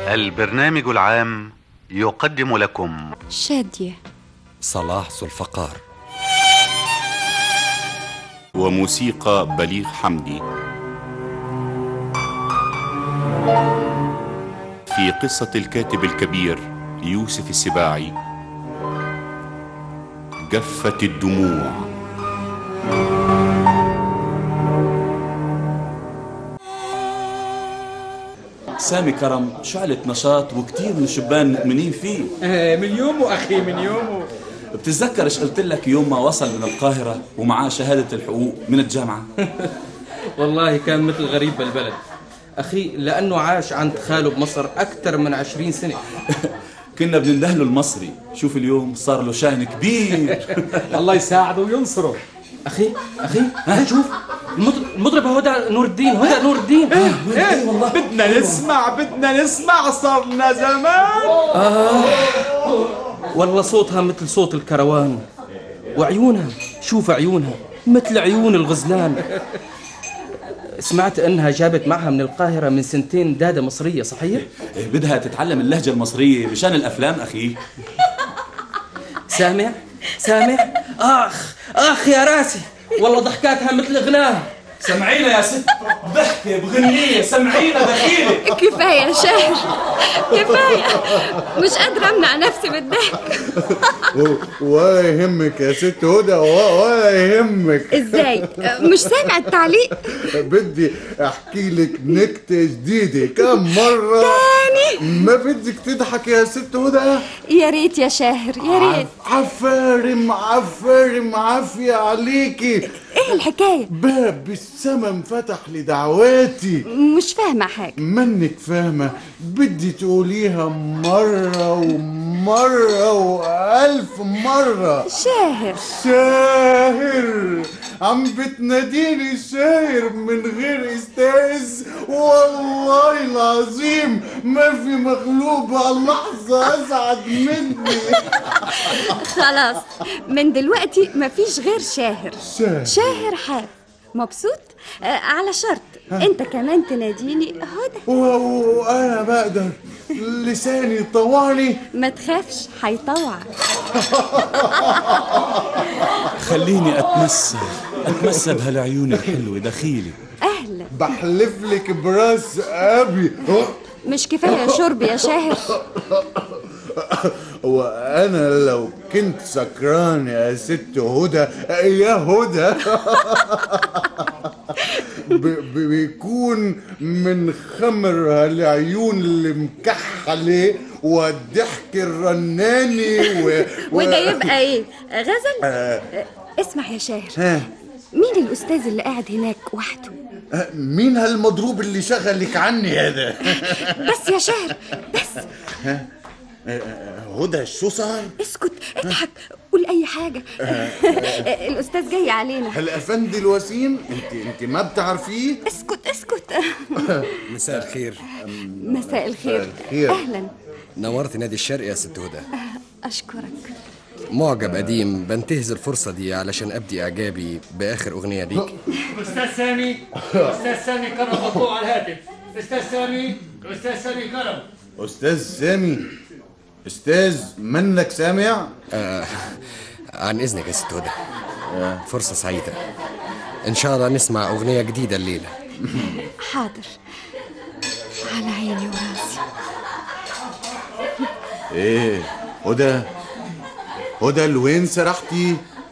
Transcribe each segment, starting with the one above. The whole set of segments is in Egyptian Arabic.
البرنامج العام يقدم لكم شادية صلاح ذوالفقار وموسيقى بليغ حمدي في قصة الكاتب الكبير يوسف السباعي جفت الدموع سامي كرم شعلة نشاط وكتير من الشبان مؤمنين فيه آه، من يومه أخي من يومه بتتذكر ايش قلت لك يوم ما وصل من القاهرة ومعاه شهادة الحقوق من الجامعة والله كان مثل غريب بالبلد أخي لأنه عاش عند خاله بمصر أكثر من عشرين سنة كنا بنندهله المصري شوف اليوم صار له شأن كبير الله يساعده وينصره أخي أخي ها شوف المطرب المطرب هدى نور الدين هدى نور الدين ايه والله بدنا نسمع بدنا نسمع صرنا زمان والله صوتها مثل صوت الكروان وعيونها شوف عيونها مثل عيون الغزلان سمعت انها جابت معها من القاهرة من سنتين دادة مصرية صحيح؟ إيه، بدها تتعلم اللهجة المصرية مشان الأفلام أخي سامع؟ سامع؟ آخ آخ يا راسي والله ضحكاتها مثل غناها سمعينا يا ست ضحكة بغنية سمعينا دخيلة كفاية يا شهر كفاية مش قادرة أمنع نفسي بالضحك و- ولا يهمك يا ست هدى و- ولا يهمك إزاي؟ مش سامع التعليق؟ بدي احكي لك نكتة جديدة كم مرة تاني ما بدك تضحك يا ست هدى يا ريت يا شاهر يا ريت عفاري معفاري معافية عليكي إيه الحكاية؟ باب السما انفتح لدعواتي مش فاهمة حاجة منك فاهمة بدي تقوليها مرة ومرة وألف مرة شاهر شاهر عم بتناديني شاهر من غير استاذ والله العظيم ما في مغلوب على اللحظة أسعد مني خلاص من دلوقتي مفيش غير شاهر شاهر. شاهر حاف مبسوط؟ آه على شرط انت كمان تناديني هدى و- وأنا بقدر لساني طوعني ما تخافش هيطوعك خليني أتمسى أتمسى بهالعيون الحلوة دخيلي اهلا بحلف لك براس أبي مش كفايه شرب يا شاهر وأنا لو كنت سكران يا ست هدى يا هدى ب- ب- بيكون من خمر هالعيون المكحلة والضحك الرناني و... و... وده يبقى ايه غزل آه، اسمع يا شاهر ها مين الاستاذ اللي قاعد هناك وحده مين هالمضروب اللي شغلك عني هذا بس يا شاهر بس هدى شو صار اسكت اضحك قول اي حاجه الاستاذ جاي علينا هالافندي الوسيم انت انت ما بتعرفيه اسكت اسكت مساء الخير مساء الخير الخير. اهلا نورت نادي الشرق يا ست هدى اشكرك معجب قديم بنتهز الفرصة دي علشان أبدي إعجابي بآخر أغنية ليك استاذ سامي استاذ سامي كرم مقطوع على الهاتف استاذ سامي استاذ سامي كرم استاذ سامي استاذ منك سامع عن إذنك يا ست هدى فرصة سعيدة إن شاء الله نسمع أغنية جديدة الليلة حاضر على عيني وراسي ايه هدى هدى لوين سرحتي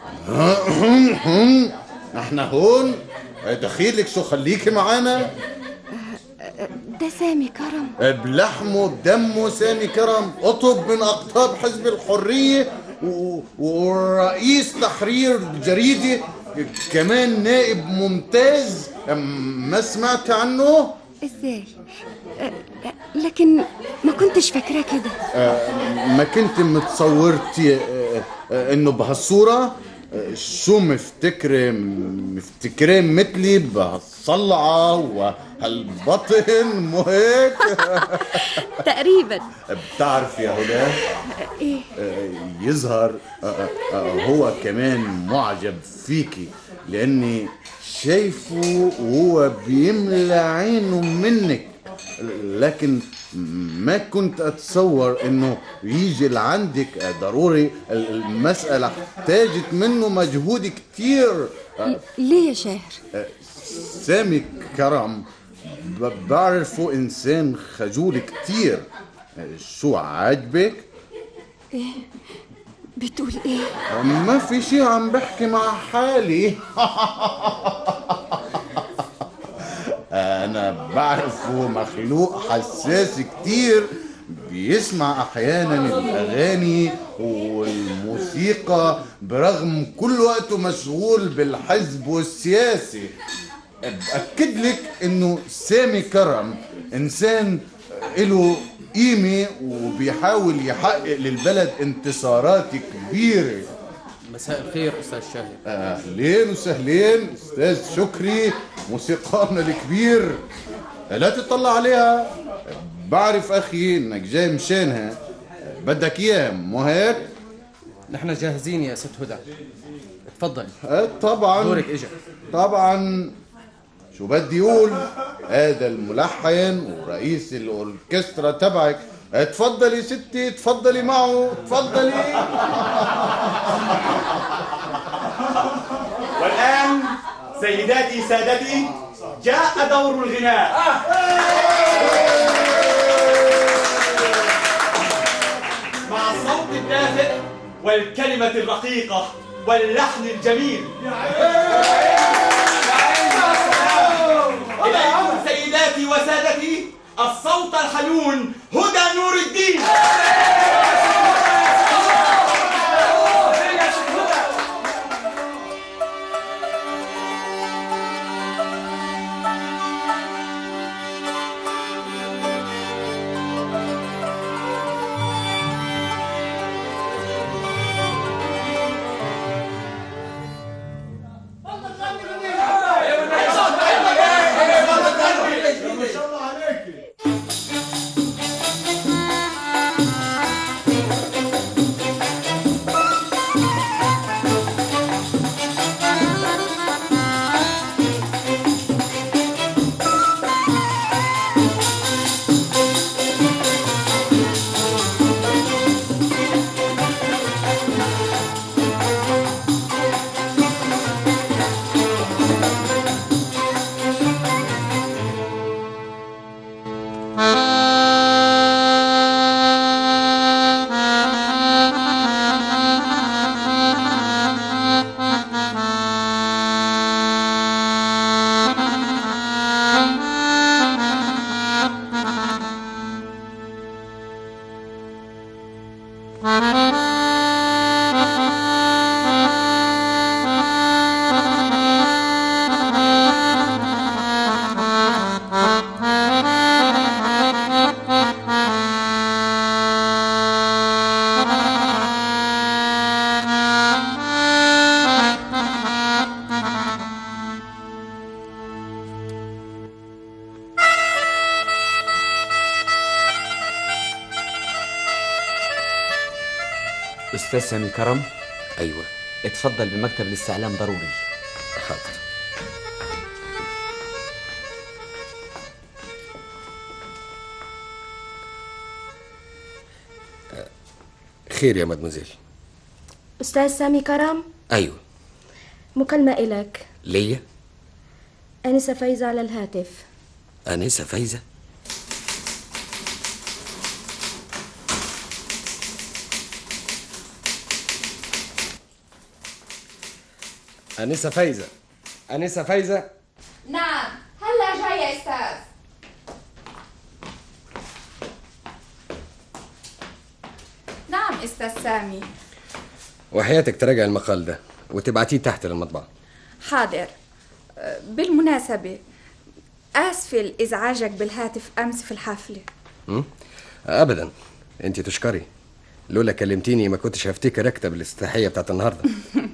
احنا هون دخيلك شو خليكي معانا ده سامي كرم بلحمه بدمه سامي كرم قطب من اقطاب حزب الحريه و- ورئيس تحرير جريده كمان نائب ممتاز ما سمعت عنه ازاي أه، أه، لكن ما كنتش فاكراه كده ما كنت متصورتي آه، آه، انه بهالصورة آه، شو مفتكرة مفتكرة مثلي بهالصلعة وهالبطن مو هيك تقريبا بتعرف يا هدى ايه آه، يظهر آه، آه، آه، هو كمان معجب فيكي لاني شايفه وهو بيملى عينه منك لكن ما كنت اتصور انه يجي لعندك ضروري المسألة احتاجت منه مجهود كتير ليه يا شاهر سامي كرم ب- بعرفه انسان خجول كتير شو عاجبك؟ بتقول ايه ما في شي عم بحكي مع حالي أنا بعرفه مخلوق حساس كتير بيسمع أحيانا الأغاني والموسيقى برغم كل وقته مشغول بالحزب والسياسي بأكد لك إنه سامي كرم إنسان له قيمة وبيحاول يحقق للبلد انتصارات كبيرة مساء الخير استاذ شاهر اهلين وسهلين استاذ شكري موسيقارنا الكبير لا تطلع عليها بعرف اخي انك جاي مشانها بدك اياها مو هيك؟ نحن جاهزين يا ست هدى اتفضل أه طبعا دورك اجا طبعا شو بدي اقول هذا الملحن ورئيس الاوركسترا تبعك اتفضلي ستي اتفضلي معه اتفضلي والآن سيداتي سادتي جاء دور الغناء مع الصوت الدافئ والكلمة الرقيقة واللحن الجميل إليكم سيداتي وسادتي الصوت الحنون هدى نور الدين أستاذ سامي كرم ايوه اتفضل بمكتب الاستعلام ضروري حاضر آه، خير يا مدموزيل أستاذ سامي كرم ايوه مكالمة إلك ليا أنسة فايزة على الهاتف انسه فايزه انسه فايزه انسه فايزه نعم هلا جاي يا استاذ نعم استاذ سامي وحياتك تراجع المقال ده وتبعتيه تحت للمطبعه حاضر أه، بالمناسبة آسفة لإزعاجك بالهاتف أمس في الحفلة م? ابدا انت تشكري لولا كلمتيني ما كنتش هفتكر اكتب الاستحيه بتاعت النهارده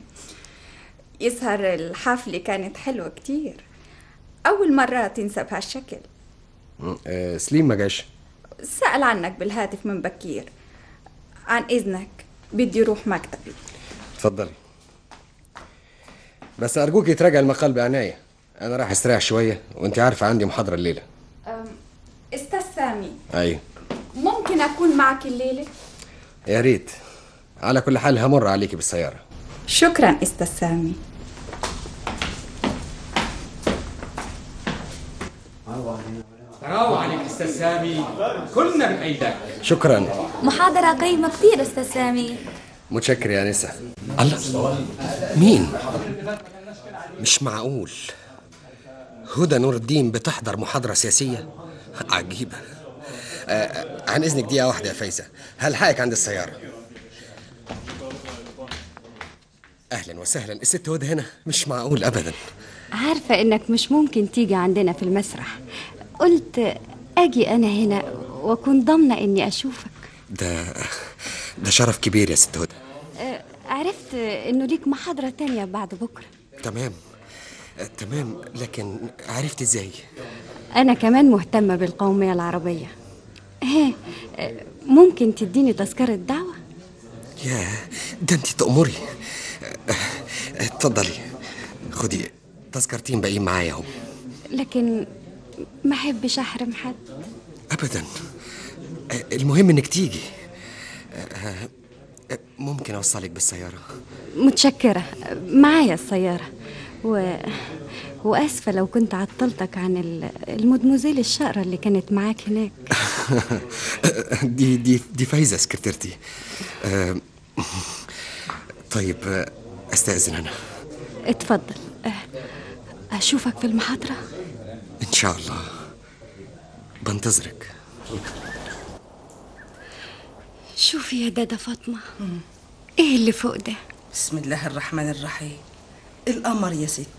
يظهر الحفلة كانت حلوة كتير أول مرة تنسى بهالشكل م? آه سليم ما جاش سأل عنك بالهاتف من بكير عن إذنك بدي روح مكتبي اتفضلي بس ارجوك تراجع المقال بعنايه انا راح استريح شويه وانت عارفه عندي محاضره الليله أم، ايوه ممكن أكون معك الليلة؟ يا ريت على كل حال همر عليكي بالسيارة شكرا أستاذ سامي برافو عليك استاذ سامي كلنا بايدك شكرا محاضرة قيمة كثير أستاذ سامي متشكر يا نسا الله مين مش معقول هدى نور الدين بتحضر محاضرة سياسية عجيبة آه عن إذنك دقيقة واحدة يا فايزة هلحقك عند السيارة أهلا وسهلا الست هدى هنا مش معقول أبدا عارفة إنك مش ممكن تيجي عندنا في المسرح قلت أجي أنا هنا وأكون ضامنة إني أشوفك ده ده شرف كبير يا ست هدى آه، عرفت إنه ليك محاضرة تانية بعد بكرة تمام آه، تمام لكن عرفت ازاي أنا كمان مهتمة بالقومية العربية ها آه، ممكن تديني تذكرة دعوة يا ده انت تأمري آه، آه، اتفضلي خدي تذكرتين باقيين معايا اهو لكن ما أحبش أحرم حد ابدا آه، المهم انك تيجي آه، آه، ممكن اوصلك بالسياره متشكرة معايا السيارة و... وأسفة لو كنت عطلتك عن ال- المدموزيل الشقرة اللي كانت معاك هناك دي دي دي فايزه سكرتيرتي آه، طيب آه، استاذن انا اتفضل آه، أشوفك في المحاضرة ان شاء الله بنتظرك شوفي يا دادا فاطمة ايه اللي فوق ده بسم الله الرحمن الرحيم القمر يا ستي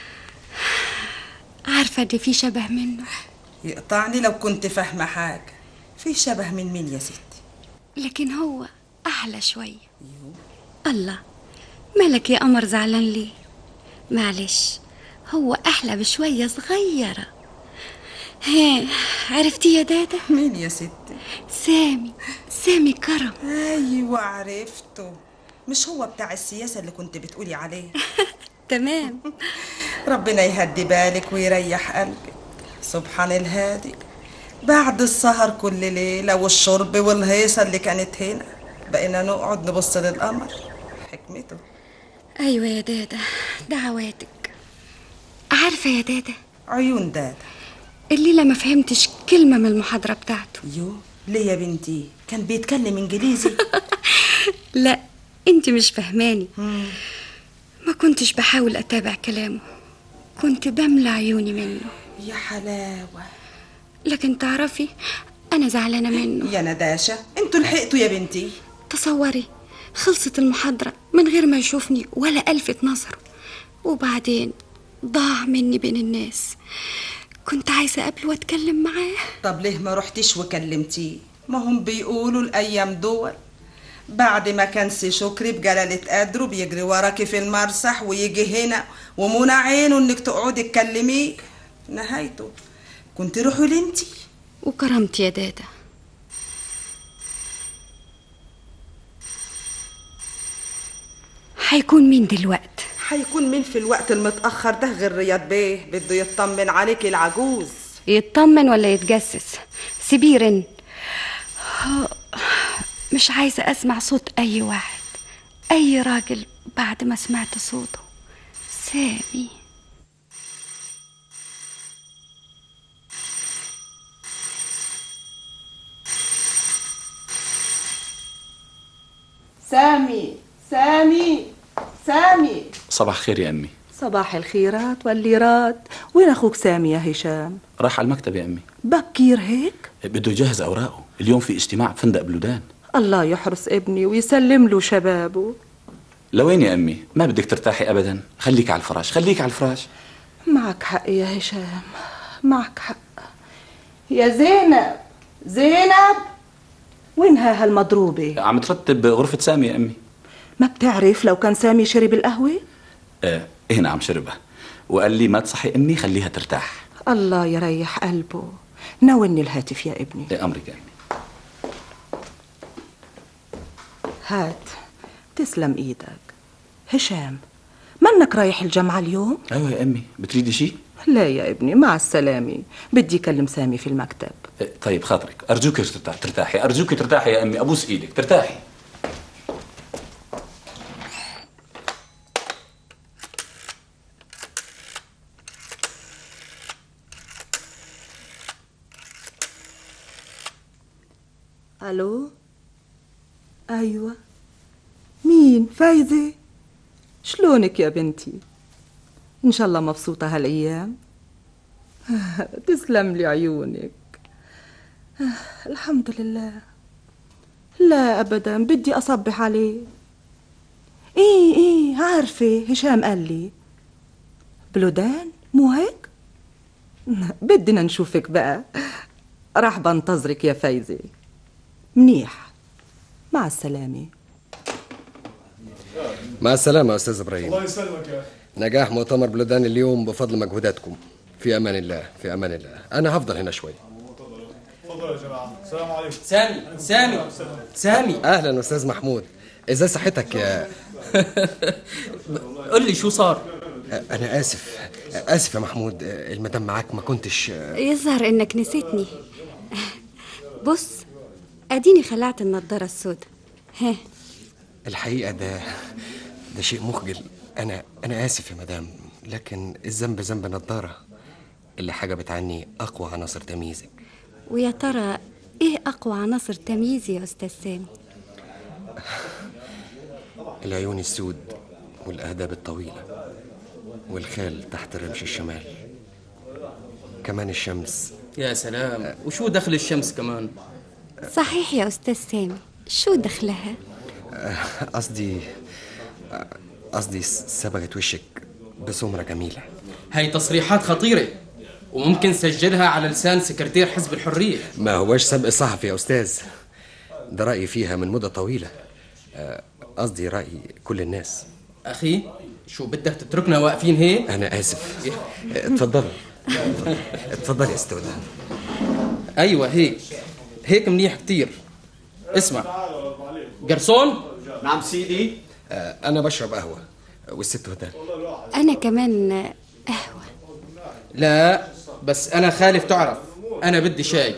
عارفة دي في شبه منه يقطعني لو كنت فاهمة حاجة في شبه من مين يا ستي لكن هو أحلى شوية الله مالك يا قمر زعلان ليه معلش هو أحلى بشوية صغيرة ها عرفتي يا دادا مين يا ستي سامي سامي كرم ايوه عرفته مش هو بتاع السياسة اللي كنت بتقولي عليه تمام ربنا يهدي بالك ويريح قلبك سبحان الهادي بعد السهر كل ليلة والشرب والهيصة اللي كانت هنا بقينا نقعد نبص للقمر حكمته أيوة يا دادا دعواتك عارفة يا دادا عيون دادا الليلة ما فهمتش كلمة من المحاضرة بتاعته يو ليه يا بنتي كان بيتكلم انجليزي لا انت مش فهماني ما كنتش بحاول اتابع كلامه كنت بملى عيوني منه يا حلاوة لكن تعرفي انا زعلانه منه يا نداشة انتوا لحقتوا يا بنتي تصوري خلصت المحاضره من غير ما يشوفني ولا الفت نظره وبعدين ضاع مني بين الناس كنت عايزه اقابله واتكلم معاه طب ليه ما رحتيش وكلمتيه ما هم بيقولوا الايام دول بعد ما كان سي شكري بجلالة قدره بيجري وراكي في المرسح ويجي هنا ومنى عينه انك تقعدي تكلميه نهايته كنت روحوا لانتي وكرمت يا دادا هيكون مين دلوقت هيكون مين في الوقت المتأخر ده غير رياض بيه بده يطمن عليكي العجوز يطمن ولا يتجسس سيبيه يرن مش عايزة أسمع صوت أي واحد أي راجل بعد ما سمعت صوته سامي سامي سامي سامي صباح خير يا أمي صباح الخيرات والليرات وين اخوك سامي يا هشام راح على المكتب يا أمي بكير هيك بده يجهز أوراقه اليوم في اجتماع بفندق بلودان الله يحرس ابني ويسلم له شبابه لوين يا أمي ما بدك ترتاحي أبدا خليك على الفراش خليك على الفراش معك حق يا هشام معك حق يا زينب زينب وينها هالمضروبة عم ترتب غرفة سامي يا أمي ما بتعرف لو كان سامي شرب القهوة آه هنا عم شربها وقال لي ما تصحي أمي خليها ترتاح الله يريح قلبه ناولني الهاتف يا ابني إيه أمرك يا أمي هات تسلم ايدك هشام منك رايح الجامعة اليوم؟ أيوة يا أمي بتريدي شيء لا يا ابني مع السلامة بدي أكلم سامي في المكتب طيب خاطرك ارجوك ترتاح ترتاحي ارجوك ترتاحي يا امي ابوس ايدك ترتاحي ألو أيوة مين فايزة شلونك يا بنتي إن شاء الله مبسوطة هالأيام تسلم لي عيونك الحمد لله لا أبدا بدي أصبح عليه إيه إيه عارفة هشام قال لي بلودان مو هيك بدنا نشوفك بقى راح بنتظرك يا فايزة منيح مع السلامة مع السلامة يا أستاذ إبراهيم الله يسلمك يا اخي نجاح مؤتمر بلدان اليوم بفضل مجهوداتكم في أمان الله في أمان الله أنا هفضل هنا شوي تفضلوا يا جماعه السلام عليكم سامي سامي سامي أهلا أستاذ محمود إزاي صحتك يا قل لي شو صار أنا آسف آسف يا محمود المدام معاك ما كنتش يظهر انك نسيتني بص اديني خلعت النضاره السوداء ها الحقيقة ده ده شيء مخجل أنا أنا آسف يا مدام لكن الذنب ذنب نضارة اللي حجبت عني أقوى عناصر تمييزك ويا ترى ايه اقوى عناصر تمييزي يا استاذ سامي العيون السود والأهداب الطويلة والخال تحت رمش الشمال كمان الشمس يا سلام وشو دخل الشمس كمان صحيح يا استاذ سامي شو دخلها آه، قصدي آه، قصدي صبغت وشك بسمرة جميلة هاي تصريحات خطيرة وممكن سجلها على لسان سكرتير حزب الحرية ما هوش سبق صحفي يا أستاذ ده رأيي فيها من مدة طويلة آه، قصدي رأي كل الناس أخي شو بدك تتركنا واقفين هيك أنا آسف اتفضل اتفضل يا استاذ أيوة هيك هيك منيح كتير اسمع جرسون نعم سيدي أنا بشرب قهوة والست هدى انا كمان لا بس أنا خالف تعرف أنا بدي شاي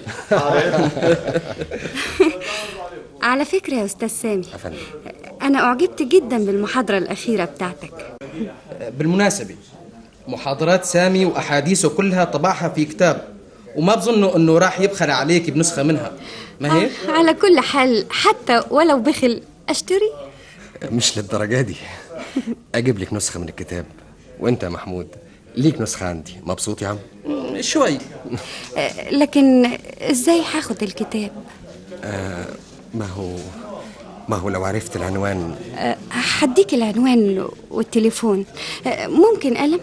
على فكره يا استاذ سامي أفندم انا اعجبت جدا بالمحاضره الاخيره بتاعتك بالمناسبة محاضرات سامي وأحاديثه كلها طبعها في كتاب وما بظنه انه راح يبخل عليك بنسخة منها ما هيك؟ آه، على كل حال حتى ولو بخل اشتري مش للدرجة دي أجيب لك نسخة من الكتاب وأنت يا محمود ليك نسخة عندي مبسوط يا عم شوي آه، لكن ازاي هاخد الكتاب آه ما هو ما هو لو عرفت العنوان آه، هديك العنوان والتليفون آه، ممكن قلم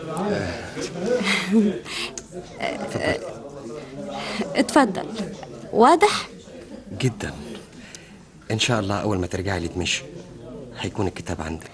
آه، اتفضل واضح جدا إن شاء الله أول ما ترجعي لي دمشق هيكون الكتاب عندك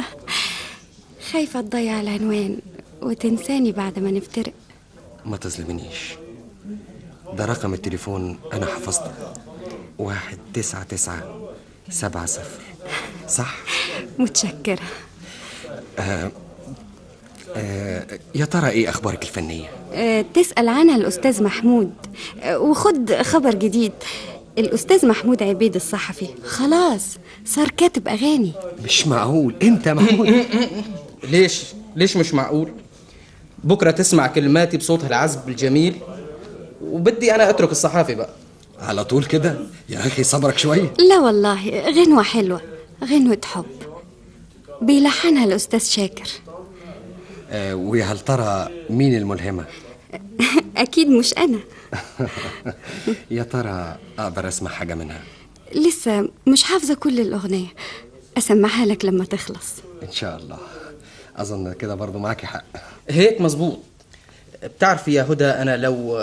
خايفة تضيع العنوان وتنساني بعد ما نفترق ما تظلمنيش ده رقم التليفون أنا حفظته واحد تسعة تسعة سبعة صفر صح؟ متشكرة آه آه يا ترى إيه أخبارك الفنية؟ آه، تسأل عنها الأستاذ محمود آه، وخد خبر جديد الأستاذ محمود عبيد الصحفي خلاص صار كاتب أغاني مش معقول أنت محمود ليش؟ ليش مش معقول؟ بكرة تسمع كلماتي بصوتها العذب الجميل وبدي أنا أترك الصحافة بقى على طول كده يا أخي صبرك شوية لا والله غنوة حلوة غنوة حب بيلحنها الأستاذ شاكر آه ويا هل ترى مين الملهمة؟ أكيد مش أنا يا ترى أقدر أسمع حاجة منها لسه مش حافظة كل الأغنية أسمعها لك لما تخلص إن شاء الله أظن كده برضو معاكي حق هيك مزبوط بتعرفي يا هدى أنا لو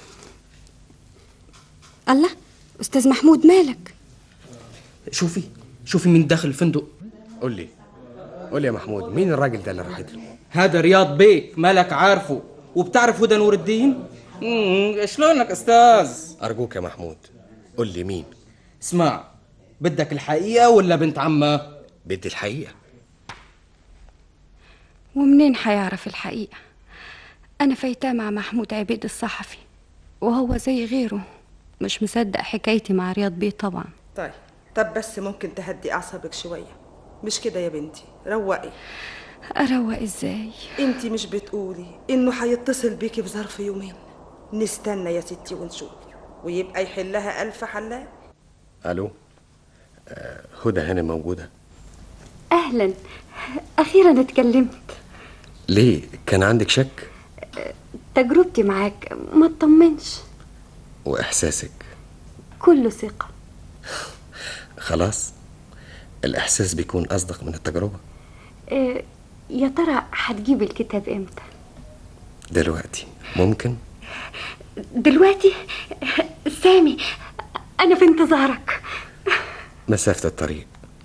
الله أستاذ محمود مالك شوفي شوفي مين داخل الفندق قول لي قول لي يا محمود مين الراجل ده اللي راحت له؟ هذا رياض بيك مالك عارفه وبتعرف هدى نور الدين؟ مم، شلونك أستاذ؟ أرجوك يا محمود قول لي مين؟ اسمع بدك الحقيقة ولا بنت عمها؟ بدي الحقيقة ومنين حيعرف الحقيقة أنا فايتاه مع محمود عبيد الصحفي وهو زي غيره مش مصدق حكايتي مع رياض بيه طبعا طيب طب بس ممكن تهدي اعصابك شويه مش كده يا بنتي روقي أروق إزاي انت مش بتقولي انه هيتصل بيكي في ظرف يومين نستنى يا ستي ونشوف ويبقى يحلها الف حلال الو آه، هدى هانم موجوده أهلا أخيرا اتكلمت ليه كان عندك شك تجربتي معاك ما تطمنش واحساسك كله ثقة خلاص الاحساس بيكون اصدق من التجربه آه، يا ترى هتجيب الكتاب امتى دلوقتي ممكن دلوقتي سامي انا في انتظارك مسافه الطريق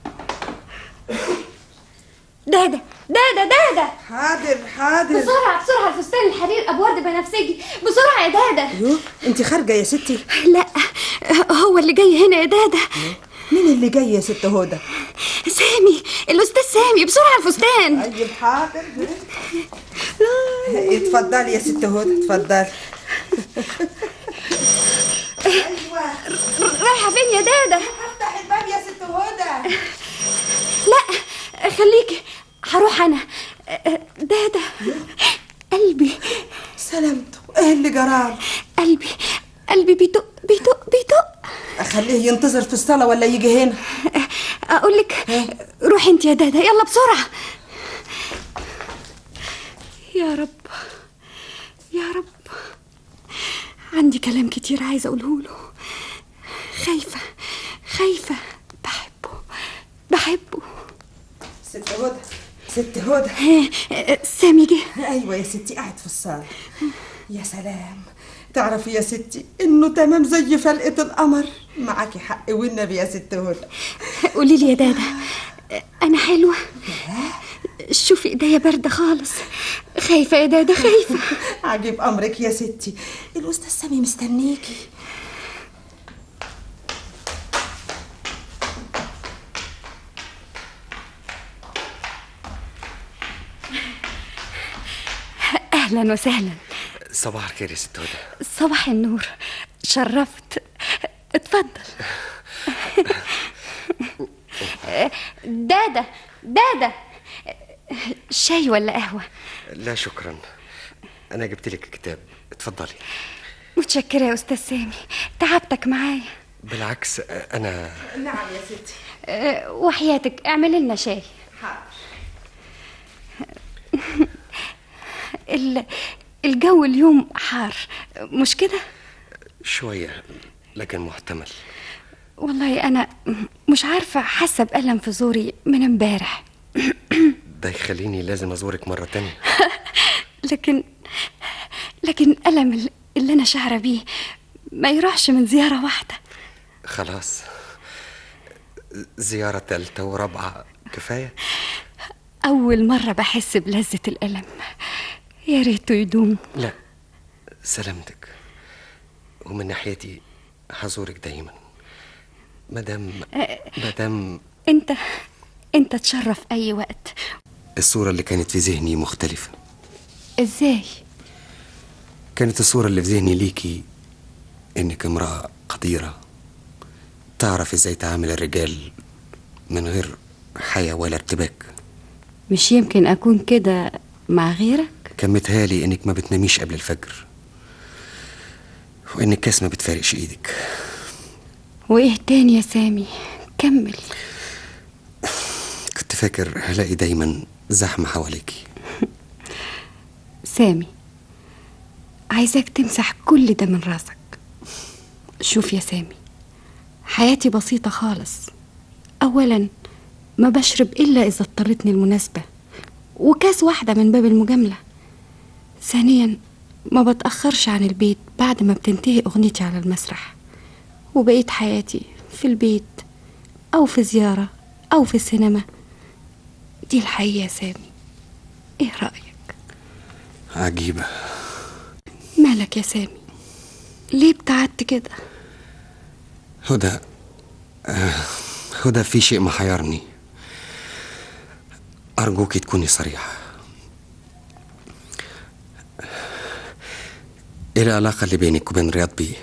دادا دادا دادا حاضر حاضر بسرعة بسرعة الفستان الحرير أبورد بنفسجي بسرعة يا دادا يو انت خارجه يا ستي لا هو اللي جاي هنا يا دادا مين اللي جاي يا ست هدى سامي الأستاذ سامي بسرعة الفستان طيب حاضر اتفضلي يا ست هدى اتفضلي رايحة فين يا دادا افتح الباب يا ست هدى لا خليكي هروح أنا دادا قلبي سلامته ايه اللي جرال قلبي قلبي بيدق بيدق بيدق اخليه ينتظر في الصاله ولا يجي هنا اقول لك روحي انت يا دادا يلا بسرعه يا رب يا رب عندي كلام كتير عايزه اقوله له خايفه خايفه بحبه بحبه ست هدى ست هدى سامي جه ايوه يا ستي قاعد في الصاله يا سلام تعرفي يا ستي انه تمام زي فلقه القمر معاكي حق والنبي يا ست هدى قولي لي يا دادا انا حلوه شوفي ايديا بارده خالص خايفه يا دادا خايفه عجيب امرك يا ستي الاستاذ سامي مستنيكي اهلا وسهلا صباح الخير يا ست هدى صباح النور شرفت اتفضل دادا دادا شاي ولا قهوة لا شكرا انا جبت لك كتاب اتفضلي متشكرة يا أستاذ سامي تعبتك معايا بالعكس انا نعم يا ستي أه، وحياتك اعمل لنا شاي حاضر ال- الجو اليوم حار مش كده شويه لكن محتمل والله أنا مش عارفة حاسة بألم في زوري من امبارح ده يخليني لازم ازورك مره تانية لكن لكن الألم ال- اللي أنا شعرة بيه ما يروحش من زيارة واحدة خلاص زياره تالتة ورابعه كفايه أول مرة بحس بلذة الألم يا ريته يدوم لا سلامتك ومن ناحيتي هزورك دايما مدام مدام أنت أنت تشرف أي وقت الصورة اللي كانت في ذهني مختلفة إزاي كانت الصورة اللي في ذهني ليكي إنك امرأة قديرة تعرف إزاي تعامل الرجال من غير حياة ولا ارتباك مش يمكن أكون كده مع غيرك كان متهيألي إنك ما بتناميش قبل الفجر وإن الكاس ما بتفارقش إيدك وإيه تاني يا سامي كمل كنت فاكر هلاقي دايما زحمة حواليكي سامي عايزاك تمسح كل ده من راسك شوف يا سامي حياتي بسيطة خالص أولا ما بشرب إلا إذا اضطرتني المناسبة وكاس واحدة من باب المجاملة ثانيا ما بتأخرش عن البيت بعد ما بتنتهي أغنيتي على المسرح وبقيت حياتي في البيت أو في زيارة أو في السينما دي الحقيقة يا سامي إيه رأيك؟ عجيبة مالك يا سامي ليه ابتعدت كده هدى آه، هدى في شيء محيرني أرجوك تكوني صريحة ايه العلاقة اللي بينك وبين رياض بيه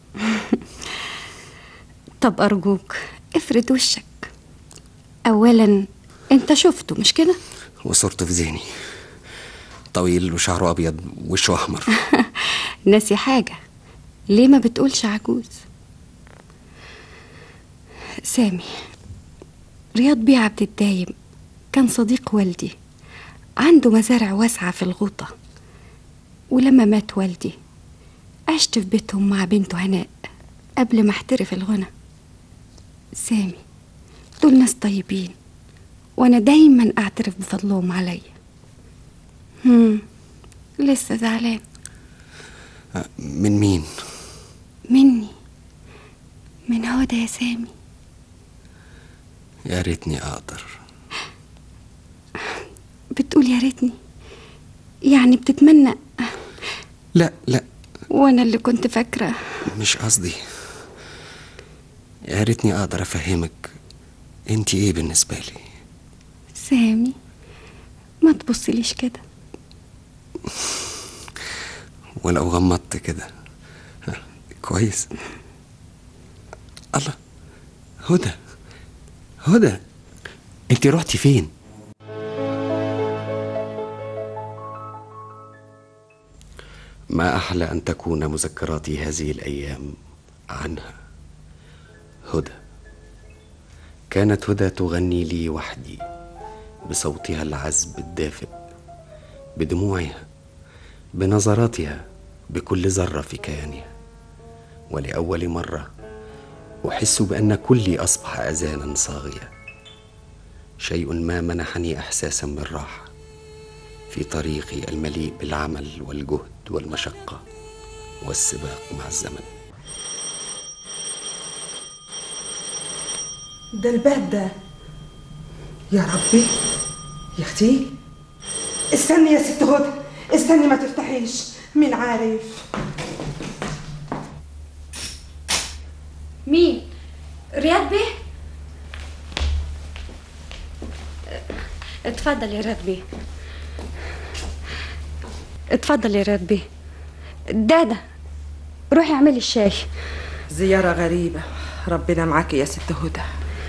طب أرجوك افرد وشك أولا أنت شفته مش كده؟ وصورته في ذهني طويل وشعره ابيض وشه احمر ناسي حاجة ليه ما بتقولش عجوز؟ سامي رياض بيه عبد الدايم كان صديق والدي عنده مزارع واسعة في الغوطة ولما مات والدي عشت في بيتهم مع بنته هناء قبل ما احترف الغنى سامي دول ناس طيبين وانا دايما اعترف بفضلهم عليا هم لسه زعلان من مين مني من هدى يا سامي يا ريتني اقدر بتقول يا ريتني يعني بتتمنى لا لا وانا اللي كنت فاكره مش قصدي يا ريتني اقدر افهمك انت ايه بالنسبه لي سامي ما تبصليش كده ولو غمضت كده ها، كويس الله هدى هدى انت رحتي فين ما احلى ان تكون مذكراتي هذه الايام عنها هدى كانت هدى تغني لي وحدي بصوتها العذب الدافئ بدموعها بنظراتها بكل ذره في كيانها ولاول مره احس بان كلي اصبح اذانا صاغيه شيء ما منحني احساسا بالراحه في طريقي المليء بالعمل والجهد والمشقه والسباق مع الزمن ده الباب ده يا ربي يا اختي استني يا ست هدى استني ما تفتحيش مين عارف مين رياض بيه اتفضل يا رياض بيه اتفضل يا رياض بيه دادا روحي اعملي الشاي زيارة غريبة ربنا معاك يا ست هدى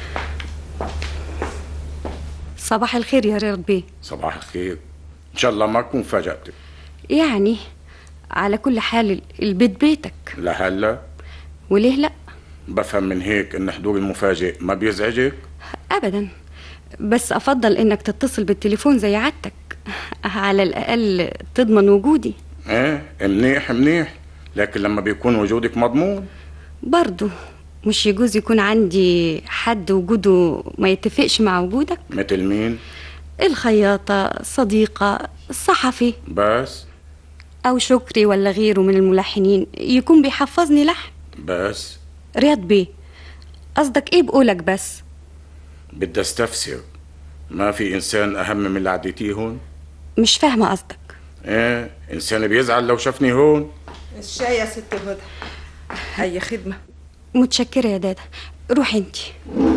صباح الخير يا رياض بيه صباح الخير ان شاء الله ما اكون فاجأتك يعني على كل حال البيت بيتك لهلا وليه لا بفهم من هيك ان حضور المفاجئ ما بيزعجك ابدا بس افضل انك تتصل بالتليفون زي عادتك على الاقل تضمن وجودي ايه منيح منيح لكن لما بيكون وجودك مضمون برضو مش يجوز يكون عندي حد وجوده ما يتفقش مع وجودك مثل مين الخياطة صديقة صحفي بس أو شكري ولا غيره من الملحنين يكون بيحفظني لحن بس رياض بيه قصدك ايه بقولك بس بدي استفسر ما في انسان اهم من اللي عديتيه هون مش فاهمة قصدك ايه انسان بيزعل لو شافني هون الشاي يا ست هدى اي خدمة متشكرة يا دادا روحي انتي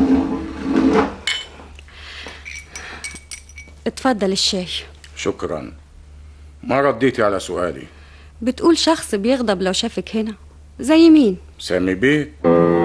اتفضل الشاي شكرا ما رديتي على سؤالي بتقول شخص بيغضب لو شافك هنا زي مين سامي بيه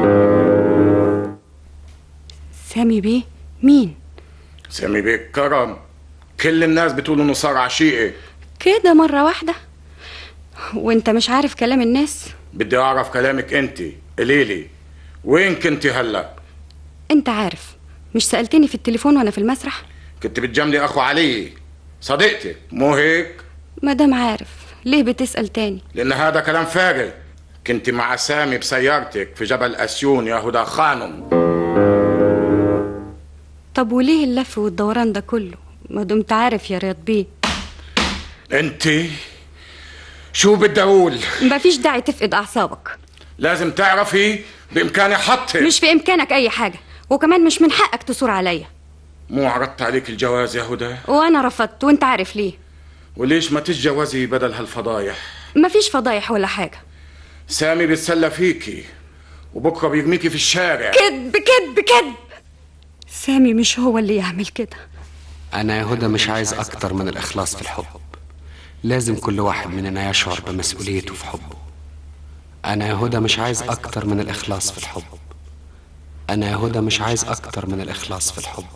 سامي بيه مين سامي بيه كرم كل الناس بتقول انه صار عشيقي كده مرة واحدة وانت مش عارف كلام الناس بدي اعرف كلامك انت قليلي وين كنتي هلا انت عارف مش سألتني في التليفون وانا في المسرح كنت بتجاملي اخو علي صديقتك مو هيك مادام عارف ليه بتسأل تاني لان هذا كلام فارغ كنت مع سامي بسيارتك في جبل اسيون يا هدى خانم طب وليه اللف والدوران ده كله ما دمت عارف يا رياض بيه انت شو بدي اقول مفيش داعي تفقد اعصابك لازم تعرفي بامكاني حطك مش في امكانك اي حاجه وكمان مش من حقك تصور عليا مو عرضت عليك الجواز يا هدى وانا رفضت وانت عارف ليه وليش ما تتجوزي بدل هالفضايح مفيش فضايح ولا حاجه سامي بيتسلى فيكي وبكره بيرميكي في الشارع كذب كذب كذب سامي مش هو اللي يعمل كده انا يا هدى مش عايز اكتر من الاخلاص في الحب لازم كل واحد مننا يشعر بمسؤوليته في حبه أنا يا هدى مش عايز أكتر من الإخلاص في الحب أنا يا هدى مش عايز أكتر من الإخلاص في الحب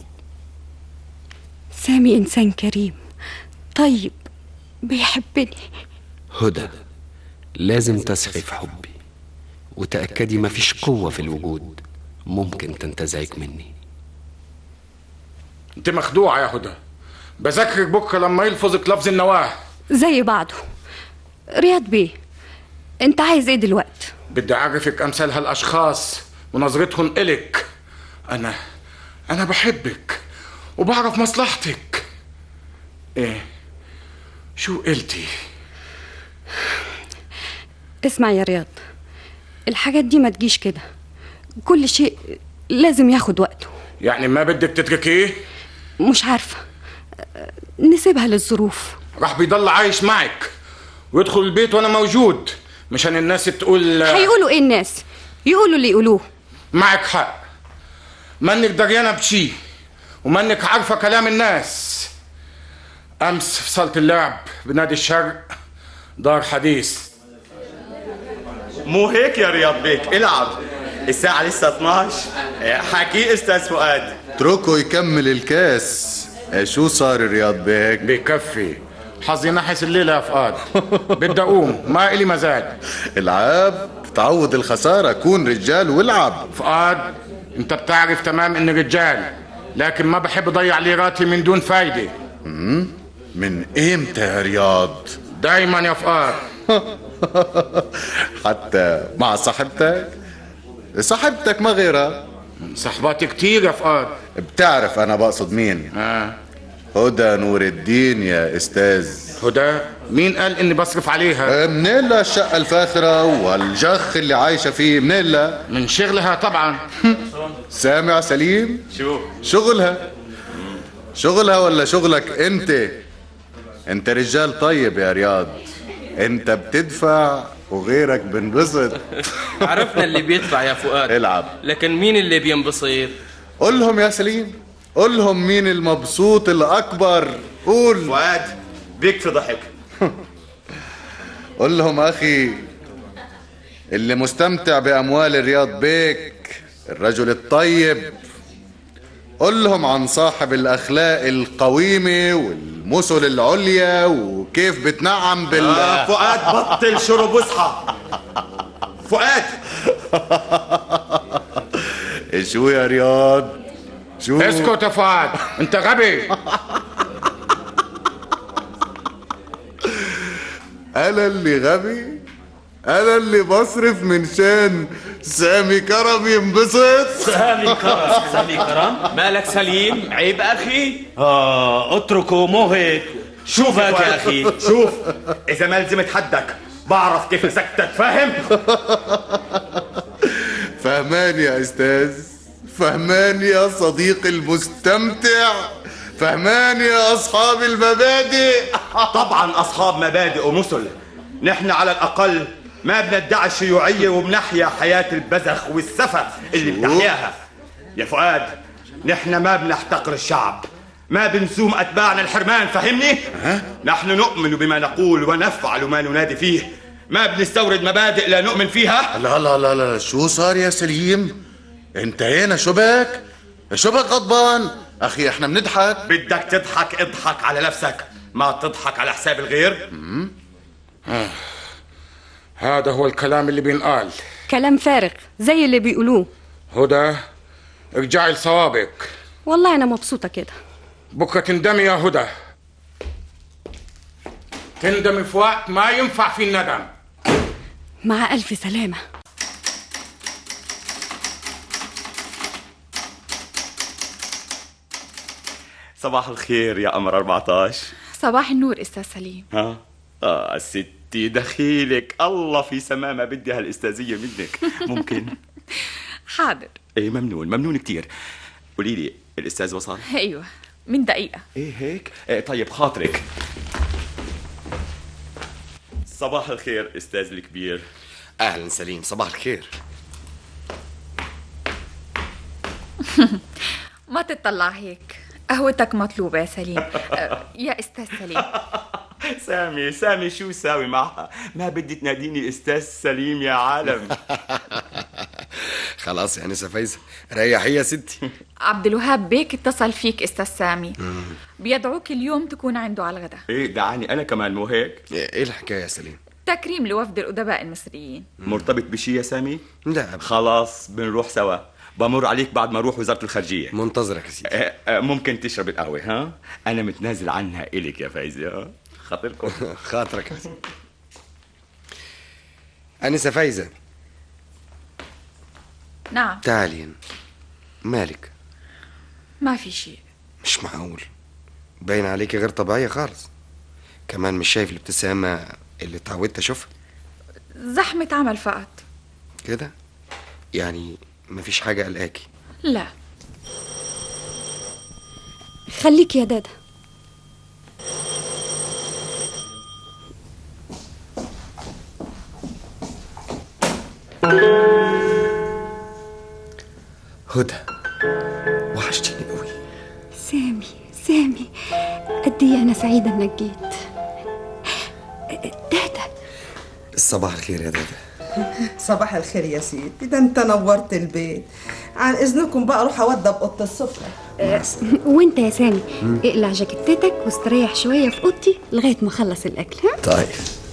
سامي إنسان كريم طيب بيحبني هدى لازم تسعي في حبي وتأكدي مفيش قوة في الوجود ممكن تنتزعك مني انت مخدوعة يا هدى بذكرك بكرة لما يلفظك لفظ النواه زي بعضه رياض بيه انت عايز ايه دلوقتي بدي أعرفك أمثال هالأشخاص ونظرتهم إلك أنا أنا بحبك وبعرف مصلحتك إيه شو قلتي اسمع يا رياض الحاجات دي ما تجيش كده كل شيء لازم ياخد وقته يعني ما بدك تتركيه مش عارفة نسيبها للظروف راح بيضل عايش معك ويدخل البيت وأنا موجود مشان الناس تقول هيقولوا ايه الناس يقولوا اللي يقولوه معك حق منك دريانة بشي ومنك عارفة كلام الناس أمس في صالة اللعب بنادي الشرق دار حديث مو هيك يا رياض بيك العب الساعة لسه 12 حكي استاذ فؤاد اتركه يكمل الكاس إيه شو صار رياض بيك بكفي حظي نحس الليلة يا فؤاد بدي أقوم ما إلي مزاج العاب تعوض الخسارة كون رجال والعب فؤاد أنت بتعرف تمام إني رجال لكن ما بحب أضيع ليراتي من دون فايدة مم؟ من إمتى يا رياض دايما يا فؤاد حتى مع صاحبتك صاحبتك ما غيرها صحباتي كتير يا فؤاد بتعرف انا بقصد مين آه. هدى نور الدين يا استاذ هدى مين قال اني بصرف عليها منين لها الشقة الفاخرة والجخ اللي عايشة فيه منين لها من شغلها طبعا سامع سليم شو شغلها شغلها ولا شغلك انت انت رجال طيب يا رياض انت بتدفع وغيرك بنبسط عرفنا اللي بيدفع يا فؤاد العب لكن مين اللي بينبسط قول لهم يا سليم قول لهم مين المبسوط الأكبر قول فؤاد بيكفي ضحك قول لهم أخي اللي مستمتع بأموال الرياض بيك الرجل الطيب قول لهم عن صاحب الأخلاق القويمة والمثل العليا وكيف بتنعم بال آه فؤاد بطل شرب واصحى فؤاد شو يا رياض شو اسكت يا فؤاد انت غبي انا اللي غبي انا اللي بصرف من شان سامي كرم ينبسط سامي كرم سامي كرم مالك سليم عيب اخي اه اتركه مو هيك شوفك يا اخي شوف اذا ما لزمت حدك بعرف كيف مسكتك فاهم فهمان يا استاذ فهمان يا صديقي المستمتع فهمان يا اصحاب المبادئ طبعا اصحاب مبادئ ومثل نحن على الاقل ما بندعي الشيوعيه وبنحيا حياه البذخ والسفه اللي بتحياها يا فؤاد نحن ما بنحتقر الشعب ما بنسوم اتباعنا الحرمان فهمني نحن نؤمن بما نقول ونفعل ما ننادي فيه ما بنستورد مبادئ لا نؤمن فيها لا لا لا لا شو صار يا سليم انتهينا شو بك شو بك غضبان اخي احنا بنضحك بدك تضحك اضحك على نفسك ما تضحك على حساب الغير آه. هذا هو الكلام اللي بينقال كلام فارغ زي اللي بيقولوه هدى ارجعي لصوابك والله أنا مبسوطة كده بكرة تندمي يا هدى تندمي في وقت ما ينفع فيه الندم مع ألف سلامة صباح الخير يا قمر 14 صباح النور استاذ سليم ها اه ستي دخيلك الله في سما ما بدي هالاستاذيه منك ممكن حاضر ايه ممنون ممنون كتير قولي لي الاستاذ وصل ايوه من دقيقه ايه هيك إيه طيب خاطرك صباح الخير استاذ الكبير اهلا سليم صباح الخير ما تطلع هيك قهوتك مطلوبة يا سليم أه، يا أستاذ سليم سامي سامي شو ساوي معها ما بدي تناديني استاذ سليم يا عالم خلاص يا انسه فايزه ريحي يا ستي عبد الوهاب بيك اتصل فيك أستاذ سامي بيدعوك اليوم تكون عنده على الغداء ايه دعاني انا كمان مو هيك ايه الحكايه يا سليم تكريم لوفد الأدباء المصريين مرتبط بشي يا سامي لا خلاص بنروح سوا بمر عليك بعد ما اروح وزاره الخارجيه منتظرك يا سيدي آه، آه، ممكن تشرب القهوه ها انا متنازل عنها الك يا فايزه ها؟ خاطركم خاطرك يا سيدي انسه فايزه نعم تعالي هنا. مالك ما في شيء مش معقول باين عليكي غير طبيعيه خالص كمان مش شايف الابتسامه اللي اتعودت اشوفها زحمة عمل فقط كده يعني مفيش حاجه قلقاكي لا خليك يا دادا هدى وحشتيني قوي سامي سامي قد ايه انا سعيده انك جيت صباح الخير يا دادا صباح الخير يا سيدي ده انت نورت البيت عن اذنكم بقى اروح اوضب اوضه السفره وانت يا سامي اقلع جاكيتتك واستريح شويه في اوضتي لغايه ما اخلص الاكل ها طيب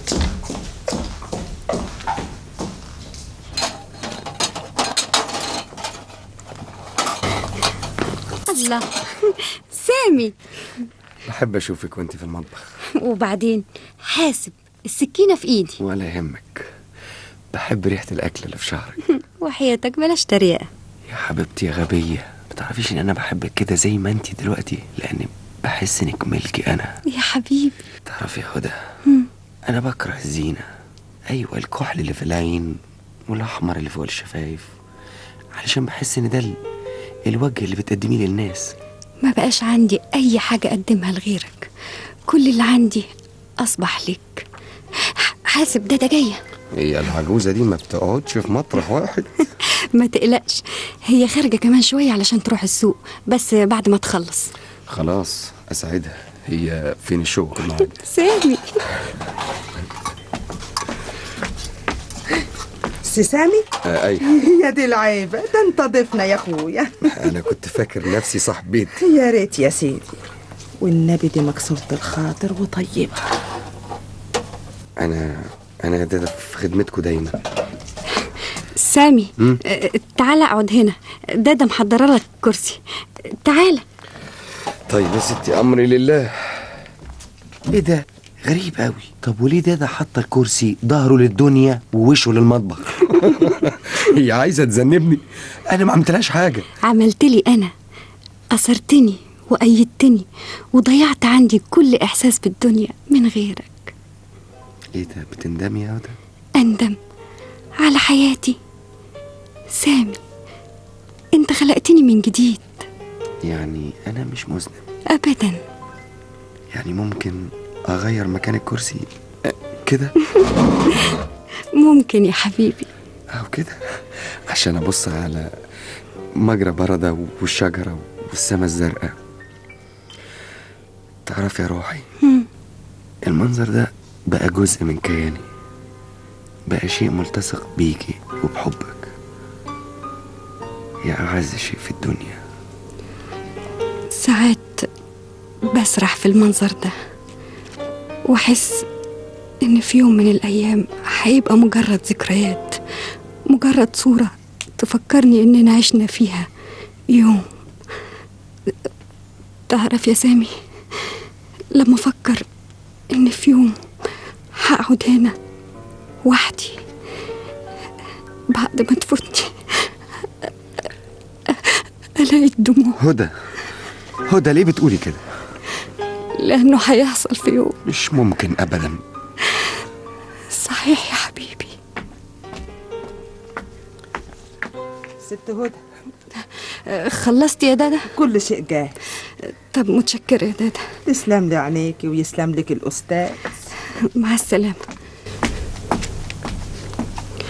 الله سامي بحب اشوفك وانت في المطبخ وبعدين حاسب السكينه في ايدي ولا يهمك بحب ريحه الاكل اللي في شعرك وحياتك بلاش تريقه يا حبيبتي يا غبيه ما تعرفيش ان انا بحبك كده زي ما انت دلوقتي لاني بحس انك ملكي انا يا حبيبي تعرفي يا هدى مم. انا بكره الزينه ايوه الكحل اللي في العين والاحمر اللي فوق الشفايف علشان بحس ان ده ال- الوجه اللي بتقدميه للناس ما بقاش عندي اي حاجه اقدمها لغيرك كل اللي عندي اصبح لك ح- حاسب ده ده جايه هي العجوزه دي ما بتقعدش في مطرح واحد ما تقلقش هي خارجه كمان شويه علشان تروح السوق بس بعد ما تخلص خلاص اسعدها هي فين الشغل معاك سامي سي سامي آه ايوه يا دي العيبه ده انت ضيفنا يا اخويا انا كنت فاكر نفسي صاحب بيت يا ريت يا سيدي والنبي دي مكسورة الخاطر وطيبة انا انا ده في خدمتكم دايما سامي مم. آه، تعال اقعد هنا دادا محضره لك كرسي تعال طيب يا ستي امري لله ايه ده غريب قوي طب وليه ده ده حط الكرسي ظهره للدنيا ووشه للمطبخ هي عايزه تذنبني انا ما عملتلهاش حاجه عملت لي انا اثرتني وايدتني وضيعت عندي كل احساس بالدنيا من غيرك ايه ده بتندمي يا هدى اندم على حياتي سامي انت خلقتني من جديد يعني انا مش مذنب ابدا يعني ممكن اغير مكان الكرسي أه، كده ممكن يا حبيبي او كده عشان ابص على مجرى بردة والشجرة والسما الزرقاء تعرف يا روحي هم. المنظر ده بقى جزء من كياني بقى شيء ملتصق بيكي وبحبك يا أعز شيء في الدنيا ساعات بسرح في المنظر ده واحس ان في يوم من الايام هيبقى مجرد ذكريات مجرد صورة تفكرني اننا عشنا فيها يوم تعرف يا سامي لما افكر ان في يوم هقعد هنا وحدي بعد ما تفوتني الاقي الدموع هدى هدى ليه بتقولي كده لانه هيحصل في يوم مش ممكن أبدا صحيح يا حبيبي ست هدى آه، خلصت يا دادا كل شيء جاهز طب متشكرة يا دادا تسلم لي عينيكي ويسلم لك الأستاذ مع السلامة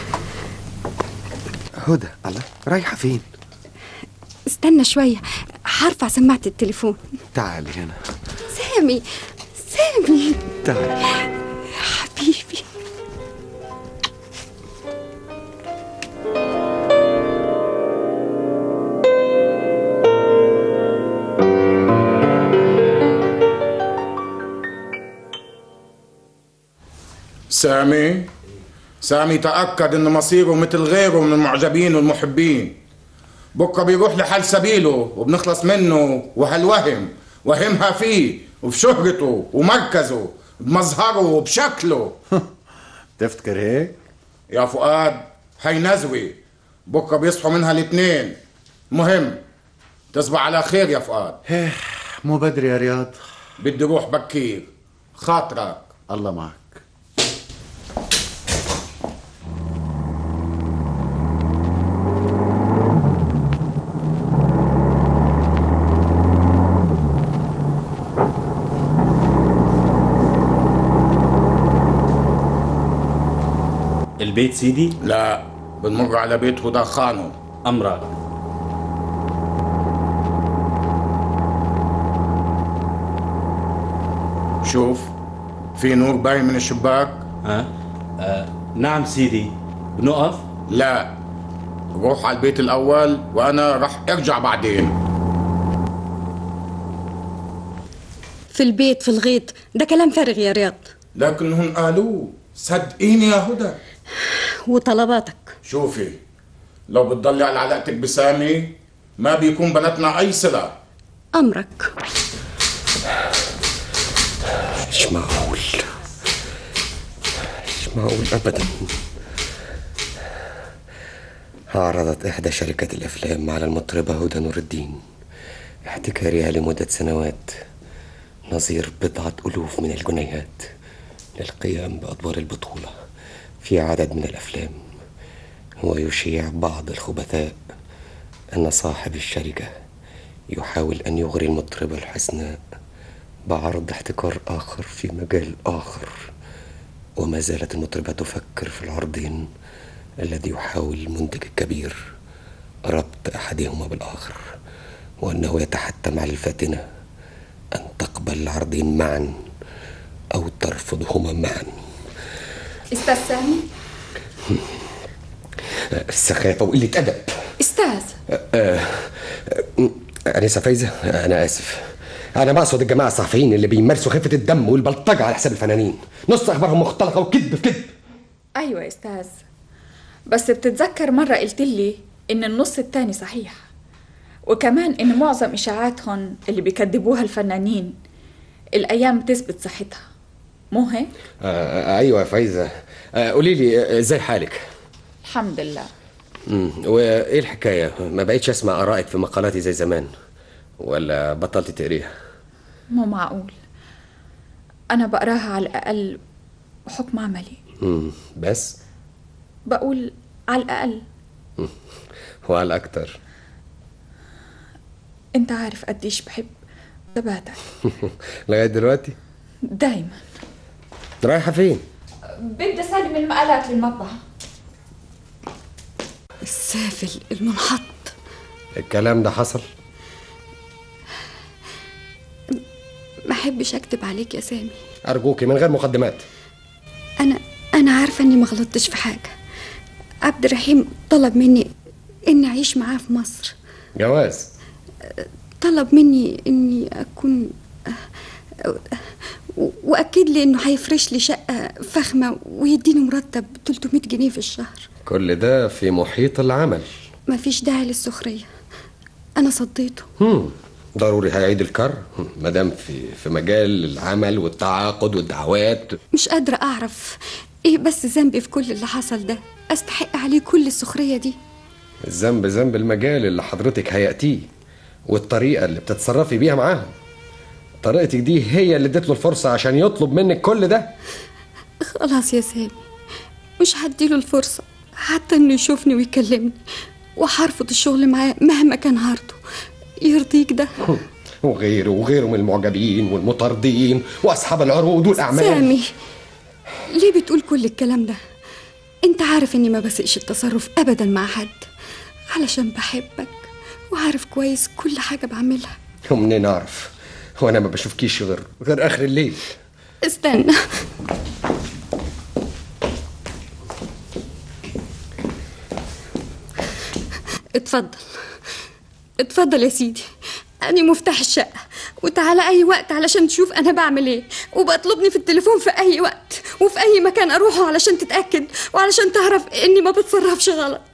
هدى الله رايحة فين استنى شوية هرفع سماعة التليفون تعالي هنا سامي سامي تعالي حبيبي سامي سامي تأكد إن مصيره مثل غيره من المعجبين والمحبين بكرة بيروح لحال سبيله وبنخلص منه وهالوهم وهمها فيه وفي شهرته ومركزه بمظهره وبشكله تفتكر هيك؟ يا فؤاد هي نزوة بكرة بيصحوا منها الاثنين مهم تصبح على خير يا فؤاد مو بدري يا رياض بدي روح بكير خاطرك الله معك البيت سيدي؟ لا بنمر على بيت هدى خانو أمرك شوف في نور باين من الشباك ها؟ آه نعم سيدي بنقف؟ لا روح على البيت الأول وأنا رح أرجع بعدين في البيت في الغيط ده كلام فارغ يا رياض لكنهم قالوه صدقيني يا هدى وطلباتك شوفي لو بتضلي على علاقتك بسامي ما بيكون بناتنا أي صلة أمرك مش معقول مش معقول أبدا عرضت إحدى شركات الأفلام على المطربة هدى نور الدين احتكارها لمدة سنوات نظير بضعة ألوف من الجنيهات للقيام بأدوار البطولة في عدد من الأفلام ويشيع بعض الخبثاء أن صاحب الشركة يحاول أن يغري المطربة الحسناء بعرض احتكار آخر في مجال آخر وما زالت المطربة تفكر في العرضين الذي يحاول المنتج الكبير ربط أحدهما بالآخر وأنه يتحتم على الفاتنة أن تقبل العرضين معا أو ترفضهما معا استاذ سامي السخافة وقلة أدب استاذ آه، آه، أنسة فايزة أنا آسف أنا بقصد الجماعة الصحفيين اللي بيمارسوا خفة الدم والبلطجة على حساب الفنانين نص أخبارهم مختلقة وكذب في كذب ايوه يا استاذ بس بتتذكر مره قلت لي ان النص التاني صحيح وكمان ان معظم اشاعاتهم اللي بيكذبوها الفنانين الايام بتثبت صحتها مو هيك آه أيوة يا فايزة آه قولي لي آه، إزاي حالك؟ الحمد لله مم، وإيه الحكاية؟ ما بقيتش أسمع آرائك في مقالاتي زي زمان ولا بطلت تقريها؟ مو معقول انا بقراها على الاقل بحكم عملي مم، بس بقول على الاقل وعلى الأكتر انت عارف قديش بحب ثباتك لغاية دلوقتي؟ دايما رايحة فين؟ بدي اسلم المقالات للمطبخ السافل المنحط الكلام ده حصل؟ ما احبش اكتب عليك يا سامي أرجوكي من غير مقدمات انا انا عارفه اني ما غلطتش في حاجه عبد الرحيم طلب مني اني اعيش معاه في مصر جواز طلب مني اني اكون واكد لي انه هيفرش لي شقه فخمه ويديني مرتب 300 جنيه في الشهر كل ده في محيط العمل ما فيش داعي للسخريه انا صديته هم. ضروري هيعيد الكر ما دام في في مجال العمل والتعاقد والدعوات مش قادره اعرف ايه بس ذنبي في كل اللي حصل ده استحق عليه كل السخريه دي الذنب ذنب المجال اللي حضرتك هيأتيه والطريقة اللي بتتصرفي بيها معاهم طريقتك دي هي اللي ادت له الفرصة عشان يطلب منك كل ده خلاص يا سامي مش هديله الفرصه حتى انه يشوفني ويكلمني وهرفض الشغل معاه مهما كان عرضه يرضيك ده وغيره وغيره من المعجبين والمطاردين واصحاب العروض والاعمال سامي ليه بتقول كل الكلام ده انت عارف اني ما بسقش التصرف ابدا مع حد علشان بحبك وعارف كويس كل حاجة بعملها ومنين اعرف وانا ما بشوفكيش غير غير اخر الليل استنى اتفضل اتفضل يا سيدي أنا مفتاح الشقة وتعالى أي وقت علشان تشوف أنا بعمل إيه وبطلبني في التليفون في أي وقت وفي أي مكان أروحه علشان تتأكد وعلشان تعرف إني ما بتصرفش غلط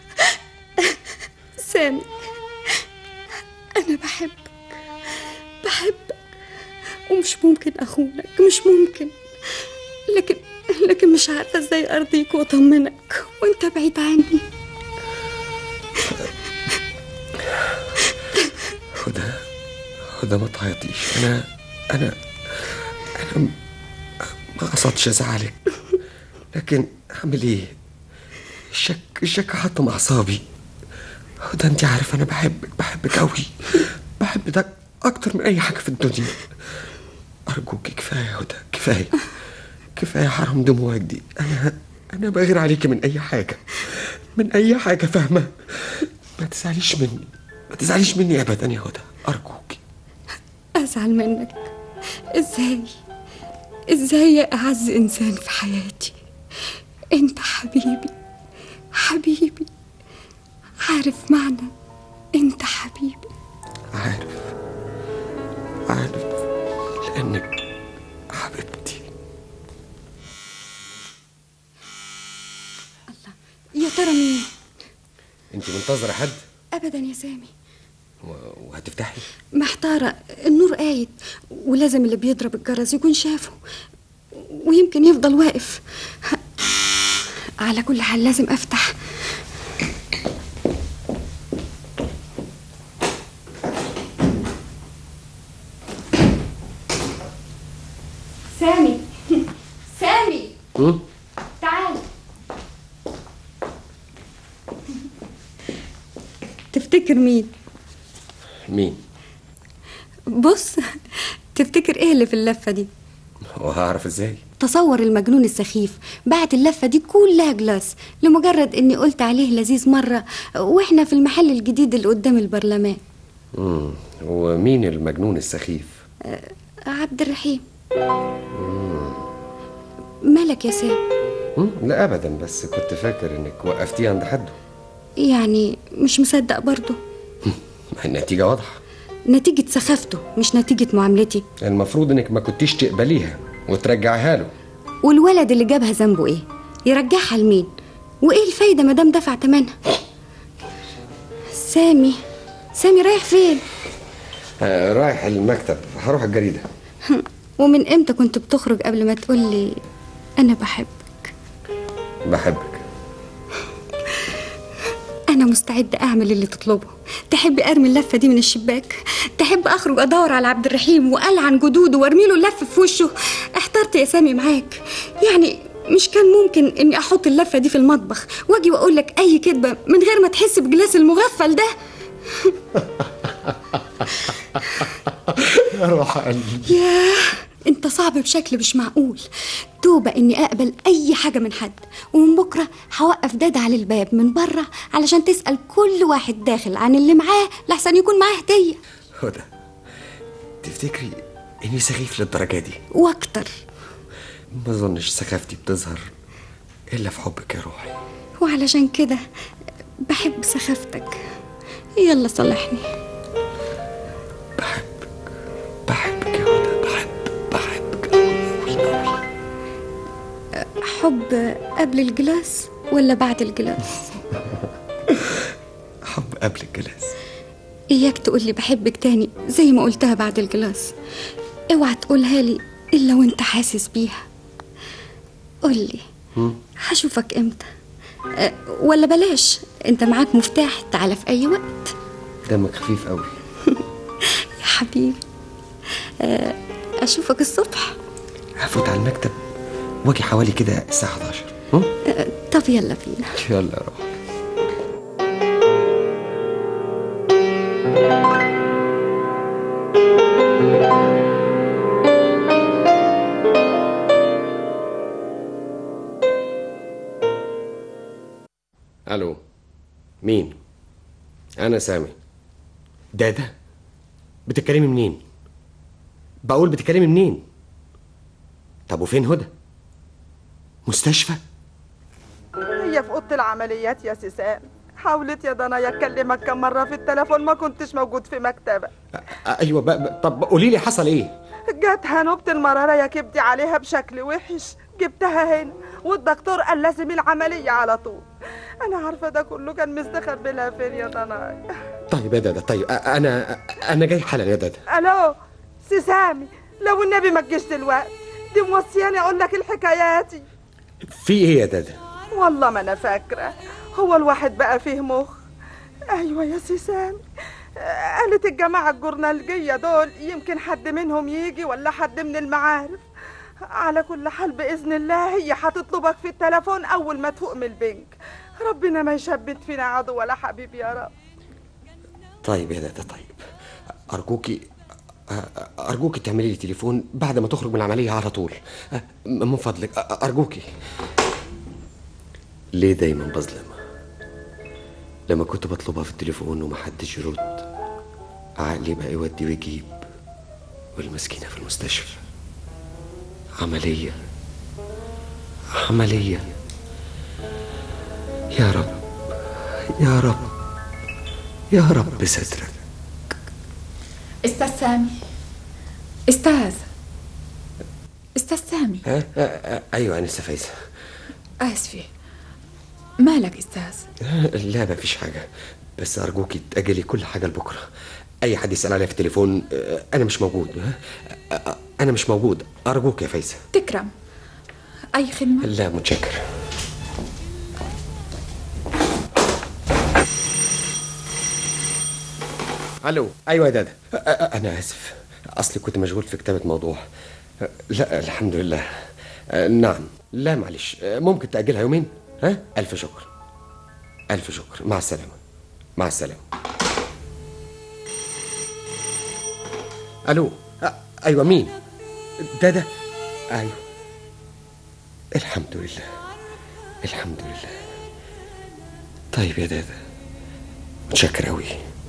سامي أنا بحبك بحبك ومش ممكن أخونك مش ممكن لكن لكن مش عارفة إزاي أرضيك وأطمنك وأنت بعيد عني هدى هدى ما تعيطيش انا انا انا م- ما قصدتش ازعلك لكن اعمل ايه الشك الشك حطم اعصابي هدى انت عارف انا بحبك بحبك قوي بحب ده اكتر من اي حاجه في الدنيا ارجوك كفايه يا هدى كفايه كفايه حرام دموعك دي انا انا بغير عليكي من اي حاجه من اي حاجه فاهمه ما تزعليش مني ما تزعليش مني ابدا يا هدى ارجوك أزعل منك إزاي إزاي يا أعز إنسان في حياتي أنت حبيبي حبيبي عارف معنى أنت حبيبي عارف عارف لانك حبيبتي يا ترى مين انت منتظره حد أبدا يا سامي و- وهتفتحي محتارة النور قايد ولازم اللي بيضرب الجرس يكون شافه ويمكن يفضل واقف على كل حال لازم أفتح سامي سامي تعال تفتكر مين مين بص تفتكر ايه اللي في اللفة دي وهعرف ازاي تصور المجنون السخيف بعت اللفة دي كلها جلاس لمجرد اني قلت عليه لذيذ مرة واحنا في المحل الجديد اللي قدام البرلمان مم. ومين المجنون السخيف أه، عبد الرحيم مم. مالك يا سام مم. لا ابدا بس كنت فاكر انك وقفتيه عند حده يعني مش مصدق برضه ما النتيجه واضحه نتيجة سخافته مش نتيجة معاملتي المفروض انك ما كنتيش تقبليها وترجعيها له والولد اللي جابها ذنبه ايه يرجعها لمين وايه الفايدة مادام دفع تمنها سامي سامي رايح فين آه رايح المكتب هروح الجريده ومن امتى كنت بتخرج قبل ما تقولي انا بحب بحبك انا مستعدة اعمل اللي تطلبه تحب ارمي اللفة دي من الشباك تحب اخرج ادور على عبد الرحيم والعن جدوده وارمي له اللف في وشه احترت يا سامي معاك يعني مش كان ممكن اني احط اللفة دي في المطبخ واجي واقول لك اي كدبة من غير ما تحس بجلاس المغفل ده يا روح قلبي ياه انت صعب بشكل مش معقول توبة اني اقبل اي حاجة من حد ومن بكرة هوقف داد على الباب من بره علشان تسأل كل واحد داخل عن اللي معاه لحسن يكون معاه هدية هدى تفتكري اني سخيف للدرجه دي واكتر ما اظنش سخافتي بتظهر الا في حبك يا روحي وعلشان كده بحب سخافتك يلا صلحني بحبك يا هدى بحب بحبك أوي أوي. حب قبل الجلاس ولا بعد الجلاس حب قبل الجلاس اياك تقولي بحبك تاني زي ما قلتها بعد الجلاس اوعى تقولها لي الا وانت حاسس بيها قولي مم. هشوفك امتى أه ولا بلاش انت معاك مفتاح تعالى في اي وقت دمك خفيف قوي يا حبيبي أه اشوفك الصبح هفوت على المكتب واجي حوالي كده الساعه 11 هم؟ أه طب يلا بينا يلا يا روحي الو مين انا سامي دادا بتتكلمي منين بقول بتتكلمي منين طب وفين هدى مستشفى هي في اوضه العمليات يا سيسان حاولت يا ضنا اكلمك كم مره في التليفون ما كنتش موجود في مكتبك ايوه بقى بقى طب قولي لي حصل ايه جاتها نوبة المرارة يا كبدي عليها بشكل وحش جبتها هنا والدكتور قال لازم العملية على طول أنا عارفة ده كله كان مستخبي لها فين يا ضناي طيب يا دادا طيب أ- انا انا جاي حالا يا دادا ألو سي سامي لو النبي ما تجيش دلوقتي دي موصياني أقول لك الحكاياتي في ايه يا دادا والله ما أنا فاكرة هو الواحد بقى فيه مخ أيوة يا سي سامي قالت الجماعة الجورنالجية دول يمكن حد منهم يجي ولا حد من المعارف على كل حال بإذن الله هي هتطلبك في التليفون أول ما تفوق من البنك ربنا ما يشبت فينا عدو ولا حبيب يا رب طيب يا دادا طيب ارجوكي أ- ارجوكي تعملي لي تليفون بعد ما تخرج من العمليه على طول أ- من فضلك أ- ارجوكي ليه دايما بظلم لما كنت بطلبها في التليفون ومحدش يرد عقلي بقى يودي ويجيب والمسكينه في المستشفى عمليه عمليه يا رب يا رب يا رب سترك استاذ سامي استاذ استاذ سامي ها أ- أ- ايوه انسه فايزه اسفه مالك استاذ لا ما فيش حاجه بس ارجوكي تاجلي كل حاجه لبكره اي حد يسال عليا في التليفون أ- انا مش موجود ها؟ أ- أ- انا مش موجود ارجوك يا فايزه تكرم اي خدمه لا متشكر الو ايوه يا دادا أ- أ- انا اسف اصلي كنت مشغول في كتابه موضوع أ- لا الحمد لله أ- نعم لا معلش أ، ممكن تاجلها يومين ها الف شكر الف شكر مع السلامه مع السلامه الو أ- ايوه مين دادا ايوه الحمد لله الحمد لله طيب يا دادا متشكر قوي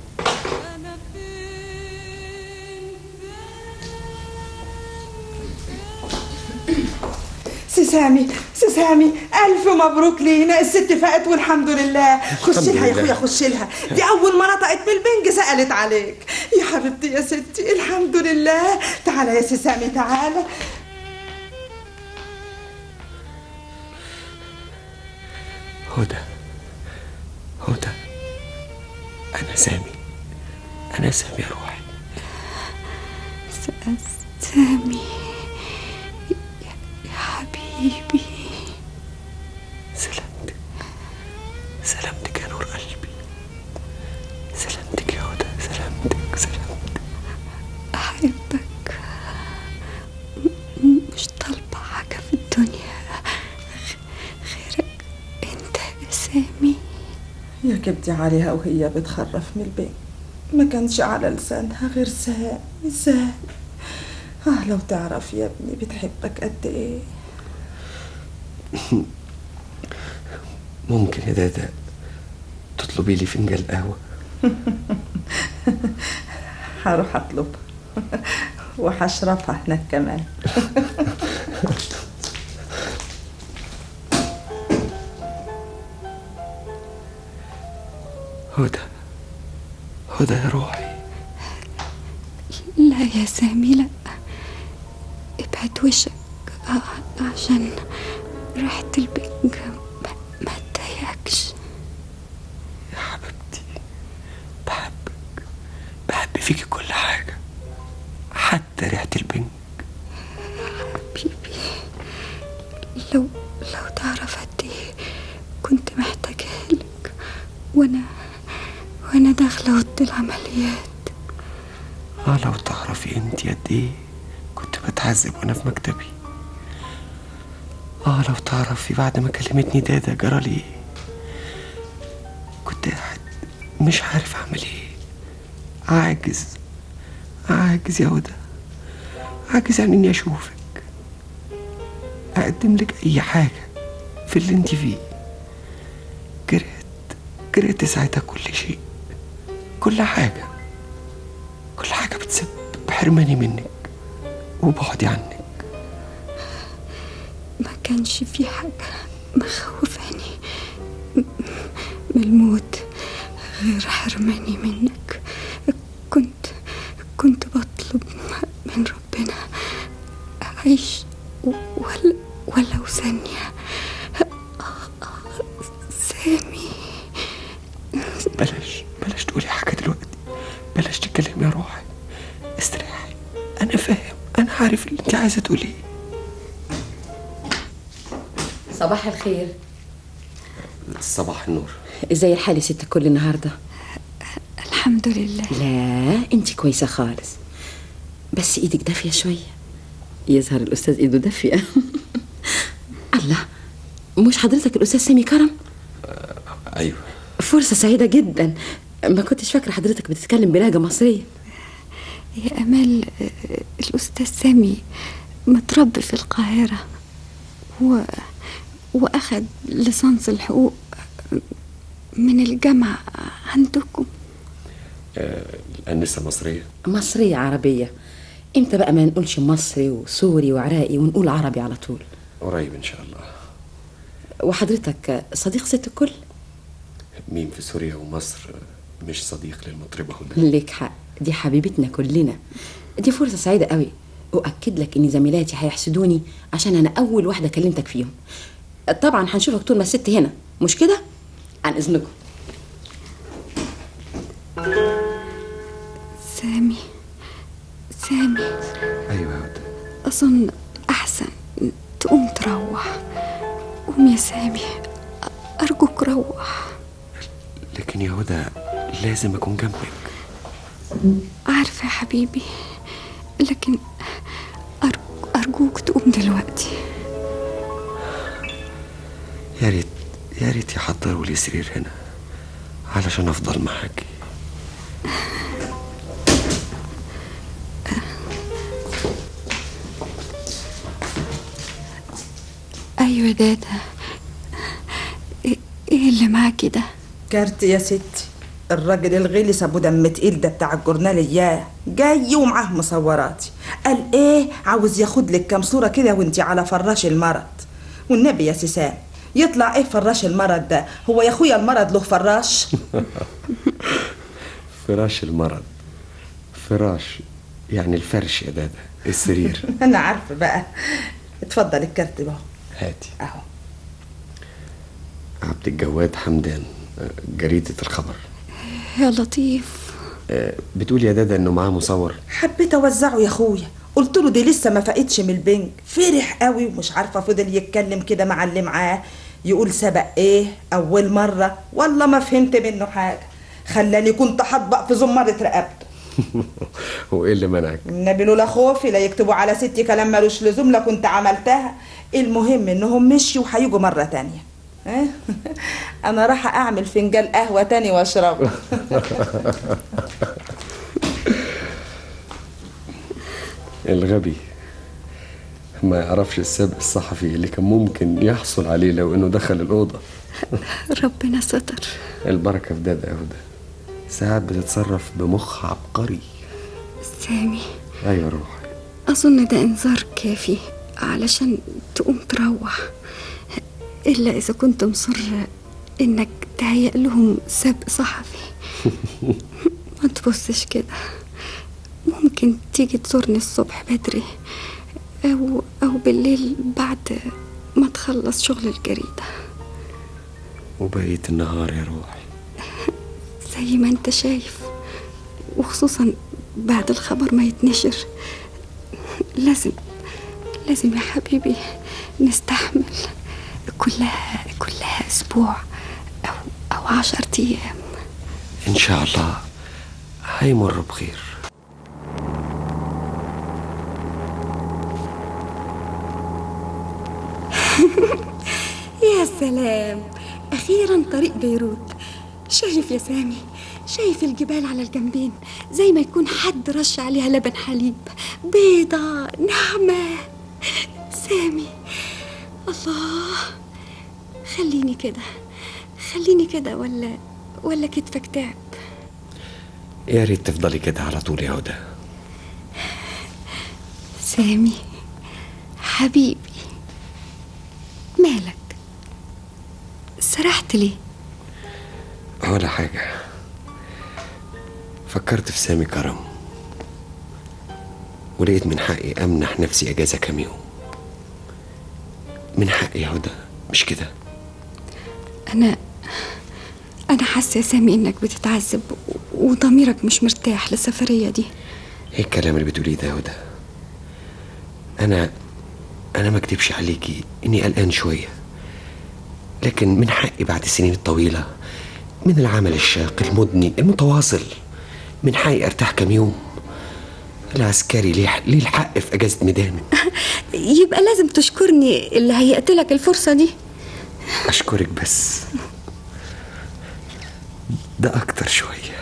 سي سامي سي سامي ألف مبروك لينا الست فاقت والحمد لله خش الحمد لها يا لله. أخويا خش لها دي أول ما نطقت من البنج سألت عليك يا حبيبتي يا ستي الحمد لله تعالى يا سي سامي تعالى هدى هدى أنا سامي أنا سامي يا روحي سامي يا يا حبيبي سلامتك سلامتك يا نور قلبي سلامتك يا هدى سلامتك سلامتك أحبك م- مش طالبة حاجة في الدنيا غ- غيرك أنت يا سامي يا كبدي عليها وهي بتخرف من البنج ما كانش على لسانها غير سامي سامي اه لو تعرف يا ابني بتحبك قد ايه ممكن يا دادا تطلبي لي فنجان قهوة هروح اطلبها وهشربها هناك كمان هدى هدى يا روحي لا يا سامي لا ابعد وشك ع- عشان ريحة البنج ما, ما تضايقكش بحب فيكي كل حاجة حتى ريحة البنج حبيبي لو لو تعرف قد ايه كنت محتاجة لك وانا وانا داخلة اوضة العمليات اه لو تعرفي انت قد ايه كنت بتعذب وانا في مكتبي اه لو تعرفي بعد ما كلمتني دادا جرالي ايه كنت قاعد مش عارف اعمل ايه عاجز عاجز يا هدى عاجز عن اني اشوفك اقدم لك اي حاجه في اللي انت فيه كرهت كرهت ساعتها كل شيء كل حاجه كل حاجة بتسب بحرماني منك وبعدي عنك ما كانش في حاجة مخوفاني م- من الموت غير حرماني منك كنت كنت بطلب من ربنا أعيش ولا ولو ثانية سامي بلاش بلاش تقولي حاجة دلوقتي بلاش تتكلمي يا روحي استريحي أنا فاهم أنا عارف اللي أنت عايزة تقوليه صباح الخير صباح النور ازاي الحال يا ست الكل النهارده الحمد لله لا انت كويسه خالص بس ايدك دافيه شويه يظهر الاستاذ ايده دافيه الله مش حضرتك الاستاذ سامي كرم أيوه فرصه سعيده جدا ما كنتش فاكره حضرتك بتتكلم بلهجه مصريه يا أمال آه، الأستاذ سامي متربي في القاهرة و... وأخد ليسانس الحقوق من الجامعة عندكم آه، الأنسة مصرية مصريه عربيه امتى بقى ما نقولش مصري وسوري وعراقي ونقول عربي على طول قريب إن شاء الله وحضرتك صديق ست الكل مين في سوريا ومصر مش صديق للمطربة هدى ليك حق دي حبيبتنا كلنا دي فرصة سعيدة قوي وأكد لك إن زميلاتي هيحسدوني عشان أنا أول واحدة كلمتك فيهم طبعا هنشوفك طول ما الست هنا مش كده؟ عن إذنكم سامي سامي أيوة يا هدى أظن أحسن تقوم تروح قوم يا سامي أرجوك روح لكن يا هدى لازم أكون جنبك عارفة يا حبيبي لكن أرجو أرجوك تقوم دلوقتي يا ريت يا ريت يحضروا لي سرير هنا علشان أفضل معاكي أيوة دادا إيه إيه اللي معاكي ده؟ كارت يا ستي الراجل الغلس ابو دم تقيل ده بتاع الجورنال اياه جاي ومعاه مصوراتي قال ايه عاوز ياخد لك كام صوره كده وانتي على فراش المرض والنبي يا سيسان يطلع ايه فراش المرض ده هو يا اخويا المرض له فراش فراش المرض فراش يعني الفرش يا دادا السرير انا عارفه بقى اتفضل الكارت بقى هاتي اهو عبد الجواد حمدان آه، جريدة الخبر يا لطيف آه، بتقول يا دادا انه معاه مصور حبيت اوزعه يا اخويا قلت له دي لسه ما فاقتش من البنك فرح قوي ومش عارفه فضل يتكلم كده مع اللي معاه يقول سبق ايه اول مره والله ما فهمت منه حاجه خلاني كنت هطبق في زمرة رقبته وايه اللي منعك النبي لولا خوفي لا يكتبوا على ستي كلام ملوش لزوم لا كنت عملتها المهم انهم مشيوا وهيجوا مره تانية ها؟ انا راح اعمل فنجان قهوه تاني واشربه الغبي ما يعرفش السابق الصحفي اللي كان ممكن يحصل عليه لو انه دخل الأوضة ربنا ستر البركة في دادا يا هدى ساعات بتتصرف بمخ عبقري سامي ايوه روحي أظن ده إنذار كافي علشان تقوم تروح إلا إذا كنت مصر إنك تهيأ لهم سبق صحفي ما تبصش كده ممكن تيجي تزورني الصبح بدري أو أو بالليل بعد ما تخلص شغل الجريدة وبقية النهار يا روحي زي ما انت شايف وخصوصا بعد الخبر ما يتنشر لازم لازم يا حبيبي نستحمل كلها كلها اسبوع او او عشر ايام ان شاء الله هيمر بخير يا سلام اخيرا طريق بيروت شايف يا سامي شايف الجبال على الجنبين زي ما يكون حد رش عليها لبن حليب بيضة ناعمة سامي الله خليني كده خليني كده ولا ولا كتفك تعب يا ريت تفضلي كده على طول يا هدى سامي حبيبي مالك سرحت ليه ولا حاجة فكرت في سامي كرم ولقيت من حقي أمنح نفسي أجازة كام يوم من حقي يا هدى مش كده انا انا حاسه يا سامي انك بتتعذب و- وضميرك مش مرتاح للسفريه دي ايه الكلام اللي بتقوليه ده يا هدى انا انا ما اكدبش عليكي اني قلقان شويه لكن من حقي بعد السنين الطويله من العمل الشاق المدني المتواصل من حقي ارتاح كام يوم العسكري ليه ليه الحق في اجازه ميدان يبقى لازم تشكرني اللي هيأت لك الفرصه دي اشكرك بس ده اكتر شويه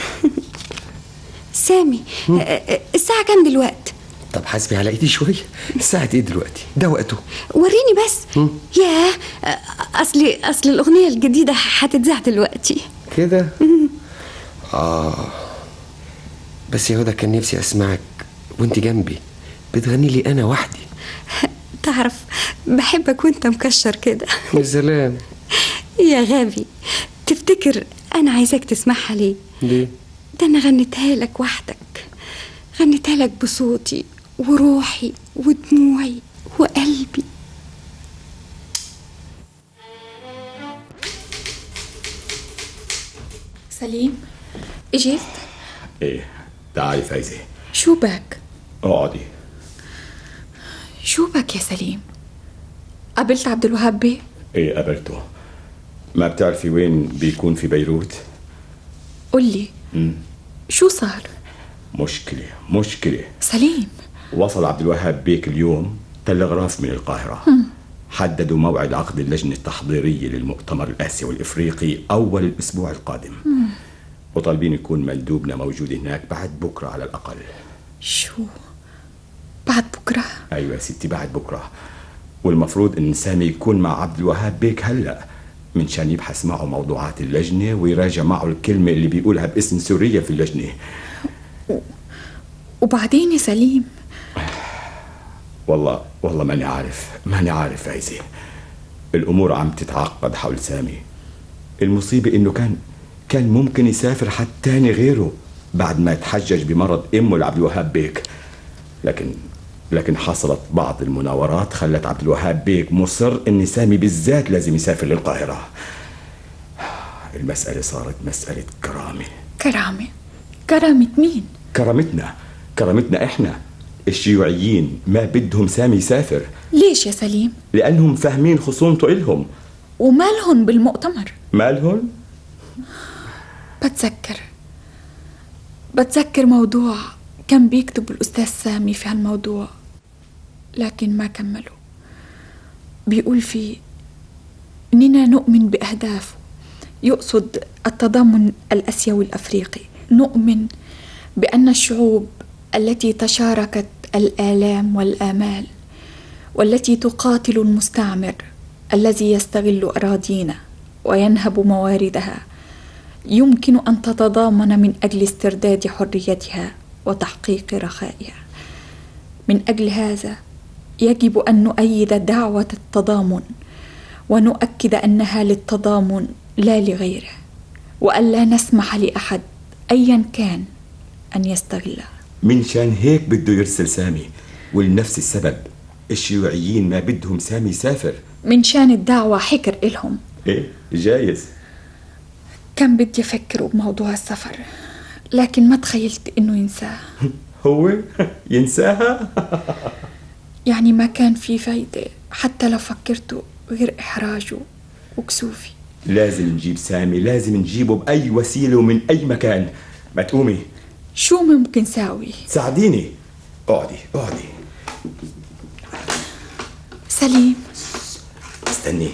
سامي آه، آه، الساعه كام دلوقتي طب حاسبي على ايدي شويه الساعه ايه دلوقتي ده وقته وريني بس ياه آه، اصلي اصل الاغنيه الجديده هتتذاع دلوقتي كده اه بس يا هدى كان نفسي اسمعك وانت جنبي بتغني لي انا وحدي تعرف بحبك وانت مكشر كده يا سلام يا غبي تفتكر انا عايزاك تسمعها ليه ليه ده انا غنيتها لك وحدك غنيتها لك بصوتي وروحي ودموعي وقلبي سليم اجيت ايه تعالي فايزة شو بك اقعدي شو بك يا سليم قابلت عبد الوهاب بيه ايه قابلته ما بتعرفي وين بيكون في بيروت قل لي مم. شو صار مشكلة مشكلة سليم وصل عبد الوهاب بيك اليوم تلغراف من القاهرة هم. حددوا موعد عقد اللجنة التحضيرية للمؤتمر الآسيوي الإفريقي أول الأسبوع القادم مم. وطالبين يكون مندوبنا موجود هناك بعد بكرة على الأقل شو بعد بكرة أيوة يا ستي بعد بكرة والمفروض إن سامي يكون مع عبد الوهاب بيك هلأ من شان يبحث معه موضوعات اللجنة ويراجع معه الكلمة اللي بيقولها باسم سوريا في اللجنة وبعدين يا سليم والله والله ماني عارف ماني عارف فايزة الأمور عم تتعقد حول سامي المصيبة إنه كان كان ممكن يسافر حد تاني غيره بعد ما يتحجج بمرض أمه لعبد الوهاب بيك لكن لكن حصلت بعض المناورات خلت عبد الوهاب بيك مصر إن سامي بالذات لازم يسافر للقاهرة المسألة صارت مسألة كرامة كرامة كرامة مين كرامتنا كرامتنا إحنا الشيوعيين ما بدهم سامي يسافر ليش يا سليم لأنهم فاهمين خصومته إلهم ومالهم بالمؤتمر مالهم؟ بتذكر بتذكر موضوع كان بيكتب الأستاذ سامي في هالموضوع لكن ما كمله بيقول فيه إننا نؤمن بأهدافه يقصد التضامن الأسيوي الأفريقي نؤمن بأن الشعوب التي تشاركت الآلام والآمال والتي تقاتل المستعمر الذي يستغل أراضينا وينهب مواردها يمكن أن تتضامن من أجل استرداد حريتها وتحقيق رخائها من أجل هذا يجب أن نؤيد دعوة التضامن ونؤكد أنها للتضامن لا لغيره وألا نسمح لأحد أيا كان أن يستغلها من شان هيك بده يرسل سامي ولنفس السبب الشيوعيين ما بدهم سامي يسافر من شان الدعوة حكر إلهم ايه جايز كان بدي أفكروا بموضوع السفر لكن ما تخيلت إنه ينساه هو ينساها يعني ما كان في فايدة حتى لو فكرته غير إحراجه وكسوفي لازم نجيب سامي لازم نجيبه بأي وسيلة ومن أي مكان ما تقومي شو ممكن ساوي ساعديني اقعدي اقعدي سليم استني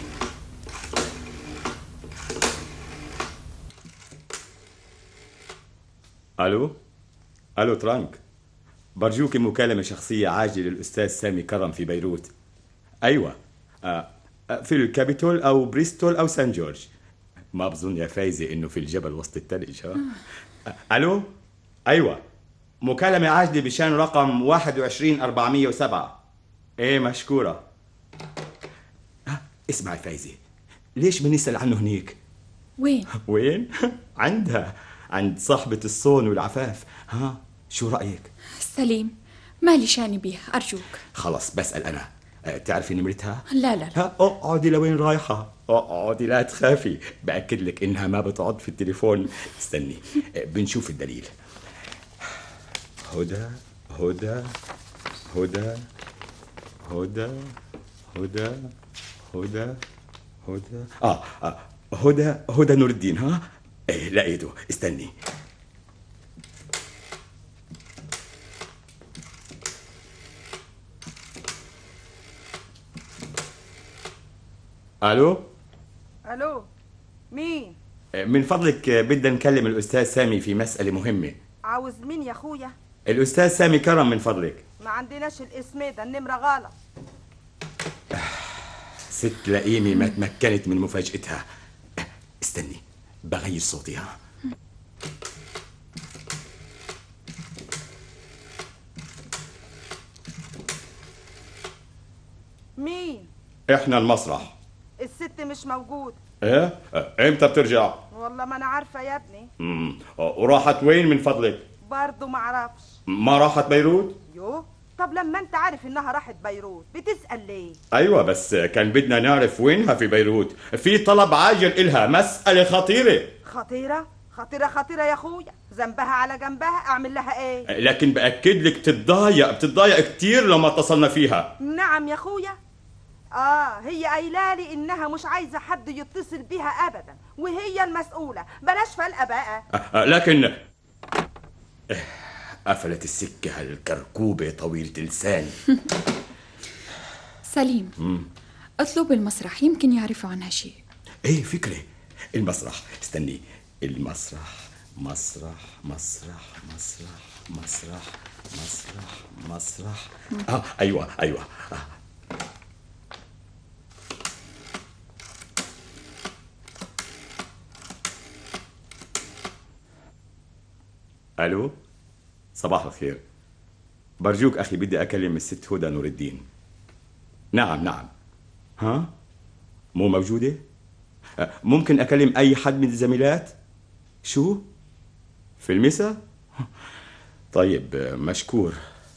الو الو ترانك برجوك مكالمة شخصية عاجلة للأستاذ سامي كرم في بيروت أيوة آه، آه، في الكابيتول أو بريستول أو سان جورج ما بظن يا فايزة إنه في الجبل وسط التلج ها الو ايوه مكالمة عاجلة بشان رقم 21407 ايه مشكورة ها، اسمعي فايزة ليش بنسأل عنه هنيك؟ وين؟ وين؟ عندها عند صاحبة الصون والعفاف ها شو رأيك؟ سليم مالي شاني بيها أرجوك خلص بسأل أنا أه، تعرفي نمرتها؟ لا لا لا ها اقعدي لوين رايحة؟ اقعدي لا تخافي بأكد لك إنها ما بتقعد في التليفون استني أه، بنشوف الدليل هدى هدى هدى هدى هدى هدى هدى آه, آه هدى هدى نور الدين ها؟ إيه لقيته استني الو الو مين من فضلك بدنا نكلم الأستاذ سامي في مسألة مهمة عاوز مين يا اخويا الأستاذ سامي كرم من فضلك ما عندناش الاسم ده النمره غلط ست لئيمة ما تمكنت من مفاجأتها استني بغير صوتي ها مين احنا المسرح الست مش موجود ايه امتى بترجع والله ما انا عارفه يا ابني مم. وراحت وين من فضلك برضه ما اعرفش ما راحت بيروت يو طب لما انت عارف انها راحت بيروت بتسال ليه ايوه بس كان بدنا نعرف وينها في بيروت في طلب عاجل إلها مسألة خطيرة خطيره خطيره خطيره يا اخويا ذنبها على جنبها اعمل لها ايه لكن بأكد لك بتتضايق بتتضايق كتير لما اتصلنا فيها نعم يا اخويا اه هي قايله لي انها مش عايزه حد يتصل بيها ابدا وهي المسؤوله بلاش فلقه بقى أه، لكن إيه، قفلت السكة هالكركوبة طويلة اللسان سليم مم. اطلب المسرح يمكن يعرفوا عنها شيء ايه فكرة المسرح استني المسرح مسرح مسرح مسرح مسرح مسرح مسرح اه ايوه ايوه آه. الو صباح الخير برجوك اخي بدي اكلم الست هدى نور الدين نعم نعم ها مو موجوده أه، ممكن اكلم اي حد من الزميلات شو في المسا طيب أه، مشكور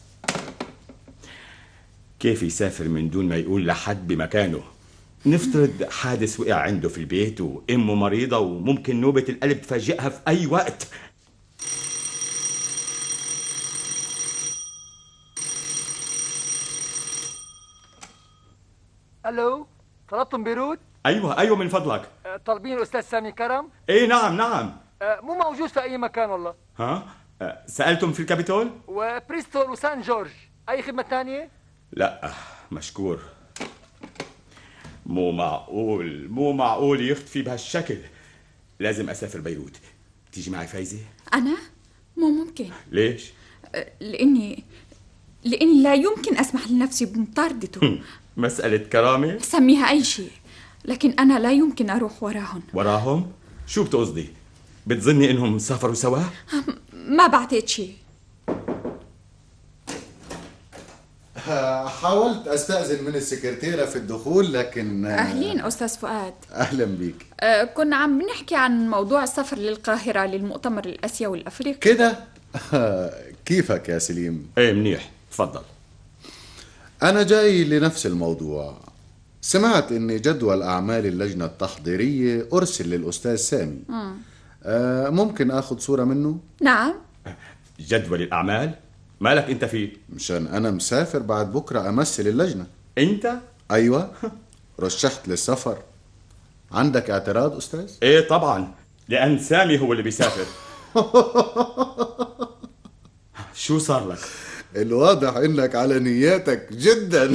كيف يسافر من دون ما يقول لحد بمكانه نفترض حادث وقع عنده في البيت وامه مريضه وممكن نوبه القلب تفاجئها في اي وقت الو طلبتم بيروت ايوه ايوه من فضلك أه، طالبين الاستاذ سامي كرم ايه نعم نعم أه، مو موجود في اي مكان والله ها أه، سالتم في الكابيتول وبريستول وسان جورج اي خدمه ثانيه لا مشكور مو معقول مو معقول يختفي بهالشكل لازم اسافر بيروت تيجي معي فايزه أنا؟ مو ممكن ليش أه، لأني لأني لا يمكن أسمح لنفسي بمطاردته مساله كرامه سميها أي شيء لكن أنا لا يمكن أروح وراهم وراهم شو بتقصدي بتظني انهم سافروا سوا ما بعتقد شيء حاولت استأذن من السكرتيرة في الدخول لكن أهلين أستاذ فؤاد أهلا بيك أه، كنا عم بنحكي عن موضوع السفر للقاهرة للمؤتمر الآسيوي الأفريقي كده كيفك يا سليم ايه منيح تفضل أنا جاي لنفس الموضوع سمعت إن جدول أعمال اللجنة التحضيرية أرسل للأستاذ سامي مم. آه ممكن أخذ صورة منه؟ نعم جدول الاعمال مالك انت فيه مشان أنا مسافر بعد بكرة أمثل اللجنة انت أيوة رشحت للسفر عندك اعتراض أستاذ؟ ايه طبعا لان سامي هو اللي بيسافر شو صار لك الواضح إنك على نياتك جدا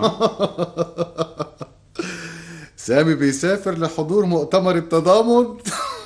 سامي بيسافر لحضور مؤتمر التضامن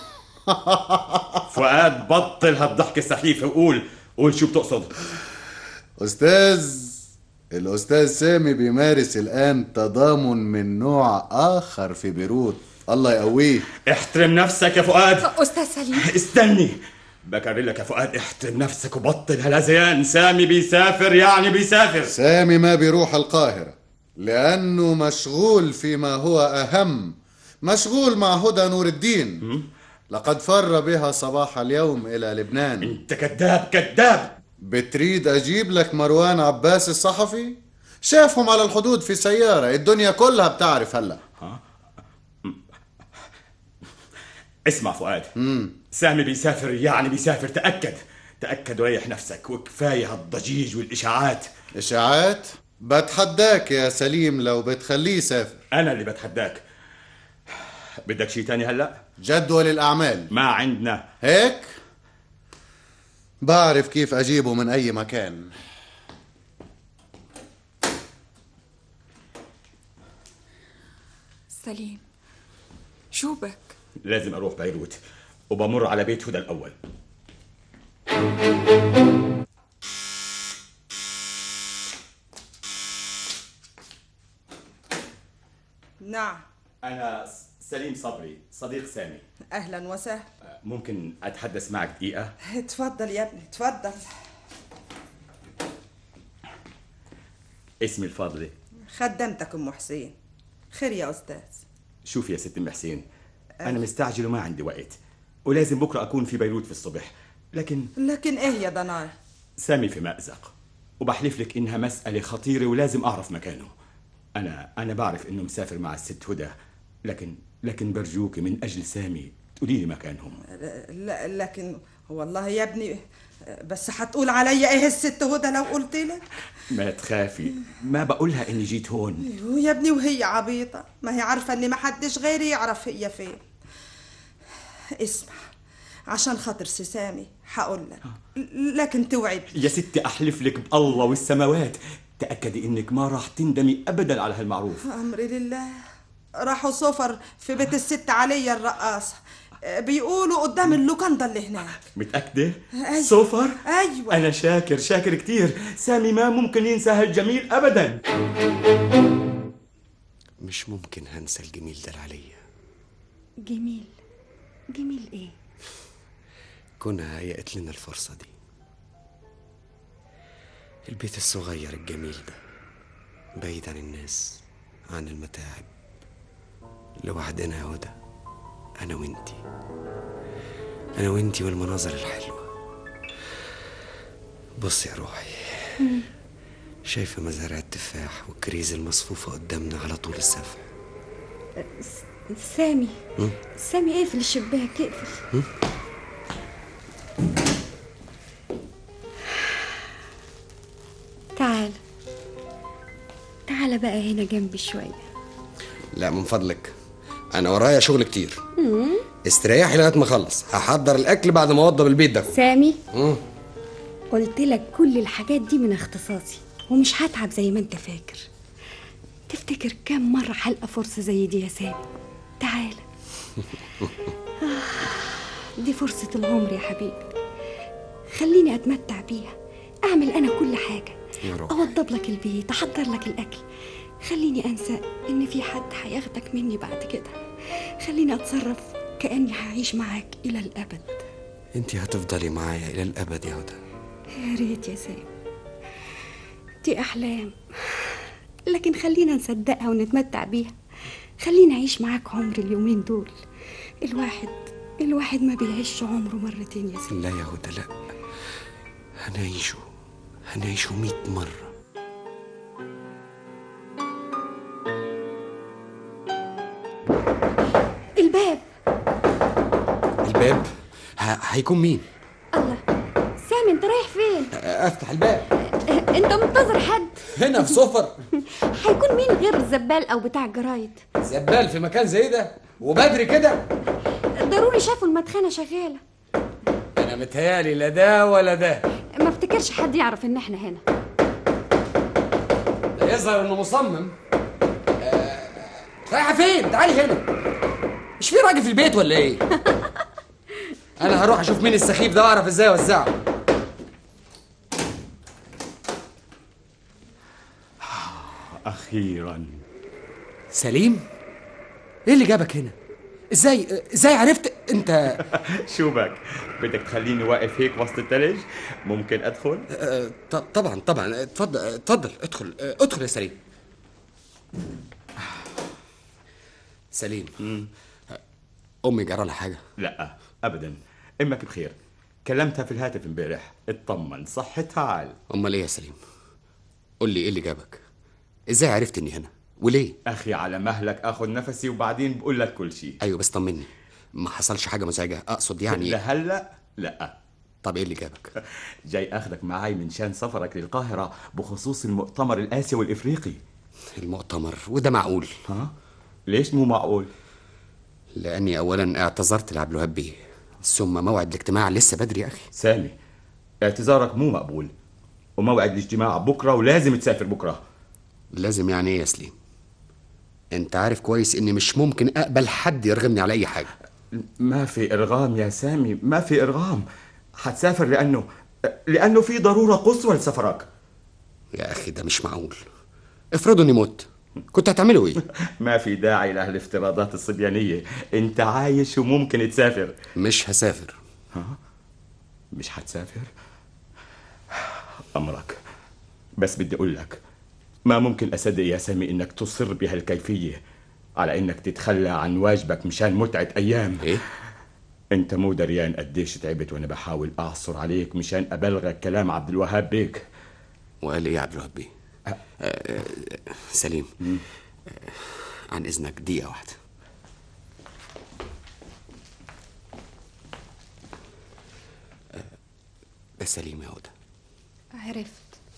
فؤاد بطل هالضحكة السخيفة وقول قول شو بتقصد أستاذ الأستاذ سامي بيمارس الآن تضامن من نوع آخر في بيروت الله يقويه احترم نفسك يا فؤاد أستاذ سليم استني بكرر لك يا فؤاد احترم نفسك وبطل هالهذيان سامي بيسافر يعني بيسافر سامي ما بيروح القاهرة لأنه مشغول فيما هو أهم مشغول مع هدى نور الدين لقد فر بها صباح اليوم إلى لبنان أنت كذاب كذاب بتريد أجيب لك مروان عباس الصحفي شافهم على الحدود في سيارة الدنيا كلها بتعرف هلأ اسمع فؤاد سامي بيسافر يعني بيسافر تأكد تأكد وريح نفسك وكفاية هالضجيج والإشاعات إشاعات؟ بتحداك يا سليم لو بتخليه يسافر أنا اللي بتحداك بدك شي تاني هلأ؟ جدول الأعمال ما عندنا هيك؟ بعرف كيف أجيبه من أي مكان سليم شو بك؟ لازم أروح بيروت وبمر على بيت هدى الأول نعم أنا سليم صبري صديق سامي اهلا وسهلا ممكن أتحدث معك دقيقة؟ اتفضل يا ابني اتفضل اسمي الفاضلة خدمتك ام حسين خير يا استاذ شوف يا ست ام حسين أنا مستعجل وما عندي وقت ولازم بكرة أكون في بيروت في الصبح لكن لكن ايه يا ضناي سامي في مأزق وبحلف لك إنها مسألة خطيرة ولازم أعرف مكانه أنا أنا بعرف إنه مسافر مع الست هدى لكن لكن برجوك من أجل سامي تقولي لي مكانهم لا لكن والله يا ابني بس هتقول عليا ايه الست هدى لو قلت لك ما تخافي ما بقولها إني جيت هون يا ابني وهي عبيطة ما هي عارفة ان ما حدش غيري يعرف هي فين اسمع عشان خاطر سي سامي هقول لك لكن توعد يا ستي أحلف لك بالله والسماوات تأكدي إنك ما راح تندمي أبدا على هالمعروف امري لله راحوا سفر في بيت الست عليا الرقاصة بيقولوا قدام اللوكاندا اللي هناك متأكدة؟ أيوة. سوفر؟ ايوه أنا شاكر شاكر كتير سامي ما ممكن ينسى هالجميل أبدا مش ممكن هنسى الجميل ده عليا جميل جميل ايه كونها هيأت لنا الفرصة دي البيت الصغير الجميل ده بعيد عن الناس عن المتاعب لوحدنا يا هدى أنا وإنتي أنا وإنتي والمناظر الحلوة بص يا روحي شايفة مزارع التفاح والكريز المصفوفة قدامنا على طول السفح س- سامي م? سامي اقفل الشباك اقفل م? تعال تعال بقى هنا جنبي شوية لا من فضلك أنا ورايا شغل كتير مم. استريحي لغاية ما أخلص هحضر الأكل بعد ما أوضب البيت ده سامي مم. قلت لك كل الحاجات دي من اختصاصي ومش هتعب زي ما انت فاكر تفتكر كم مرة حلقة فرصة زي دي يا سامي تعال آه، دي فرصة العمر يا حبيبي خليني أتمتع بيها أعمل أنا كل حاجة يا روح أوضب لك البيت أحضر لك الأكل خليني أنسى إن في حد هياخدك مني بعد كده خليني أتصرف كأني هعيش معاك إلى الأبد أنتي هتفضلي معايا إلى الأبد يا هدى يا ريت يا سامي دي أحلام لكن خلينا نصدقها ونتمتع بيها خلينا أعيش معاك عمر اليومين دول الواحد الواحد ما بيعيش عمره مرتين يا سامي لا يا هدى لا هنعيشه هنعيشه مئة مرة الباب الباب ه... هيكون مين؟ الله سامي انت رايح فين افتح الباب اه، انت منتظر حد هنا في سفر هيكون مين غير الزبال او بتاع الجرايد زبال في مكان زي ده وبدري كده ضروري شافوا المدخنه شغاله انا متهيالي لا ده ولا ده ما افتكرش حد يعرف ان احنا هنا ده يظهر انه مصمم آه، رايحه فين تعالي هنا مش في راجل في البيت ولا ايه انا هروح اشوف مين السخيف ده واعرف ازاي اوزعه أخيرا سليم ايه اللي جابك هنا ازاي ازاي عرفت انت شو بك بدك تخليني واقف هيك وسط الثلج ممكن ادخل آه، ط- طبعا طبعا اتفضل اتفضل ادخل آه، ادخل يا سليم سليم امي جرى لها حاجه لا ابدا امك بخير كلمتها في الهاتف امبارح اطمن صحتها عال امال ايه يا سليم قول لي ايه اللي جابك ازاي عرفت اني هنا وليه اخي على مهلك اخذ نفسي وبعدين بقول لك كل شيء ايوه بس طمني ما حصلش حاجه مزعجه اقصد يعني لهلا لا طب ايه اللي جابك جاي اخذك معي من شان سفرك للقاهره بخصوص المؤتمر الاسيوي الافريقي المؤتمر وده معقول ها ليش مو معقول لاني اولا اعتذرت لعبد الوهاب بيه ثم موعد الاجتماع لسه بدري يا اخي سامي اعتذارك مو مقبول وموعد الاجتماع بكره ولازم تسافر بكره لازم يعني ايه يا سليم انت عارف كويس اني مش ممكن اقبل حد يرغمني على اي حاجه ما في ارغام يا سامي ما في ارغام حتسافر لانه لانه في ضروره قصوى لسفرك يا اخي ده مش معقول افرضوا اني مت كنت هتعملوا ايه ما في داعي لهالافتراضات الصبيانيه انت عايش وممكن تسافر مش هسافر ها مش حتسافر امرك بس بدي اقول لك ما ممكن اصدق يا سامي انك تصر بهالكيفيه على انك تتخلى عن واجبك مشان متعه ايام ايه انت مو دريان قديش تعبت وانا بحاول اعصر عليك مشان ابلغك كلام عبد الوهاب بيك وقال ايه عبد الوهاب بيه آه، آه، سليم آه، عن اذنك دقيقه واحده آه، ده سليم يا هدى عرفت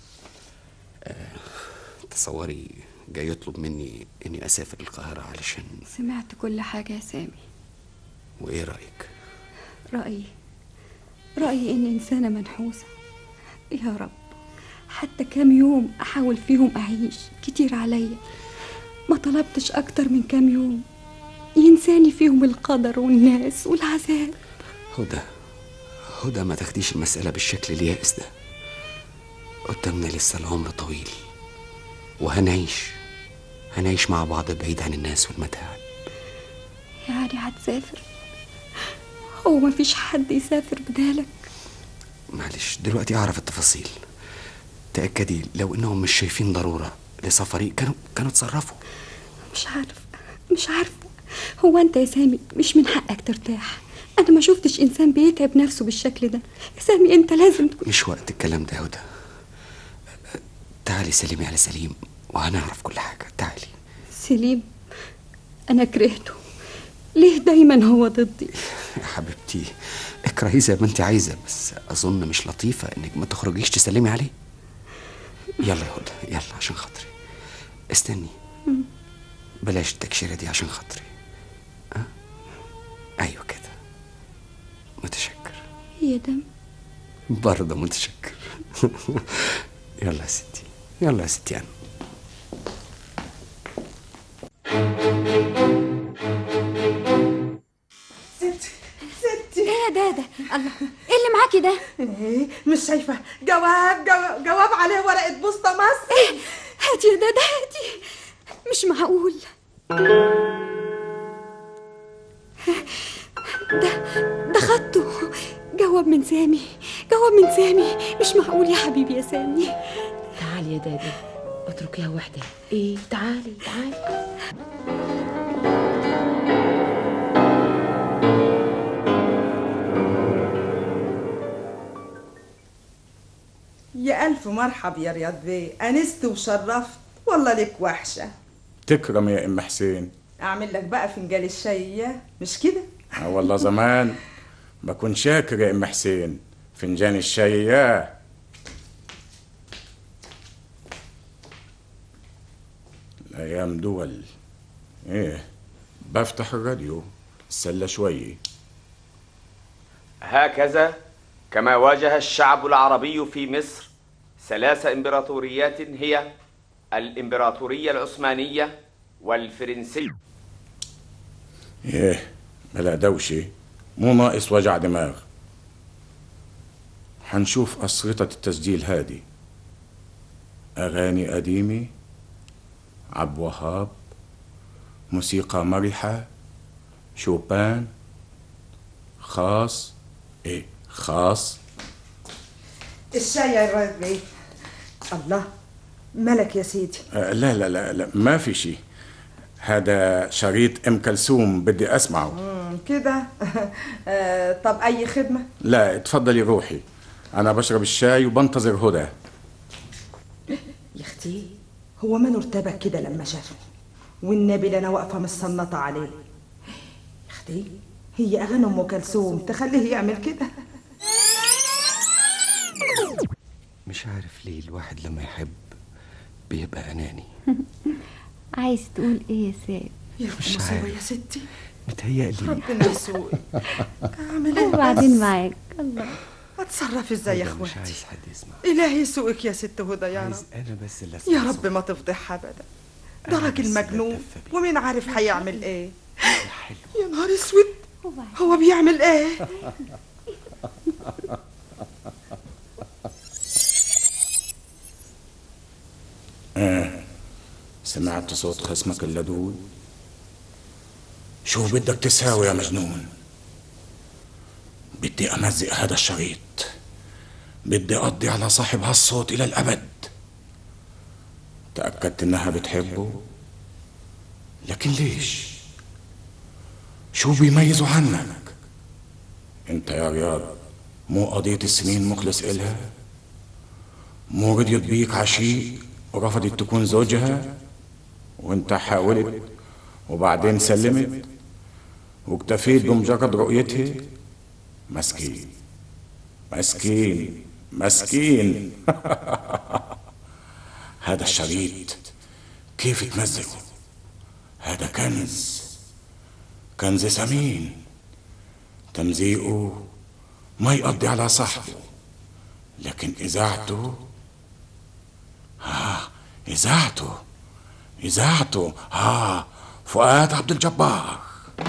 تصوري جاي يطلب مني اني اسافر القاهره علشان سمعت كل حاجة يا سامي وايه رايك رأيي رأيي إني إنسانة منحوسة يا رب حتى كام يوم أحاول فيهم أعيش كتير عليا ما طلبتش أكتر من كام يوم ينساني فيهم القدر والناس والعذاب هدى هدى ما تاخديش المسألة بالشكل اليائس ده قدامنا لسه العمر طويل وهنعيش هنعيش مع بعض بعيد عن الناس والمتاعب يعني هتسافر هو ما فيش حد يسافر بدالك معلش دلوقتي أعرف التفاصيل تأكدي لو إنهم مش شايفين ضرورة لسفري كانوا كانوا اتصرفوا مش عارفة مش عارفة هو أنت يا سامي مش من حقك ترتاح أنا ما شفتش إنسان بيتعب نفسه بالشكل ده يا سامي أنت لازم تكون مش وقت الكلام ده يا هدى تعالي سلمي على سليم وهنعرف كل حاجة تعالي سليم أنا كرهته ليه دايما هو ضدي يا حبيبتي اكرهيه زي ما انت عايزة بس أظن مش لطيفة إنك ما تخرجيش تسلمي عليه يلا يا هدى يلا عشان خاطري استني مم. بلاش التكشيرة دي عشان خاطري أه؟ أيوة كده متشكر يا دم برضه متشكر يلا يا ستي يلا يا ستي أنا ستي ستي ايه يا دادا الله ايه اللي معاكي ده ايه مش شايفه جواب جواب, جواب عليه ورقه بوسطه مصر ايه هاتي يا دادا هاتي مش معقول ده ده خطه جواب من سامي جواب من سامي مش معقول يا حبيبي يا سامي تعالي يا دادي اتركيها وحدة ايه تعالي تعالي يا الف مرحب يا رياض بيه انست وشرفت والله لك وحشه تكرم يا ام حسين اعمل لك بقى فنجان الشاي إياه، مش كده اه والله زمان بكون شاكر يا ام حسين فنجان الشاي ياه الايام دول ايه بفتح الراديو سلة شوي هكذا كما واجه الشعب العربي في مصر ثلاث امبراطوريات هي الامبراطوريه العثمانيه والفرنسيه ايه بلا دوشة مو ناقص وجع دماغ حنشوف أسرطة التسجيل هادي أغاني قديمة عبد الوهاب موسيقى مرحة شوبان خاص ايه خاص الشاي يا راد بيه الله ملك يا سيدي آه لا لا لا لا ما في شيء هذا شريط ام كلثوم بدي اسمعه مم، كده آه، طب اي خدمه لا اتفضلي روحي انا بشرب الشاي وبنتظر هدى يا اختي هو ما ارتبك كده لما شافني والنبي اللي انا واقفه مصنطه عليه يا اختي هي اغاني ام كلثوم تخليه يعمل كده مش عارف ليه الواحد لما يحب بيبقى أناني عايز تقول ايه يا سام يا مش مصيبه عارف. يا ستي متهيألي ربنا يسوق اعمل ايه وبعدين بس؟ معاك الله اتصرف ازاي يا هدى مش اخواتي عايز حد يسمع الهي يسوقك يا ست هدى يا عايز رب أنا بس اللي أسمع يا رب ما تفضحها ابدا ده أنا راجل بس مجنون ومين عارف هيعمل ايه يا نهار اسود وبعدين هو بيعمل ايه آه. سمعت صوت خصمك اللدود شو بدك تساوي يا مجنون بدي أمزق هذا الشريط بدي أقضي على صاحب هالصوت إلى الأبد تأكدت إنها بتحبه لكن ليش شو بيميزوا عنك انت يا رياض مو قضية السنين مخلص إلها مو رضيت بيك عشيق ورفضت تكون زوجها وانت حاولت وبعدين سلمت واكتفيت بمجرد رؤيتها مسكين مسكين مسكين هذا الشريط كيف تمزقه هذا كنز كنز ثمين تمزيقه ما يقضي على صاحبه لكن إذاعته ها إذاعته إذاعته ها فؤاد عبد الجبار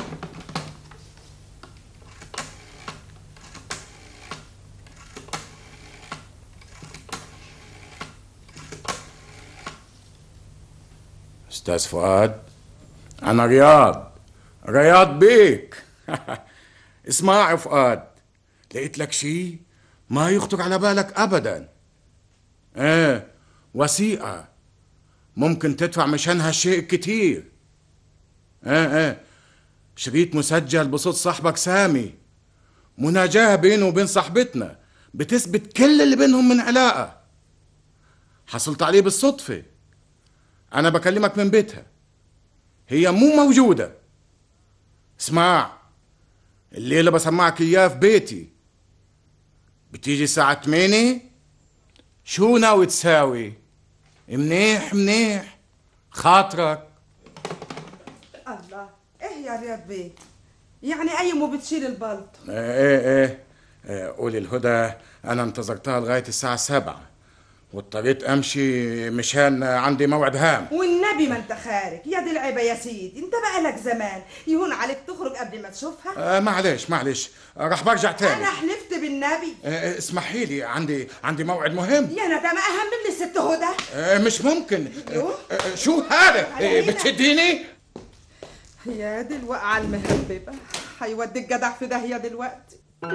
أستاذ فؤاد أنا رياض رياض بيك اسمع يا فؤاد لقيت لك شيء ما يخطر على بالك أبدا ايه وثيقة ممكن تدفع مشان هالشيء كتير ايه ايه شريط مسجل بصوت صاحبك سامي مناجاة بينه وبين صاحبتنا بتثبت كل اللي بينهم من علاقة حصلت عليه بالصدفة أنا بكلمك من بيتها هي مو موجودة اسمع الليلة بسمعك إياه في بيتي بتيجي الساعة 8 شو ناوي تساوي منيح منيح خاطرك الله ايه يا رياض بيه يعني اي مو بتشيل البلط ايه ايه ايه قولي الهدى انا انتظرتها لغايه الساعه سبعة واضطريت امشي مشان عندي موعد هام والنبي ما انت خارج يا دي العيبه يا سيدي انت بقالك زمان يهون عليك تخرج قبل ما تشوفها آه معلش معلش راح برجع تاني انا حلفت بالنبي آه آه، اسمحي لي عندي عندي موعد مهم يا ندى ما اهم من الست هدى آه مش ممكن آه آه شو هذا آه بتشديني يا دي الوقعه المهببه هيوديك جدع في داهيه دلوقتي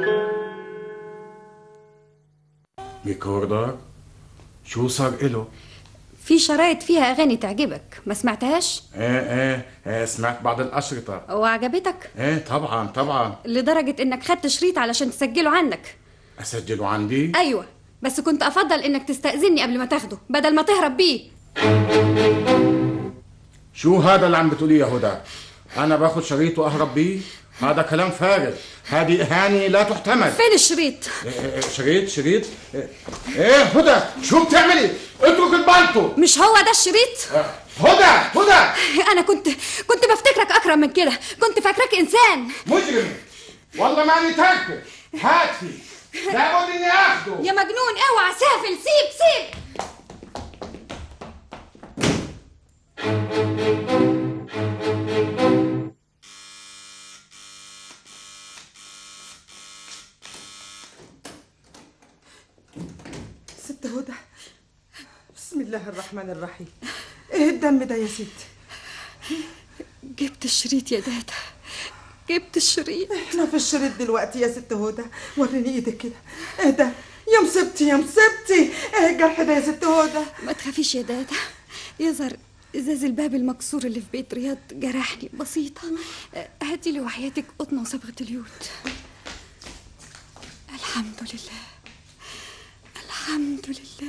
ريكوردر شو صار إله في شرايط فيها اغاني تعجبك ما سمعتهاش ايه ايه ايه سمعت بعض الاشرطه وعجبتك ايه طبعا طبعا لدرجة انك خدت شريط علشان تسجله عندك اسجله عندي ايوه بس كنت افضل انك تستأذني قبل ما تاخده بدل ما تهرب بيه شو هذا اللي عم بتقوليه يا هدى انا باخذ شريط واهرب بيه هذا كلام فارغ هذه اهانه لا تحتمل فين الشريط إيه، إيه، شريط شريط ايه إيه، هدى شو بتعملي اترك البلطو مش هو ده الشريط هدى هدى انا كنت كنت بفتكرك اكرم من كده كنت فاكراك انسان مجرم والله ماني تركه هاتي لابد اني اخده يا مجنون اوعى سافل سيب سيب ست هدى بسم الله الرحمن الرحيم ايه الدم ده يا ستي جبت الشريط يا دادا جبت الشريط احنا في الشريط دلوقتي يا ست هدى وريني ايدك كده ايه ده يا مصيبتي يا مصيبتي ايه الجرح ده يا ست هدى ما تخافيش يا دادا يظهر ازاز الباب المكسور اللي في بيت رياض جرحني بسيطة هاتي لي وحياتك قطنة وصبغة اليود الحمد لله الحمد لله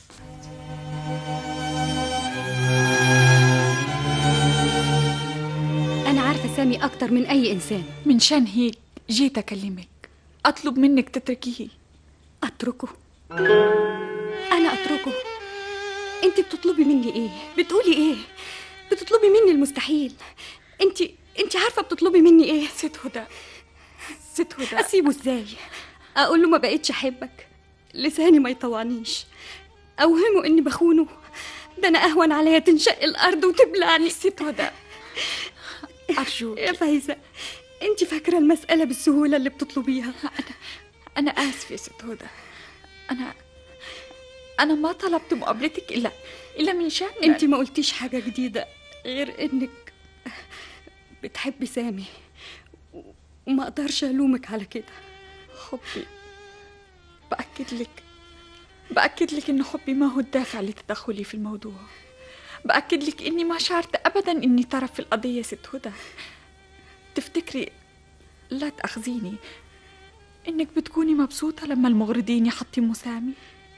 أنا عارفة سامي أكتر من أي إنسان من شان هيك جيت أكلمك أطلب منك تتركيه أتركه أنا أتركه أنت بتطلبي مني إيه؟ بتقولي إيه؟ بتطلبي مني المستحيل أنت أنت عارفة بتطلبي مني إيه؟ ست هدى ست هدى أسيبه إزاي؟ أقول له ما بقتش أحبك لساني ما يطوعنيش أوهمه إني بخونه ده أنا أهون عليا تنشق الأرض وتبلعني ست هدى أرجوك يا فايزة أنت فاكرة المسألة بالسهولة اللي بتطلبيها أنا أنا آسفة يا ست هدى أنا أنا ما طلبت مقابلتك إلا إلا من شان أنت ما قلتيش حاجة جديدة غير إنك بتحبي سامي وما أقدرش ألومك على كده حبي بأكد لك بأكد لك إن حبي ما هو الدافع لتدخلي في الموضوع بأكد لك إني ما شعرت أبدا إني طرف في القضية ست هدى تفتكري لا تأخذيني إنك بتكوني مبسوطة لما المغردين يحطموا سامي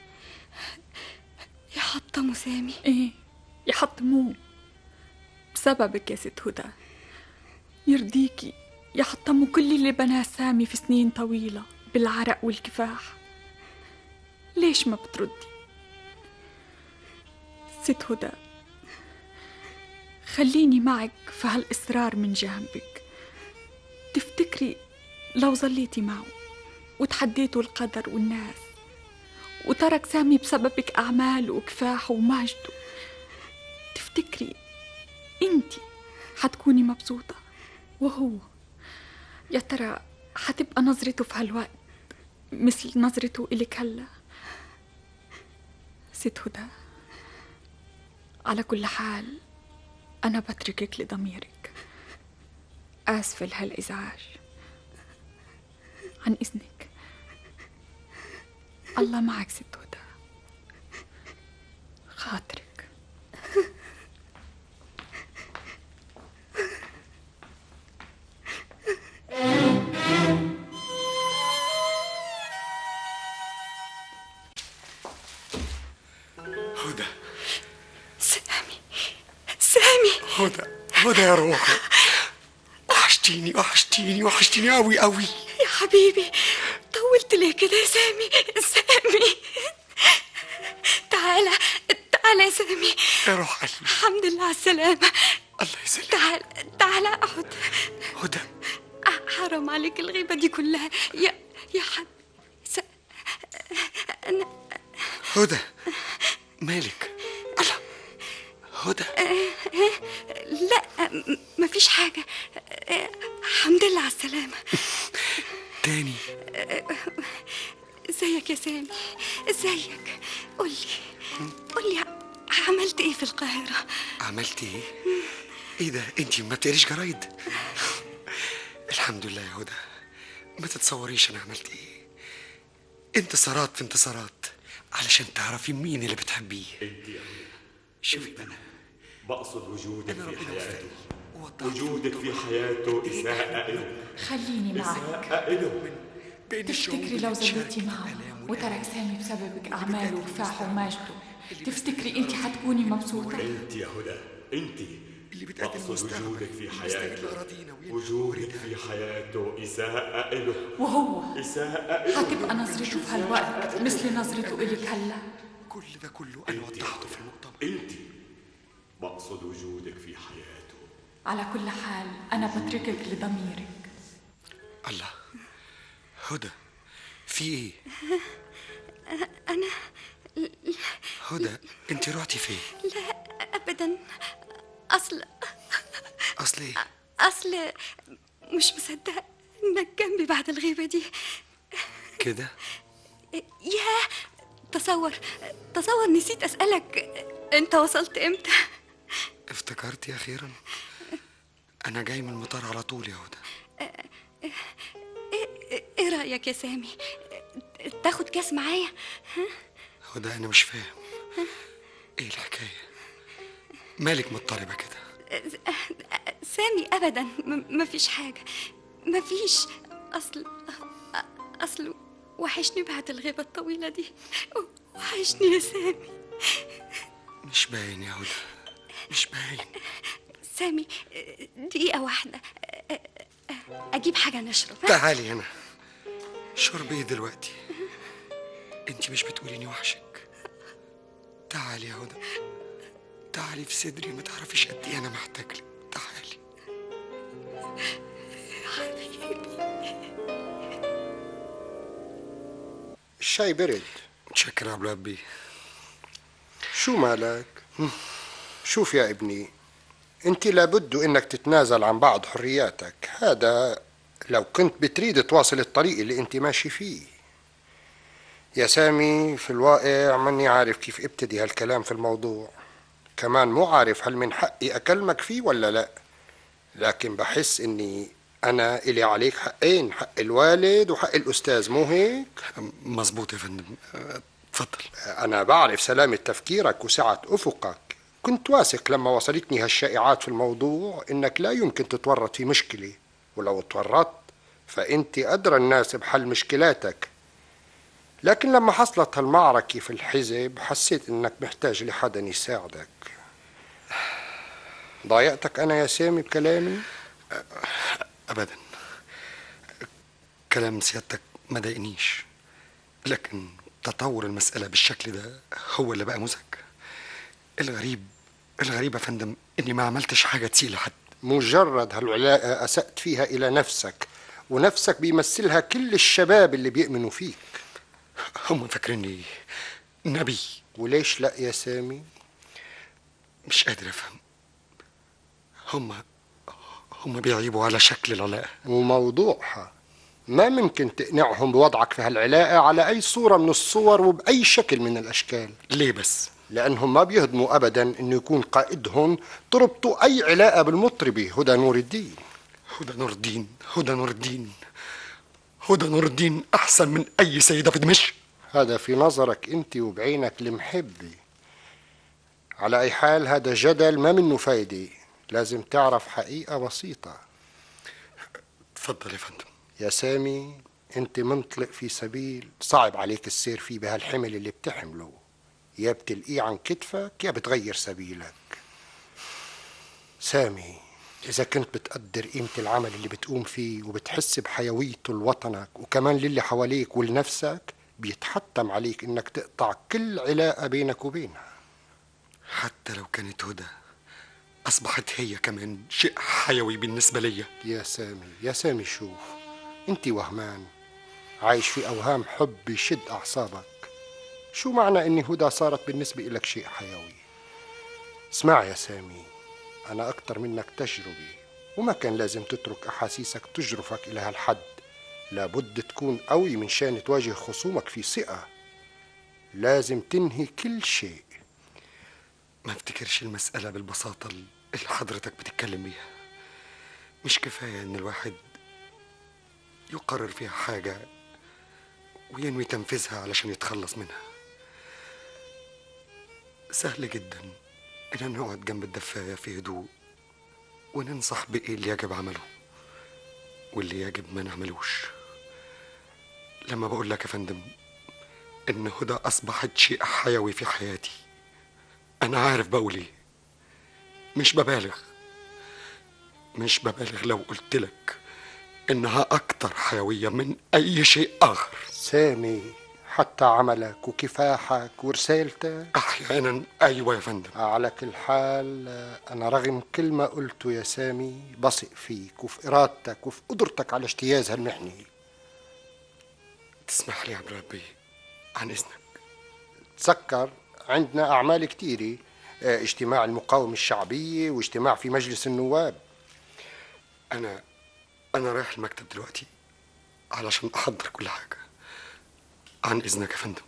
يحطموا سامي إيه يحطموه بسببك يا ست هدى يرضيكي يحطموا كل اللي بناه سامي في سنين طويلة بالعرق والكفاح ليش ما بتردي ست هدى خليني معك في هالإصرار من جانبك تفتكري لو ظليتي معه وتحديتوا القدر والناس وترك سامي بسببك أعماله وكفاحه ومجده تفتكري انتي حتكوني مبسوطة وهو يا ترى حتبقى نظرته في هالوقت مثل نظرته إلك هلا ست هدى على كل حال أنا بتركك لضميرك آسفة لهالإزعاج عن إذنك الله معك ست هدى خاطرك هدى سامي سامي هدى هدى يا روحي وحشتيني وحشتيني وحشتيني قوي قوي يا حبيبي طولت ليه كده يا سامي سامي تعالى تعالى يا سامي يا روح قلبي الحمد لله على السلامة الله يسلمك تعال تعال اقعد هدى حرام عليك الغيبة دي كلها يا يا حب س... أنا هدى مالك الله هدى لا م- مفيش حاجة الحمد لله على السلامة تاني ازيك يا سامي ازيك قولي قولي عملت ايه في القاهرة عملت ايه ايه ده انتي ما بتقريش جرايد الحمد لله يا هدى ما تتصوريش انا عملت ايه انتصارات في انتصارات علشان تعرفي مين اللي بتحبيه شوفي بقى بقصد وجودك في حياته وجودك في حياته إساءة إله خليني معك إساءة إله تفتكري لو زلتي معه وترك سامي بسببك أعماله وكفاحه ومجده تفتكري أنت حتكوني مبسوطة؟ أنت يا هدى أنت اللي بقصد وجودك في حياته وجودك في حياته إساءة إله وهو إساءة إله حتبقى نظرته في هالوقت مثل نظرته إلك هلا كل ده كله انا وضحته في المؤتمر أنت بقصد وجودك في حياته على كل حال أنا بتركك لضميرك الله هدى في ايه أنا هدى انت رحتي فين لا أبدا أصل اصل ايه أصل مش مصدق إنك جنبي بعد الغيبة دي كده يا تصور تصور نسيت أسألك أنت وصلت إمتى افتكرتي اخيرا انا جاي من المطار على طول يا هدى ايه رايك يا سامي تاخد كاس معايا ها؟ هدى انا مش فاهم ايه الحكايه مالك مضطربه كده سامي ابدا م- مفيش حاجه مفيش اصل اصل وحشني بعد الغيبه الطويله دي وحشني يا سامي مش باين يا هدى مش باين سامي دقيقه واحده اجيب حاجه نشرب ها؟ تعالي هنا شرب ايه دلوقتي انت مش بتقوليني وحشك تعالي يا هدى تعالي في صدري ما تعرفيش قد ايه انا محتاج لك تعالي الشاي برد متشكر يا عبد الوهاب بيه شو مالك شوف يا ابني انت لابد انك تتنازل عن بعض حرياتك هذا لو كنت بتريد تواصل الطريق اللي انت ماشي فيه يا سامي في الواقع ماني عارف كيف ابتدي هالكلام في الموضوع كمان مو عارف هل من حقي اكلمك فيه ولا لا لكن بحس اني انا الي عليك حقين حق الوالد وحق الاستاذ مو هيك مزبوط يا فندم اتفضل انا بعرف سلامة تفكيرك وسعة افقك كنت واثق لما وصلتني هالشائعات في الموضوع انك لا يمكن تتورط في مشكلة ولو تورطت فانت ادرى الناس بحل مشكلاتك لكن لما حصلت هالمعركة في الحزب حسيت انك محتاج لحدا يساعدك ضايقتك انا يا سامي بكلامي ابدا كلام سيادتك ما ضايقنيش لكن تطور المسألة بالشكل ده هو اللي بقى مزعج الغريب الغريب يا فندم اني ما عملتش حاجة تسيء لحد مجرد هالعلاقة أسأت فيها إلى نفسك ونفسك بيمثلها كل الشباب اللي بيؤمنوا فيك هم فاكريني نبي وليش لا يا سامي مش قادر افهم هم هم بيعيبوا على شكل العلاقة وموضوعها ما ممكن تقنعهم بوضعك في هالعلاقة على أي صورة من الصور وبأي شكل من الأشكال ليه بس؟ لأنهم ما بيهضموا أبدا أنه يكون قائدهم تربطوا أي علاقة بالمطربة هدى نور الدين هدى نور الدين هدى نور الدين هدى نور الدين أحسن من أي سيدة في دمشق هذا في نظرك أنت وبعينك المحبة على أي حال هذا جدل ما منه فايدة لازم تعرف حقيقة بسيطة تفضل يا فندم يا سامي انت منطلق في سبيل صعب عليك السير فيه بهالحمل اللي بتحمله يا بتلقيه عن كتفك يا بتغير سبيلك سامي إذا كنت بتقدر قيمة العمل اللي بتقوم فيه وبتحس بحيويته لوطنك وكمان للي حواليك ولنفسك بيتحتم عليك إنك تقطع كل علاقة بينك وبينها حتى لو كانت هدى أصبحت هي كمان شيء حيوي بالنسبة لي يا سامي يا سامي شوف انت وهمان عايش في أوهام حب يشد أعصابك شو معنى إن هدى صارت بالنسبة إلك شيء حيوي اسمع يا سامي أنا أكتر منك تجربي وما كان لازم تترك أحاسيسك تجرفك إلى هالحد لابد تكون قوي من شان تواجه خصومك في ثقة لازم تنهي كل شيء ما افتكرش المسألة بالبساطة اللي حضرتك بتتكلم بيها مش كفاية إن الواحد يقرر فيها حاجة وينوي تنفيذها علشان يتخلص منها سهل جدا إننا نقعد جنب الدفاية في هدوء وننصح بإيه اللي يجب عمله واللي يجب ما نعملوش لما بقول لك يا فندم إن هدى أصبحت شيء حيوي في حياتي أنا عارف بقول إيه مش ببالغ مش ببالغ لو قلت لك إنها أكتر حيوية من أي شيء آخر سامي حتى عملك وكفاحك ورسالتك أحيانا أيوة يا فندم على كل حال أنا رغم كل ما قلته يا سامي بثق فيك وفي إرادتك وفي قدرتك على اجتياز هالمحنة تسمح لي يا عبد ربي عن إذنك تذكر عندنا أعمال كتيرة اه، اجتماع المقاومة الشعبية واجتماع في مجلس النواب أنا أنا رايح المكتب دلوقتي علشان أحضر كل حاجة عن إذنك يا فندم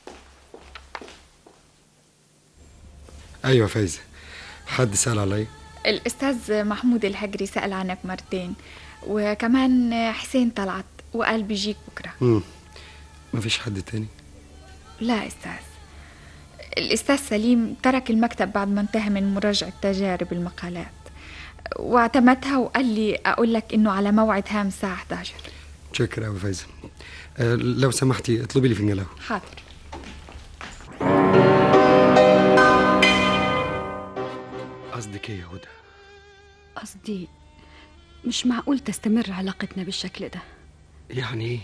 أيوة فايزة حد سأل علي الأستاذ محمود الهجري سأل عنك مرتين وكمان حسين طلعت وقال بيجيك بكرة مم. مفيش حد تاني لا أستاذ الأستاذ سليم ترك المكتب بعد ما انتهى من مراجعة تجارب المقالات واعتمدها وقال لي أقول لك إنه على موعد هام الساعة 11 شكرا أبو فايزة أه لو سمحتي اطلبي لي فنجان قهوة حاضر قصدك ايه يا هدى قصدي مش معقول تستمر علاقتنا بالشكل ده يعني ايه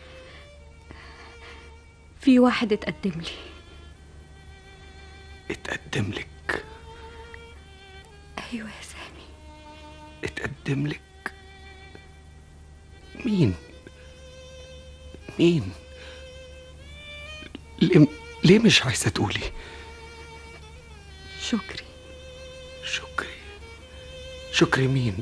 في واحد اتقدم لي اتقدم لك ايوه يا سامي اتقدم لك مين مين ليه, ليه مش عايزة تقولي شكري شكري شكري مين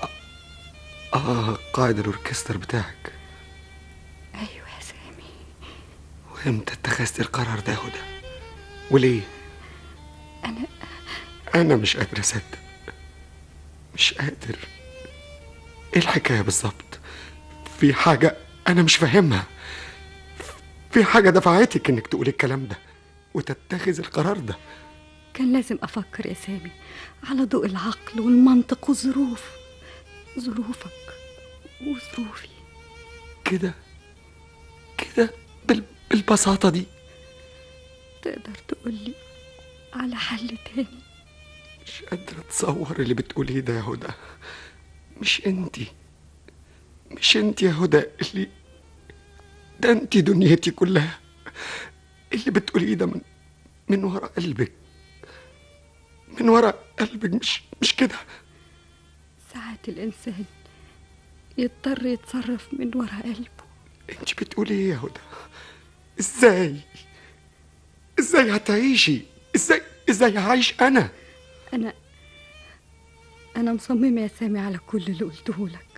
اه قائد الاوركستر بتاعك ايوه يا سامي وامتى اتخذت القرار ده يا هدى وليه انا انا مش قادر اصدق مش قادر ايه الحكايه بالظبط في حاجه انا مش فاهمها في حاجه دفعتك انك تقولي الكلام ده وتتخذ القرار ده كان لازم افكر يا سامي على ضوء العقل والمنطق والظروف ظروفك وظروفي كده كده بال... بالبساطه دي تقدر تقولي على حل تاني مش قادر اتصور اللي بتقوليه ده يا هدى مش انتي مش انتي يا هدى اللي ده انتي دنيتي كلها اللي بتقوليه ده من من ورا قلبك من ورا قلبك مش مش كده ساعات الانسان يضطر يتصرف من ورا قلبه انت بتقولي ايه يا هدى ازاي ازاي هتعيشي ازاي ازاي هعيش انا انا انا مصممه يا سامي على كل اللي قلته لك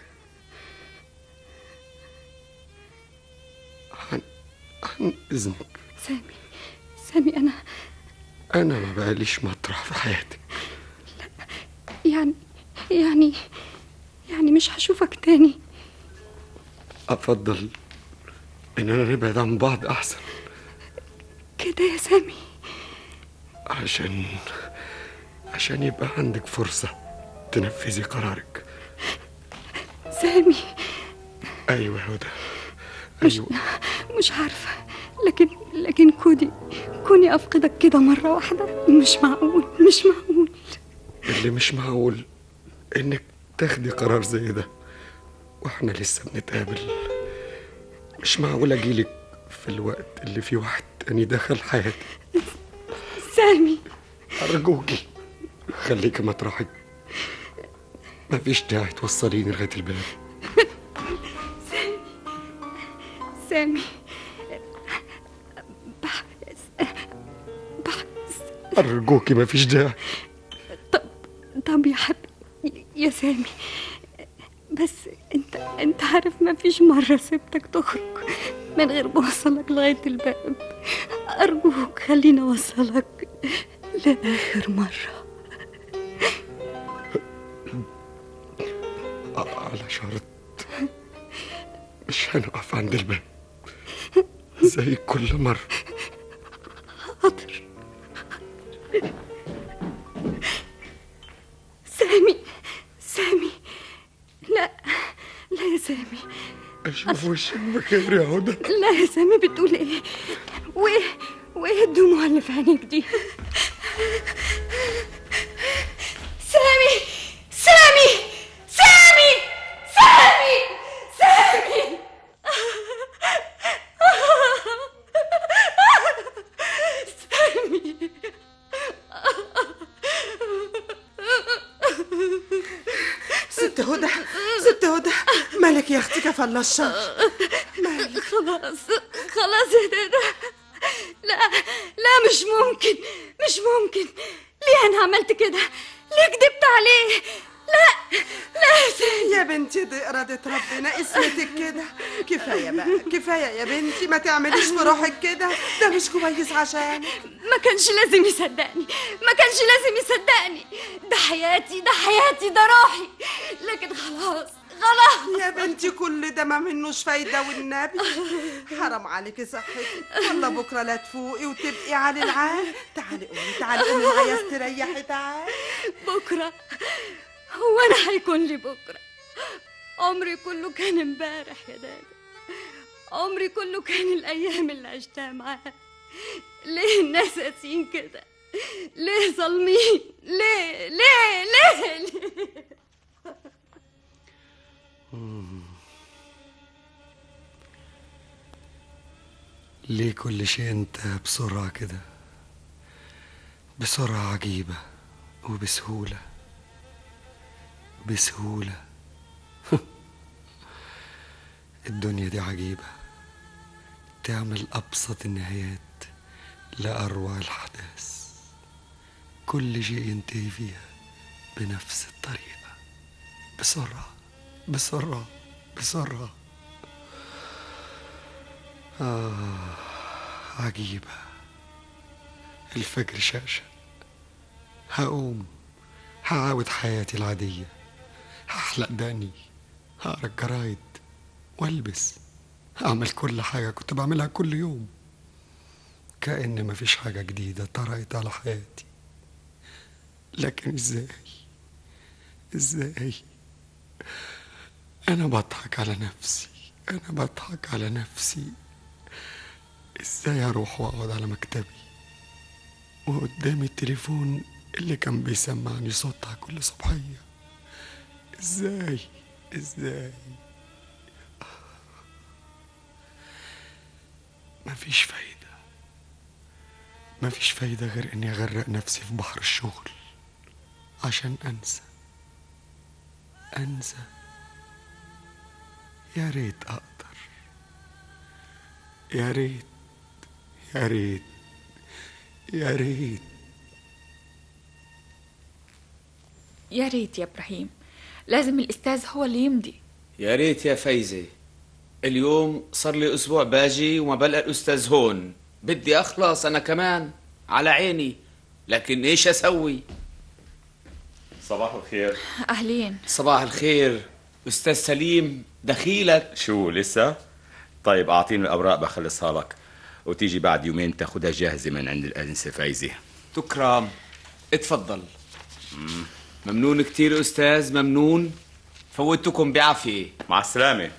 عن عن اذنك سامي سامي انا انا ما بقاليش مطرح في حياتك يعني يعني يعني مش هشوفك تاني افضل اننا نبعد عن بعض احسن كده يا سامي عشان عشان يبقى عندك فرصة تنفذي قرارك سامي ايوه يا هدى مش ايوه مش عارفة لكن لكن كوني كوني أفقدك كده مرة واحدة مش معقول مش معقول اللي مش معقول انك تاخدي قرار زي ده واحنا لسه بنتقابل مش معقول اجيلك في الوقت اللي فيه واحد تاني دخل حياتي سامي ارجوكي خليكي مطرحك مفيش داعي توصليني لغايه الباب سامي ارجوكي مفيش داعي طب يا حبيبي يا سامي بس انت انت عارف ما فيش مرة سبتك تخرج من غير ما اوصلك لغاية الباب ارجوك خليني اوصلك لاخر مرة على شرط مش هنقف عند الباب زي كل مرة حاضر سامي سامي لا لا يا سامي اشوف وشك بخير يا هدى لا يا سامي بتقول ايه وايه وايه الدموع اللي في عينيك دي سامي سامي سامي سامي سامي سامي ست هدى ست هدى مالك يا اختي كفى الله الشر مالك خلاص خلاص يا دادا لا لا مش ممكن مش ممكن ليه انا عملت كده ليه كدبت عليه لا لا يا سامي يا بنتي دي إرادة ربنا اسمتك كده كفاية بقى كفاية يا بنتي ما تعمليش في روحك كده ده مش كويس عشان ما كانش لازم يصدقني ما كانش لازم يصدقني ده حياتي ده حياتي ده روحي لكن خلاص خلاص يا بنتي كل ده ما منوش فايدة والنبي حرام عليكي صحتك والله بكرة لا تفوقي وتبقي على العال تعالي قومي تعالي قومي معايا استريحي تعالي بكرة هو أنا هيكون لي بكرة عمري كله كان امبارح يا دادا عمري كله كان الأيام اللي عشتها معاها ليه الناس قاسيين كده ليه ظالمين ليه ليه ليه, ليه؟ ليه كل شيء انتهى بسرعة كده بسرعة عجيبة وبسهولة بسهولة الدنيا دي عجيبة تعمل أبسط النهايات لأروع الأحداث كل شيء ينتهي فيها بنفس الطريقة بسرعة بسرعة بسرعة آه عجيبة الفجر شاشة هقوم هعاود حياتي العادية هحلق داني هقرا الجرايد والبس هعمل كل حاجة كنت بعملها كل يوم كأن مفيش حاجة جديدة طرقت على حياتي لكن ازاي ازاي انا بضحك على نفسي انا بضحك على نفسي ازاي اروح واقعد على مكتبي وقدامي التليفون اللي كان بيسمعني صوتها كل صبحية ازاي ازاي مفيش فايدة مفيش فايدة غير اني اغرق نفسي في بحر الشغل عشان انسى انسى يا ريت اقدر يا ريت يا ريت يا ريت يا ريت يا إبراهيم لازم الأستاذ هو اللي يمضي يا ريت يا فايزة اليوم صار لي أسبوع باجي وما بلقى الأستاذ هون بدي أخلص أنا كمان على عيني لكن إيش أسوي صباح الخير أهلين صباح الخير أستاذ سليم دخيلك شو لسه؟ طيب أعطيني الأوراق بخلصها لك وتيجي بعد يومين تاخدها جاهزة من عند الأنسة فايزة تكرم اتفضل ممنون كتير أستاذ ممنون فوتكم بعافية مع السلامة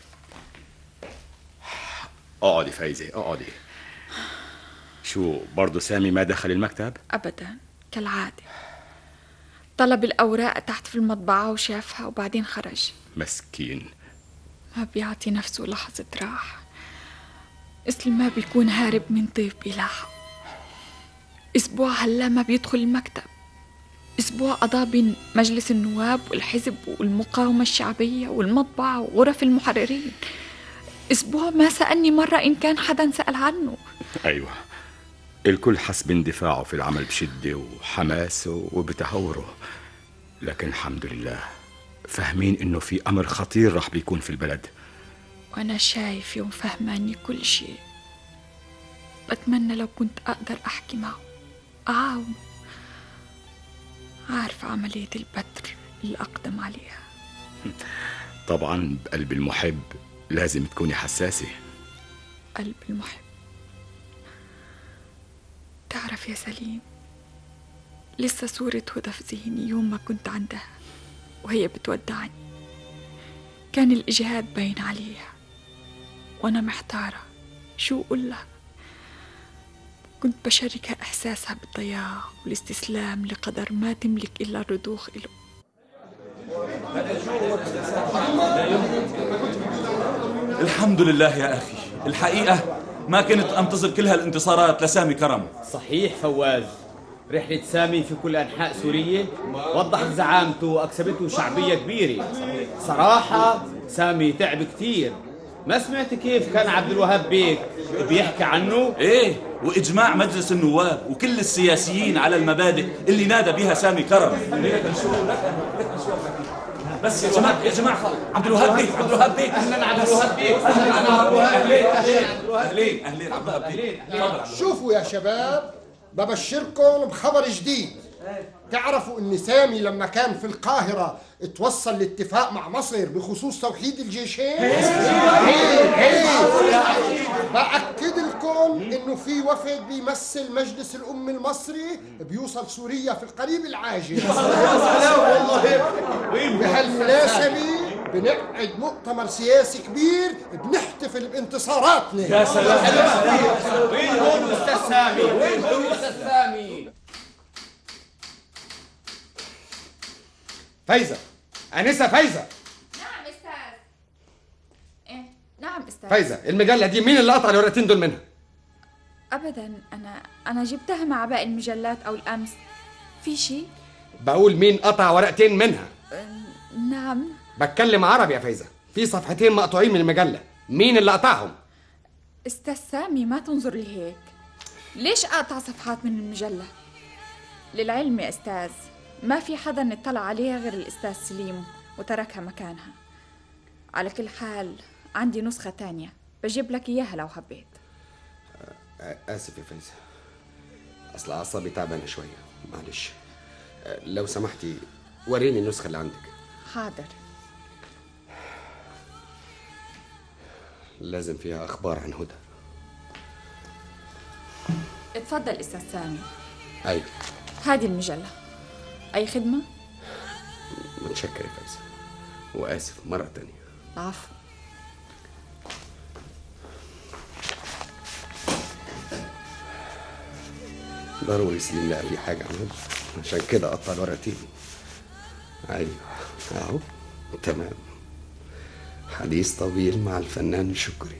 اقعدي فايزة اقعدي شو برضو سامي ما دخل المكتب؟ أبدا كالعادة طلب الأوراق تحت في المطبعة وشافها وبعدين خرج مسكين ما بيعطي نفسه لحظة راحة مثل ما بيكون هارب من ضيف بيلاحقه أسبوع هلا ما بيدخل المكتب أسبوع قضاه بين مجلس النواب والحزب والمقاومة الشعبية والمطبعة وغرف المحررين أسبوع ما سألني مرة إن كان حدا سأل عنه أيوة الكل حس باندفاعه في العمل بشدة وحماسه وبتهوره لكن الحمد لله فاهمين إنه في أمر خطير رح بيكون في البلد وأنا شايفة وفهماني كل شيء بتمنى لو كنت أقدر أحكي معه أعاونه عارفة عملية البتر اللي أقدم عليها طبعا بقلب المحب لازم تكوني حساسة قلب المحب تعرف يا سليم لسه صورة هدى في ذهني يوم ما كنت عندها وهي بتودعني كان الإجهاد باين عليها وأنا محتارة شو أقول لها كنت بشاركها إحساسها بالضياع والاستسلام لقدر ما تملك إلا الرضوخ إله الحمد لله يا أخي الحقيقة ما كنت أنتظر كل هالانتصارات لسامي كرم صحيح فواز رحلة سامي في كل أنحاء سوريا وضحت زعامته وأكسبته شعبية كبيرة صراحة سامي تعب كتير ما سمعت كيف كان عبد الوهاب بيك بيحكي عنه؟ ايه واجماع مجلس النواب وكل السياسيين على المبادئ اللي نادى بها سامي كرم بس يا جماعه يا جماعه عبد الوهاب بيه عبد الوهاب بيه اهلا عبد الوهاب بيه اهلا عبد الوهاب اهلين اهلين اهلين اهلين عبد الوهاب بيه تفضل عبد الوهاب. شوفوا يا شباب ببشركم بخبر جديد تعرفوا ان سامي لما كان في القاهرة اتوصل لاتفاق مع مصر بخصوص توحيد الجيشين ايه ايه بأكد لكم انه في وفد بيمثل مجلس الام المصري بيوصل سوريا في القريب العاجل بهالمناسبة بنقعد مؤتمر سياسي كبير بنحتفل بانتصاراتنا يا سلام وين هون استاذ سامي وين هون استاذ سامي فايزه انسه فايزه نعم استاذ ايه نعم استاذ فايزه المجله دي مين اللي قطع الورقتين دول منها ابدا انا انا جبتها مع باقي المجلات او الامس في شيء بقول مين قطع ورقتين منها نعم بتكلم عربي يا فايزه في صفحتين مقطوعين من المجله مين اللي قطعهم استاذ سامي ما تنظر لي هيك ليش اقطع صفحات من المجله للعلم يا استاذ ما في حدا اطلع عليها غير الاستاذ سليم وتركها مكانها على كل حال عندي نسخه تانية بجيب لك اياها لو حبيت اسف يا فايزه اصل اعصابي تعبانه شويه معلش أه، لو سمحتي وريني النسخه اللي عندك حاضر لازم فيها اخبار عن هدى اتفضل استاذ سامي ايوه هذه المجله اي خدمه متشكر يا فايزه واسف مره تانية العفو ضروري سليم لقى في حاجه عن هدى عشان كده قطع الورقتين ايوه اهو تمام حديث طويل مع الفنان شكري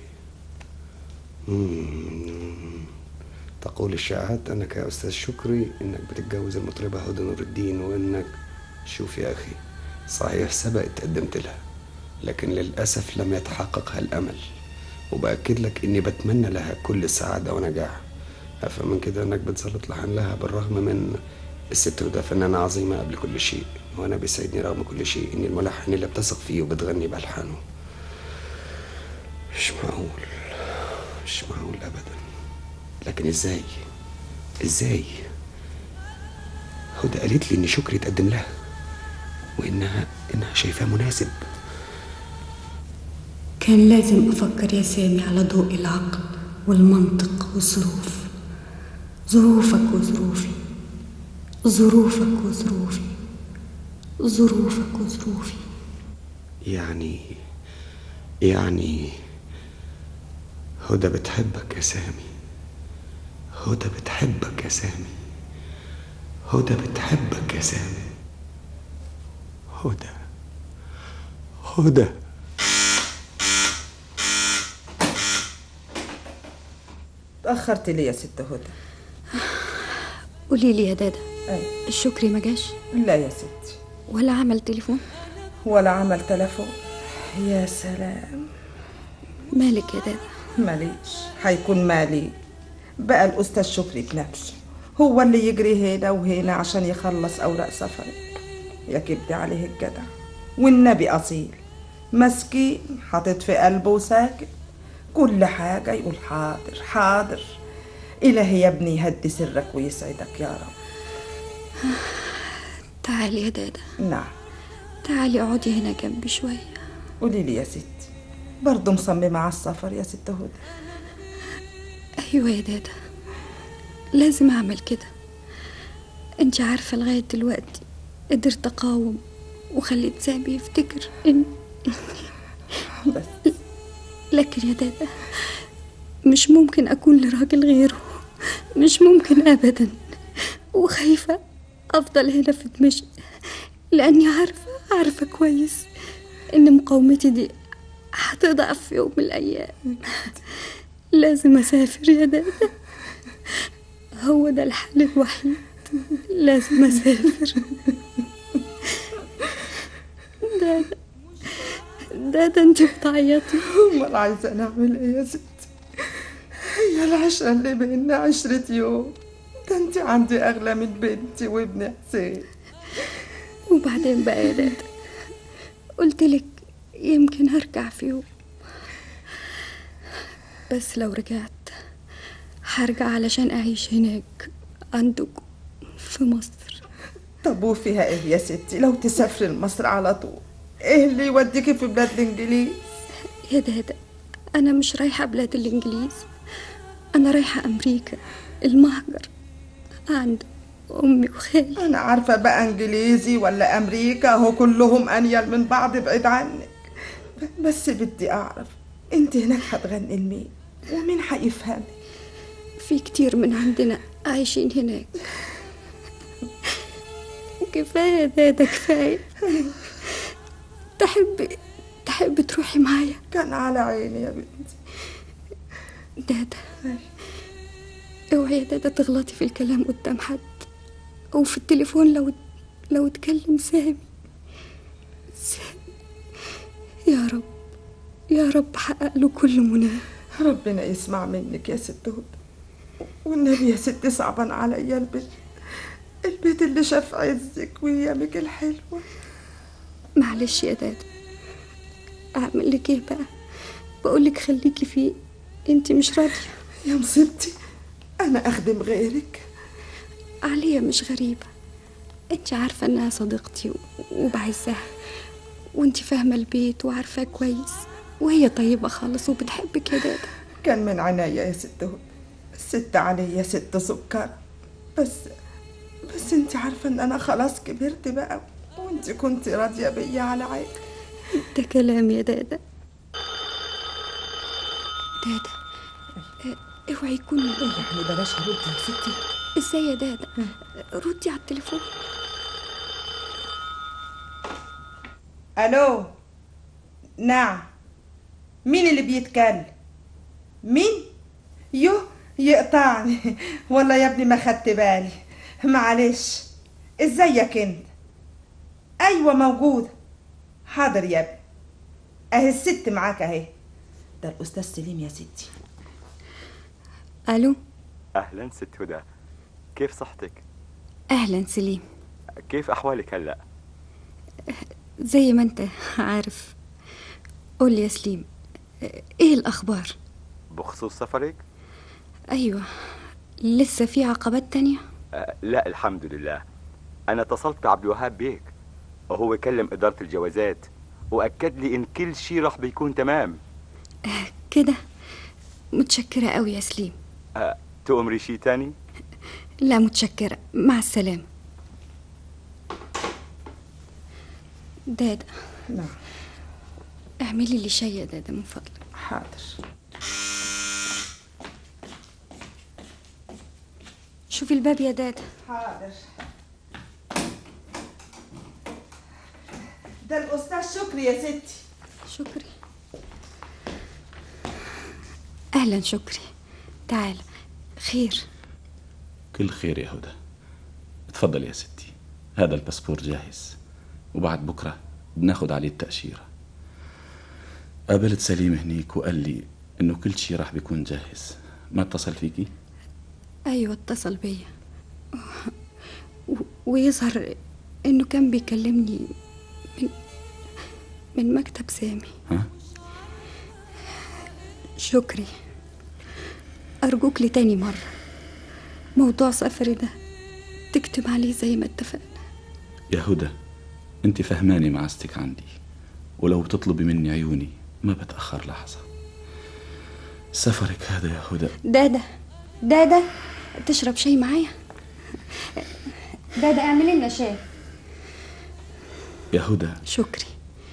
مم. تقول الشائعات انك يا استاذ شكري انك بتتجوز المطربه هدى نور الدين وانك شوف يا اخي صحيح سبق اتقدمت لها لكن للاسف لم يتحقق هالامل وباكد لك اني بتمنى لها كل سعاده ونجاح افهم من كده انك بتسلط لحن لها بالرغم من الست هدى فنانة عظيمة قبل كل شيء وأنا بيسعدني رغم كل شيء إني الملحن اللي بتثق فيه وبتغني بألحانه مش معقول مش معقول أبدا لكن إزاي إزاي هدى قالت لي إن شكري اتقدم لها وإنها إنها شايفاه مناسب كان لازم أفكر يا سامي على ضوء العقل والمنطق والظروف ظروفك وظروفي ظروفك وظروفي ظروفك وظروفي يعني يعني هدى بتحبك يا سامي هدى بتحبك يا سامي هدى بتحبك يا سامي هدى هدى تأخرت ليه يا ست هدى قولي لي يا دادا أي. الشكري ما جاش لا يا ستي ولا عمل تليفون ولا عمل تلفون يا سلام مالك يا دادا ماليش هيكون مالي بقى الأستاذ شكري بنفسه هو اللي يجري هنا وهنا عشان يخلص أوراق سفري يا كبدي عليه الجدع والنبي أصيل مسكين حاطط في قلبه وساكت كل حاجة يقول حاضر حاضر إلهي يا ابني يهدي سرك ويسعدك يا رب تعالي يا دادا نعم تعالي اقعدي هنا جنبي شوية قولي لي يا ستي برضه مصممة على السفر يا ست هدى أيوة يا دادا لازم أعمل كده أنت عارفة لغاية دلوقتي قدرت أقاوم وخليت سامي يفتكر إن بس لكن يا دادا مش ممكن أكون لراجل غيره مش ممكن أبدا وخايفة أفضل هنا في دمشق لأني عارفة عارفة كويس إن مقاومتي دي هتضعف في يوم من الأيام لازم أسافر يا دادا هو ده الحل الوحيد لازم أسافر دادا دادا انت بتعيطي امال عايزه نعمل ايه يا ستي هي العشرة اللي بينا عشرة يوم ده انت عندي اغلى من بنتي وابن حسين وبعدين بقى يا دادا قلت لك يمكن هرجع في يوم بس لو رجعت هرجع علشان أعيش هناك عندكم في مصر طب وفيها ايه يا ستي لو تسافري لمصر على طول ايه اللي يوديكي في بلاد الانجليز يا دادا أنا مش رايحة بلاد الإنجليز أنا رايحة أمريكا المهجر عند أمي وخالي انا عارفه بقى انجليزي ولا امريكا هو كلهم انيل من بعض بعيد عنك بس بدي اعرف انت هناك هتغني لمين ومين هيفهم في كتير من عندنا عايشين هناك كفاية يا دادا كفاية تحب تحب تروحي معايا كان على عيني يا بنتي دادا اوعي يا دادا تغلطي في الكلام قدام حد او في التليفون لو لو اتكلم سامي سامي يا رب يا رب حقق له كل مناه ربنا يسمع منك يا ست هدى والنبي يا ست صعبان عليا البيت البيت اللي شاف عزك وايامك الحلوه معلش يا دادا اعمل لك ايه بقى بقول لك خليكي فيه انت مش راضيه يا مصيبتي انا اخدم غيرك عليا مش غريبه انت عارفه انها صديقتي و- وبعزها وانت فاهمه البيت وعارفاه كويس وهي طيبه خالص وبتحبك يا دادا كان من عناية يا ست هدى الست عليا ست سكر بس بس انت عارفه ان انا خلاص كبرت بقى وانت كنت راضيه بيا على عيني ده كلام يا دادا دادا اه، اوعي يكون ايه يعني بلاش ردي يا ستي ازاي يا دادا ردي على التليفون الو نعم مين اللي بيتكلم مين يو يقطعني والله يا ابني ما خدت بالي معلش ازيك انت ايوه موجوده حاضر يا ابني اهي الست معاك اهي ده الاستاذ سليم يا ستي الو أهلا ست هدى كيف صحتك؟ اهلا سليم كيف أحوالك هلأ؟ زي ما انت عارف قول لي يا سليم اه، ايه الاخبار بخصوص سفرك؟ ايوه لسه في عقبات تانية أه لا الحمد لله أنا اتصلت بعبد الوهاب بيك وهو كلم إدارة الجوازات وأكد لي إن كل شيء راح بيكون تمام كده متشكرة قوي يا سليم أه تؤمري شيء تاني؟ لا متشكرة مع السلامة دادا نعم اعملي لي شاي يا دادا من فضلك حاضر شوفي الباب يا دادا حاضر ده الاستاذ شكري يا ستي شكري اهلا شكري تعال خير كل خير يا هدى اتفضل يا ستي هذا الباسبور جاهز وبعد بكرة بناخد عليه التأشيرة قابلت سليم هنيك وقال لي انه كل شيء راح بيكون جاهز ما اتصل فيكي ايوه اتصل بيا و- ويظهر انه كان بيكلمني من من مكتب سامي ها؟ شكري ارجوك لتاني مرة موضوع سفري ده تكتب عليه زي ما اتفقنا يا هدى انت فهماني معزتك عندي ولو بتطلبي مني عيوني ما بتأخر لحظة سفرك هذا يا هدى دادا دادا تشرب شاي معايا دادا اعملي لنا شاي يا هدى شكري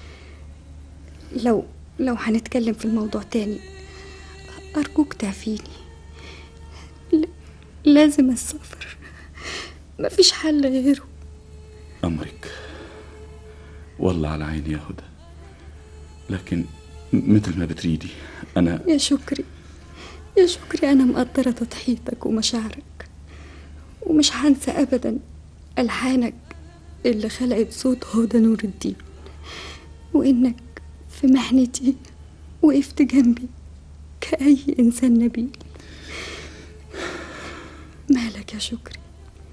لو لو هنتكلم في الموضوع تاني أرجوك تعفيني ل- لازم السفر مفيش حل غيره أمرك والله على عيني يا هدى لكن م- مثل ما بتريدي أنا يا شكري يا شكري أنا مقدرة تضحيتك ومشاعرك ومش هنسى أبدا ألحانك اللي خلقت صوت هدى نور الدين وإنك في محنتي وقفت جنبي كأي إنسان نبيل مالك يا شكري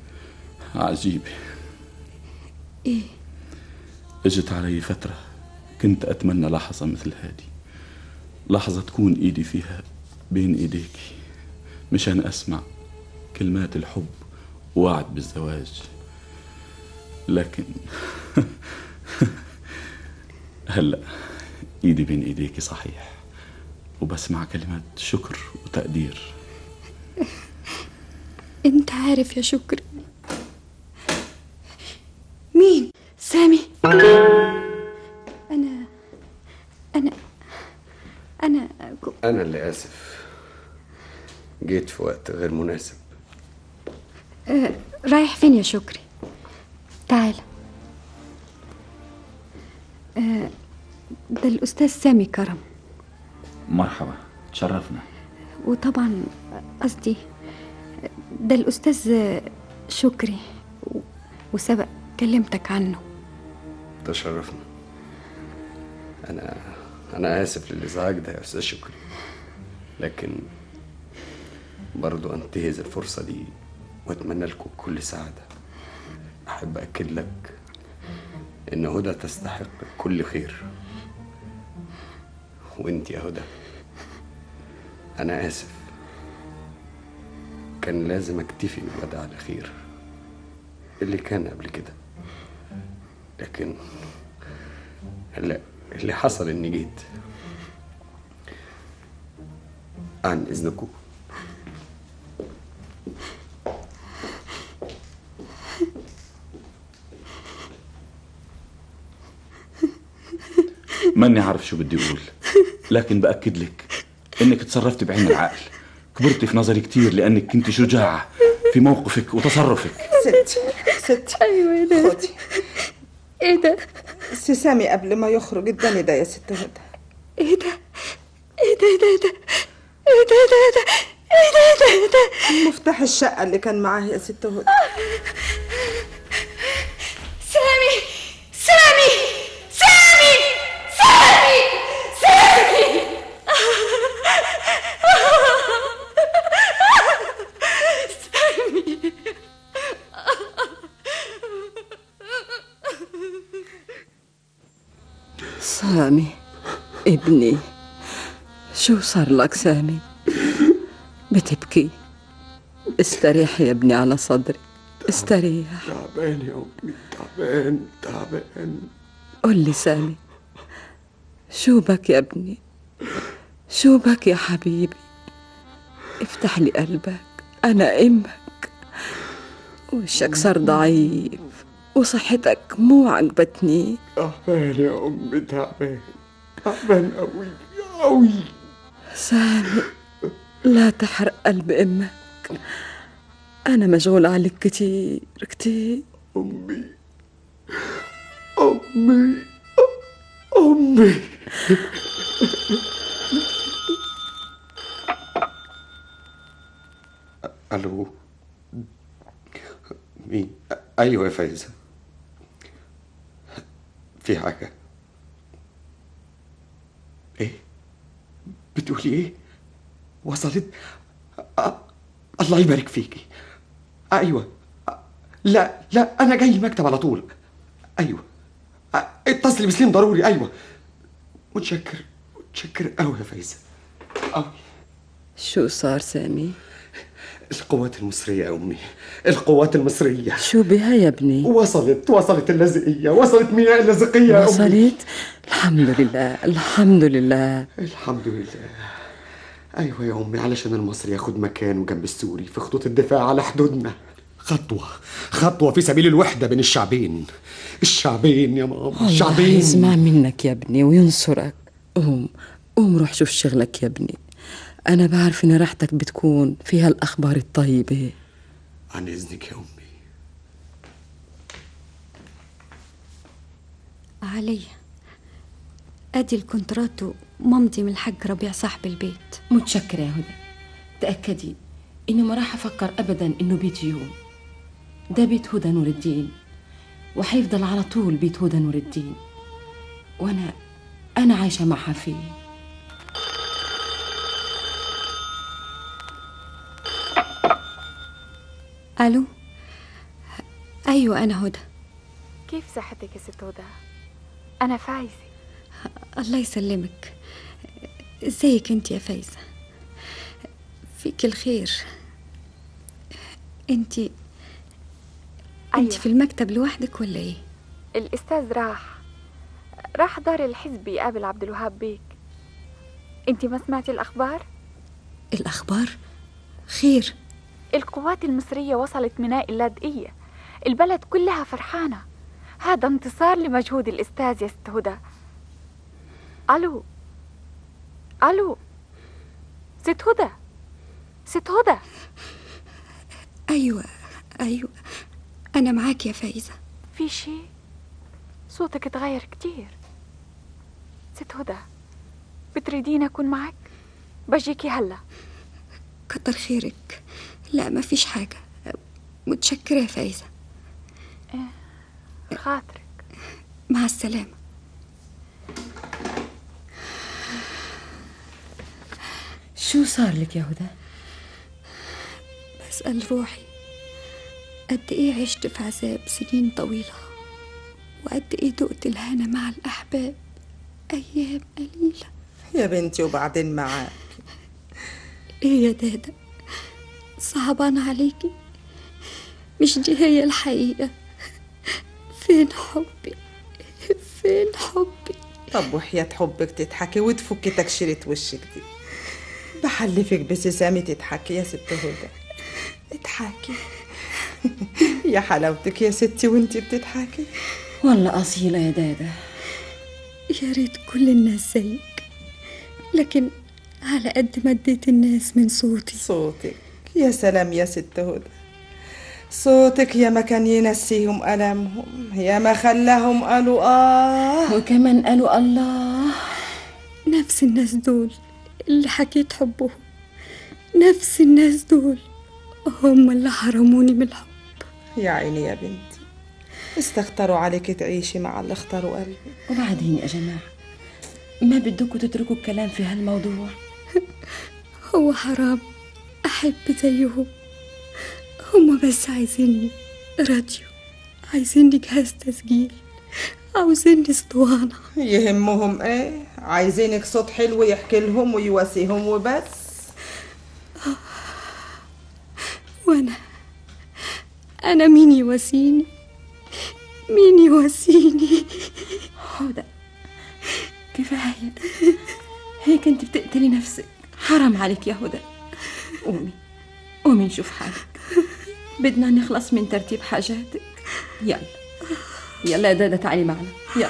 عجيبة إيه اجت علي فترة كنت أتمنى لحظة مثل هذه لحظة تكون إيدي فيها بين إيديكي مشان أسمع كلمات الحب ووعد بالزواج لكن هلأ إيدي بين إيديكي صحيح وبسمع كلمات شكر وتقدير انت عارف يا شكري مين سامي انا انا انا أنا اللي آسف جيت في وقت غير مناسب آه، رايح فين يا شكري تعال آه، ده الأستاذ سامي كرم مرحبا تشرفنا وطبعا قصدي ده الأستاذ شكري و- وسبق كلمتك عنه تشرفنا أنا أنا آسف للإزعاج ده يا أستاذ شكري لكن برضو أنتهز الفرصة دي وأتمنى لكم كل سعادة أحب أكد لك إن هدى تستحق كل خير وأنت يا هدى أنا آسف كان لازم أكتفي بالوداع الأخير اللي كان قبل كده لكن اللي, اللي حصل إني جيت عن إذنكم ماني عارف شو بدي أقول لكن بأكد لك إنك تصرفت بعين العقل كبرتي في نظري كتير لأنك كنت شجاعة في موقفك وتصرفك ستي ستي ايوه يا ناس خدي ايه ده سي سامي قبل ما يخرج اداني ده يا ست هدى ايه ده ايه ده ايه ده ايه ده ايه ده ايه ده ايه ده ايه ده ايه ده ايه ده مفتاح الشقة اللي كان معاه يا ست هدى سامي سامي سامي سامي سامي سامي سامي ابني شو صار لك سامي بتبكي استريح يا ابني على صدري استريح تعبان يا أمي تعبان تعبان قل لي سامي شو بك يا ابني شو بك يا حبيبي افتح لي قلبك أنا أمك وشك صار ضعيف وصحتك مو عجبتني تعبان يا أمي تعبان تعبان أوي أوي سامي لا تحرق قلب أمك أنا مشغول عليك كتير كتير أمي أمي أمي ألو مين أيوة يا فايزة في حاجة إيه بتقولي إيه وصلت أ- الله يبارك فيكي أيوة لا لا أنا جاي المكتب على طول أيوة أ- اتصلي بسليم ضروري أيوة متشكر متشكر أوي يا فايزة أوي شو صار سامي القوات المصرية يا أمي القوات المصرية شو بها يا ابني وصلت وصلت اللاذقية وصلت ميناء اللاذقية يا أمي وصلت الحمد لله الحمد لله الحمد لله أيوة يا أمي علشان المصري ياخد مكانه جنب السوري في خطوط الدفاع على حدودنا خطوة خطوة في سبيل الوحدة بين الشعبين الشعبين يا ماما الله الشعبين يسمع منك يا ابني وينصرك قوم قوم روح شوف شغلك يا ابني أنا بعرف إن راحتك بتكون فيها الأخبار الطيبة عن إذنك يا أمي علي ادي الكونتراتو ممضي من الحاج ربيع صاحب البيت متشكرة يا هدى تأكدي إني ما راح أفكر أبدا إنه بيت يوم ده بيت هدى نور الدين وحيفضل على طول بيت هدى نور الدين وأنا أنا عايشة معها فيه الو ايوه انا هدى كيف صحتك يا ست هدى؟ أنا فايزة الله يسلمك ازيك انت يا فايزة فيك الخير انت انت أيوة. في المكتب لوحدك ولا ايه الأستاذ راح راح دار الحزب يقابل عبد الوهاب بيك انت ما سمعتي الأخبار؟ الاخبار خير القوات المصرية وصلت ميناء اللاذقية البلد كلها فرحانة هذا انتصار لمجهود الأستاذ يا ست هدى ألو ألو ست هدى ست هدى ايوه ايوه انا معاك يا فايزة في شيء صوتك اتغير كتير ست هدى بتريدين أكون معك بجيكي هلا كتر خيرك لا ما فيش حاجة متشكرة يا فايزة خاطرك مع السلامة شو صار لك يا هدى بسأل روحي قد ايه عشت في عذاب سنين طويلة وقد ايه دقت الهنا مع الأحباب أيام قليلة يا بنتي وبعدين معاك ايه يا دادا صعبان عليكي مش دي هي الحقيقة فين حبي فين حبي طب وحياة حبك تضحكي وتفكي تكشيرة وشك دي بحلفك بسسامي تضحكي يا ست هدى اضحكي يا حلاوتك يا ستي وانتي بتضحكي والله أصيلة يا دادا يا ريت كل الناس زيك لكن على قد ما اديت الناس من صوتي صوتك يا سلام يا ست هدى صوتك يا ما كان ينسيهم ألمهم يا ما خلاهم قالوا آه وكمان قالوا الله نفس الناس دول اللي حكيت حبهم نفس الناس دول هم اللي حرموني من الحب يا عيني يا بنتي استختاروا عليك تعيشي مع اللي اختاروا قلبي وبعدين يا جماعة ما بدكم تتركوا الكلام في هالموضوع هو حرام أحب زيهم هم بس عايزيني راديو عايزيني جهاز تسجيل عاوزيني اسطوانة يهمهم ايه عايزينك صوت حلو يحكي لهم ويواسيهم وبس وأنا أنا مين يواسيني مين يواسيني هدى كفاية هيك انت بتقتلي نفسك حرام عليك يا هدى قومي قومي نشوف حالك بدنا نخلص من ترتيب حاجاتك يلا يلا يا دادا تعالي معنا يلا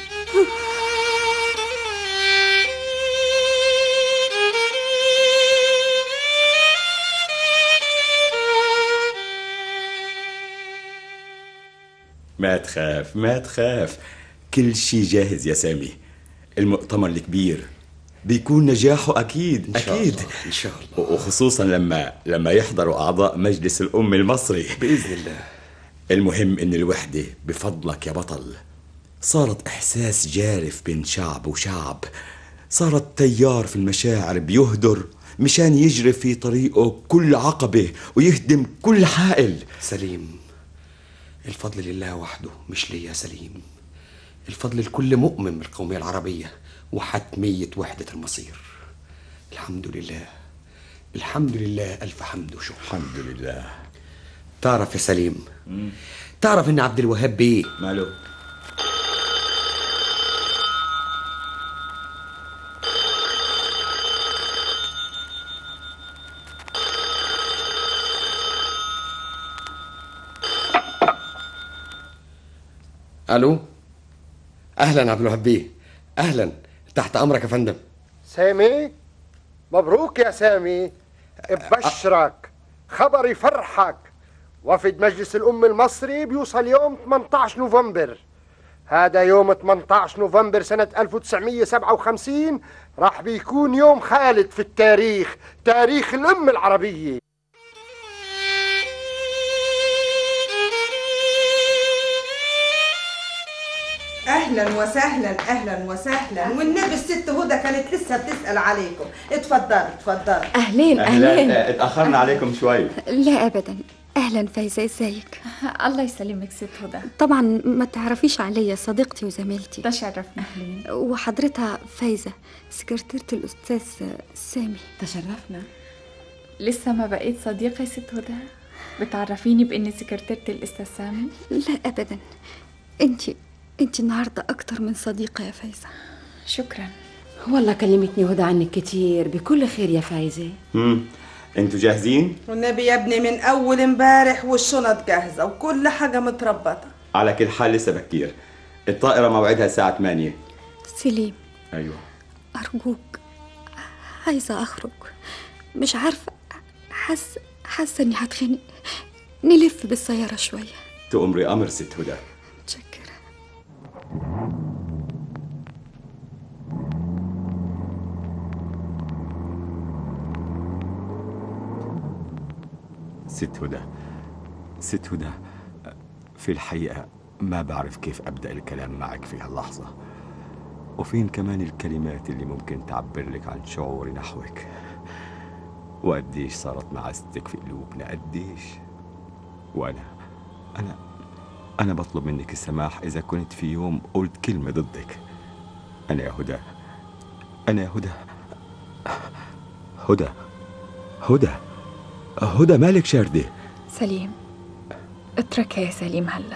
ما تخاف ما تخاف كل شي جاهز يا سامي المؤتمر الكبير بيكون نجاحه اكيد إن شاء اكيد الله، إن شاء الله. وخصوصا لما لما يحضروا اعضاء مجلس الام المصري باذن الله المهم ان الوحده بفضلك يا بطل صارت احساس جارف بين شعب وشعب صارت تيار في المشاعر بيهدر مشان يجري في طريقه كل عقبه ويهدم كل حائل سليم الفضل لله وحده مش ليا سليم الفضل لكل مؤمن من القومية العربية وحتمية وحدة المصير الحمد لله الحمد لله ألف حمد وشكر الحمد لله تعرف يا سليم تعرف ان عبد الوهاب بيه ماله الو اهلا عبد الوهاب بيه اهلا تحت امرك يا فندم سامي مبروك يا سامي ببشرك خبر يفرحك وفد مجلس الأم المصري بيوصل يوم 18 نوفمبر هذا يوم 18 نوفمبر سنة 1957 راح بيكون يوم خالد في التاريخ تاريخ الأم العربية اهلا وسهلا اهلا وسهلا والنبي الست هدى كانت لسه بتسال عليكم اتفضلي اتفضلي أهلين اهلا أهلين آه، اتاخرنا عليكم شوي لا أبدا اهلا فايزه ازيك الله يسلمك ست هدى طبعا ما تعرفيش عليا صديقتي وزميلتي تشرفنا أهلين وحضرتها فايزه سكرتيرة الاستاذ سامي تشرفنا لسه ما بقيت صديقة يا ست هدى بتعرفيني بإني سكرتيرة الأستاذ سامي لا ابدا انت انت النهارده اكتر من صديقه يا فايزه شكرا والله كلمتني هدى عنك كتير بكل خير يا فايزة امم انتوا جاهزين والنبي يا ابني من اول امبارح والشنط جاهزه وكل حاجه متربطه على كل حال لسه بكير الطائرة موعدها الساعة 8 سليم ايوه ارجوك عايزه اخرج مش عارفه حاسه حاسه اني هتخنق نلف بالسياره شويه تؤمري امر ست هدى متشكره ست هدى ست هدى في الحقيقة ما بعرف كيف أبدأ الكلام معك في هاللحظة وفين كمان الكلمات اللي ممكن تعبر لك عن شعوري نحوك وقديش صارت معزتك في قلوبنا قديش وأنا أنا أنا بطلب منك السماح إذا كنت في يوم قلت كلمة ضدك أنا يا هدى أنا يا هدى هدى هدى هدى مالك شاردة سليم اتركها يا سليم هلا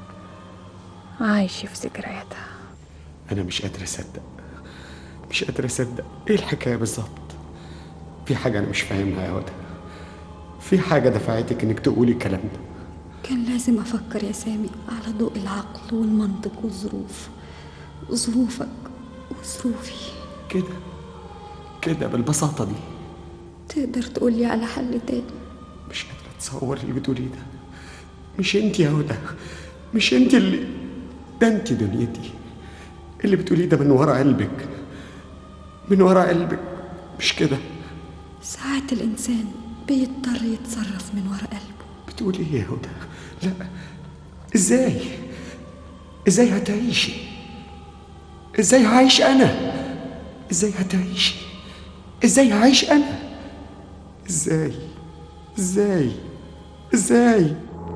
عايشة في ذكرياتها أنا مش قادر أصدق مش قادر أصدق إيه الحكاية بالظبط في حاجة أنا مش فاهمها يا هدى في حاجة دفعتك إنك تقولي الكلام ده كان لازم افكر يا سامي على ضوء العقل والمنطق والظروف ظروفك وظروفي كده كده بالبساطة دي تقدر تقولي على حل تاني مش قادر أتصور اللي بتقوليه ده مش أنت يا هدى مش أنت اللي ده أنت دنيتي اللي بتقوليه ده من ورا قلبك من ورا قلبك مش كده ساعات الانسان بيضطر يتصرف من ورا قلبه بتقولي ايه يا هدى لا ازاي ازاي هتعيشي ازاي هعيش انا ازاي هتعيشي ازاي هعيش انا ازاي ازاي ازاي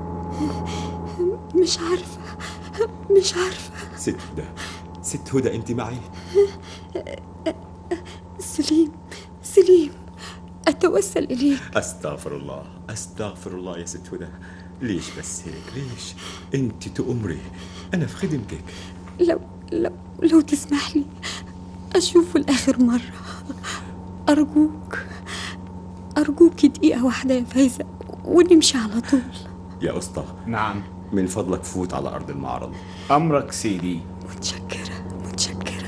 مش عارفه مش عارفه ست هدى ست هدى أنت معي سليم سليم اتوسل اليك أستغفر الله أستغفر الله يا ست هدى ليش بس هيك ليش أنت تؤمري أنا في خدمتك لو لو لو تسمح لي اشوفه لاخر مره ارجوك ارجوك دقيقه واحده يا فايزه ونمشي على طول يا أسطى نعم من فضلك فوت على أرض المعرض أمرك سيدي متشكره متشكره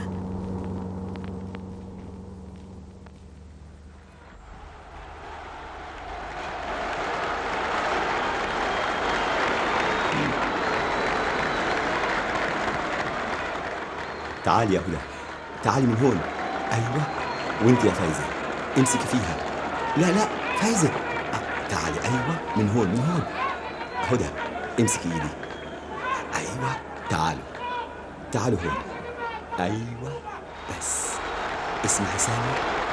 تعالي يا هدى تعالي من هون أيوة وأنت يا فايزة امسكي فيها لا لا فايزة آه، تعالي أيوة من هون من هون هدى امسكي إيدي أيوة تعالوا تعالوا هون أيوة بس اسمعي سامي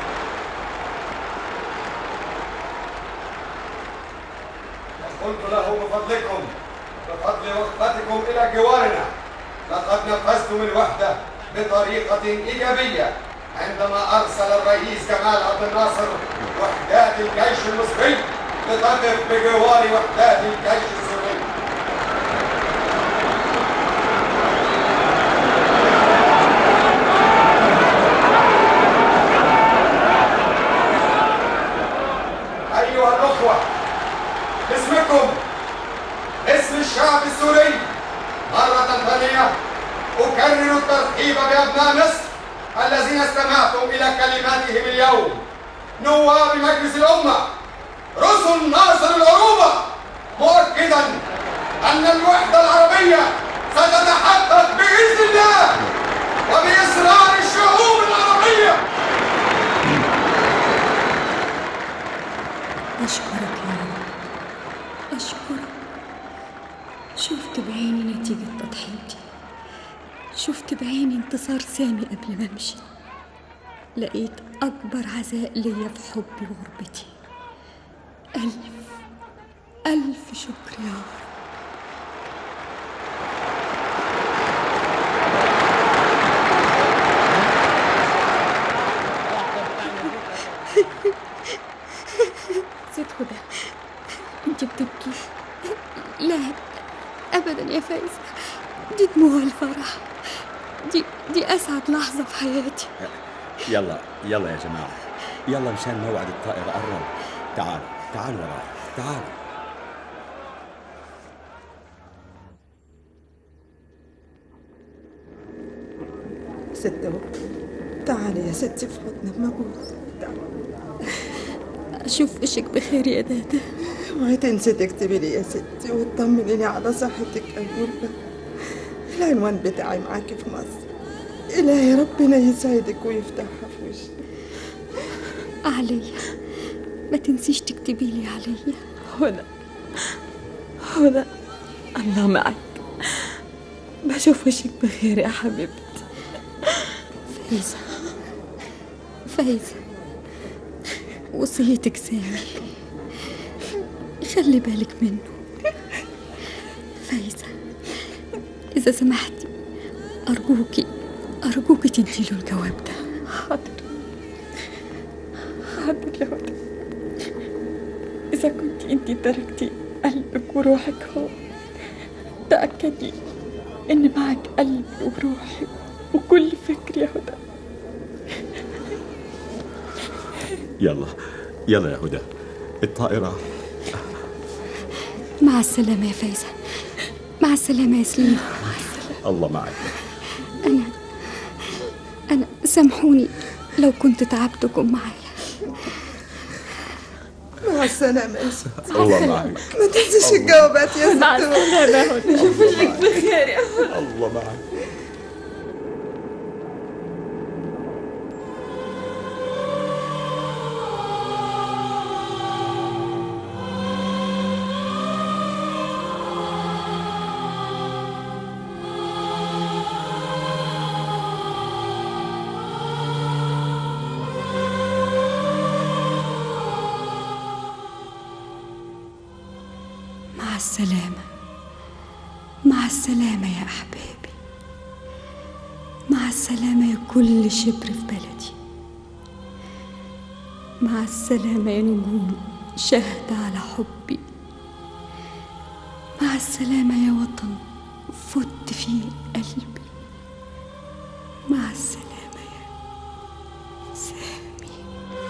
قلت له بفضلكم بفضل وقفتكم إلى جوارنا لقد نفذتم الوحدة بطريقة إيجابية عندما أرسل الرئيس جمال عبد الناصر وحدات الجيش المصري لتقف بجوار وحدات الجيش السوري أيها الأخوة باسمكم اسم الشعب السوري مرة ثانية أكرر الترحيب بأبناء مصر الذين استمعتم إلى كلماتهم اليوم نواب مجلس الأمة رسل ناصر العروبة مؤكدا أن الوحدة العربية ستتحقق بإذن الله وبإصرار الشعوب العربية أشكرك يا رب أشكرك شفت بعيني نتيجة تضحيتي شفت بعيني انتصار سامي قبل ما أمشي لقيت أكبر عزاء ليا في حبي وغربتي ألف ألف ألف شكر يا رب ست هدى انت بتبكي لا ابدا يا فايزه دي دموع الفرح دي دي اسعد لحظه في حياتي يلا يلا يا جماعة يلا مشان موعد الطائرة قرب تعال تعال وراي تعال ست تعالي يا ستي في حضن مبوس اشوف وشك بخير يا دادا اوعي تنسي تكتبي لي يا ستي وتطمنيني على صحتك أيوب العنوان بتاعي معاكي في مصر إلهي ربنا يسعدك ويفتحها في وشك عليا ما تنسيش تكتبي لي عليا هدى هدى الله معك بشوف وشك بخير يا حبيبتي فايزة فايزة وصيتك سامي خلي بالك منه فايزة إذا سمحتي أرجوكي أرجوكي تديله الجواب ده حاضر حاضر يا هدى إذا كنت أنت تركتي قلبك وروحك هون تأكدي إن معك قلبي وروحي وكل فكر يا هدى يلا يلا يا هدى الطائرة مع السلامة يا فايزة مع السلامة يا سليم الله معك أنا أنا سامحوني لو كنت تعبتكم معايا مع السلامة يا ستي الله معك ما تنسيش الجوابات يا ستي مع السلامة يا هدى شوف وشك بخير يا هدى الله معك مع السلامة مع السلامة يا أحبابي مع السلامة يا كل شبر في بلدي مع السلامة يا نجوم شهد على حبي مع السلامة يا وطن فت في قلبي مع السلامة يا سامي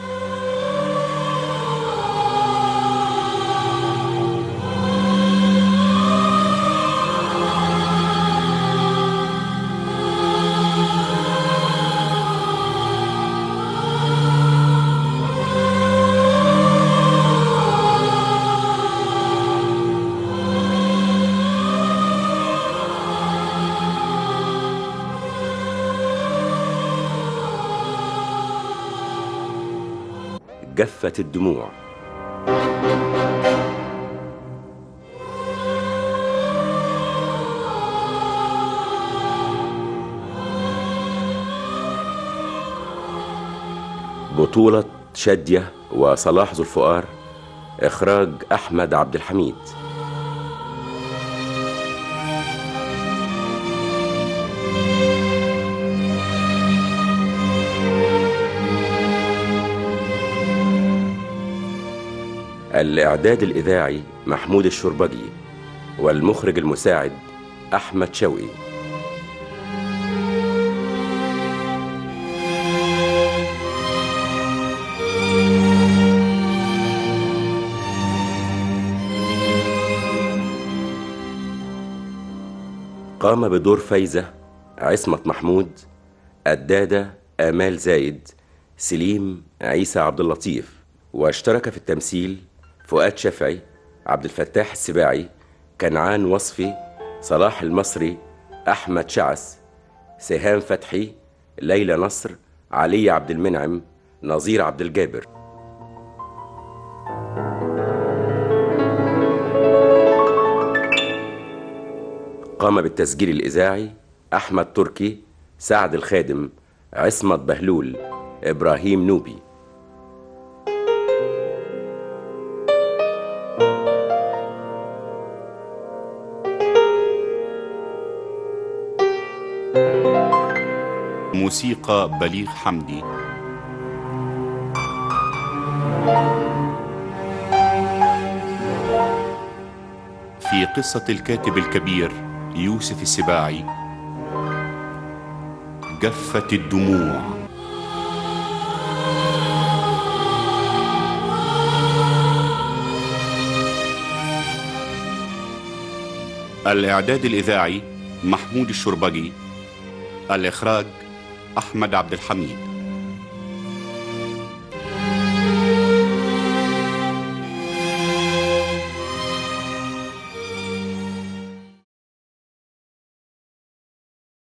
جفت الدموع بطولة شادية وصلاح ذو الفقار إخراج أحمد عبد الحميد الإعداد الإذاعي محمود الشربجي والمخرج المساعد أحمد شوقي قام بدور فايزة عصمة محمود الدادة آمال زايد سليم عيسى عبد اللطيف واشترك في التمثيل فؤاد شافعي عبد الفتاح السباعي كنعان وصفي صلاح المصري أحمد شعث سهام فتحي ليلى نصر علي عبد المنعم نظير عبد الجابر قام بالتسجيل الإذاعي أحمد تركي سعد الخادم عصمت بهلول إبراهيم نوبي موسيقى بليغ حمدي في قصة الكاتب الكبير يوسف السباعي جفت الدموع الإعداد الإذاعي محمود الشربجي الإخراج أحمد عبد الحميد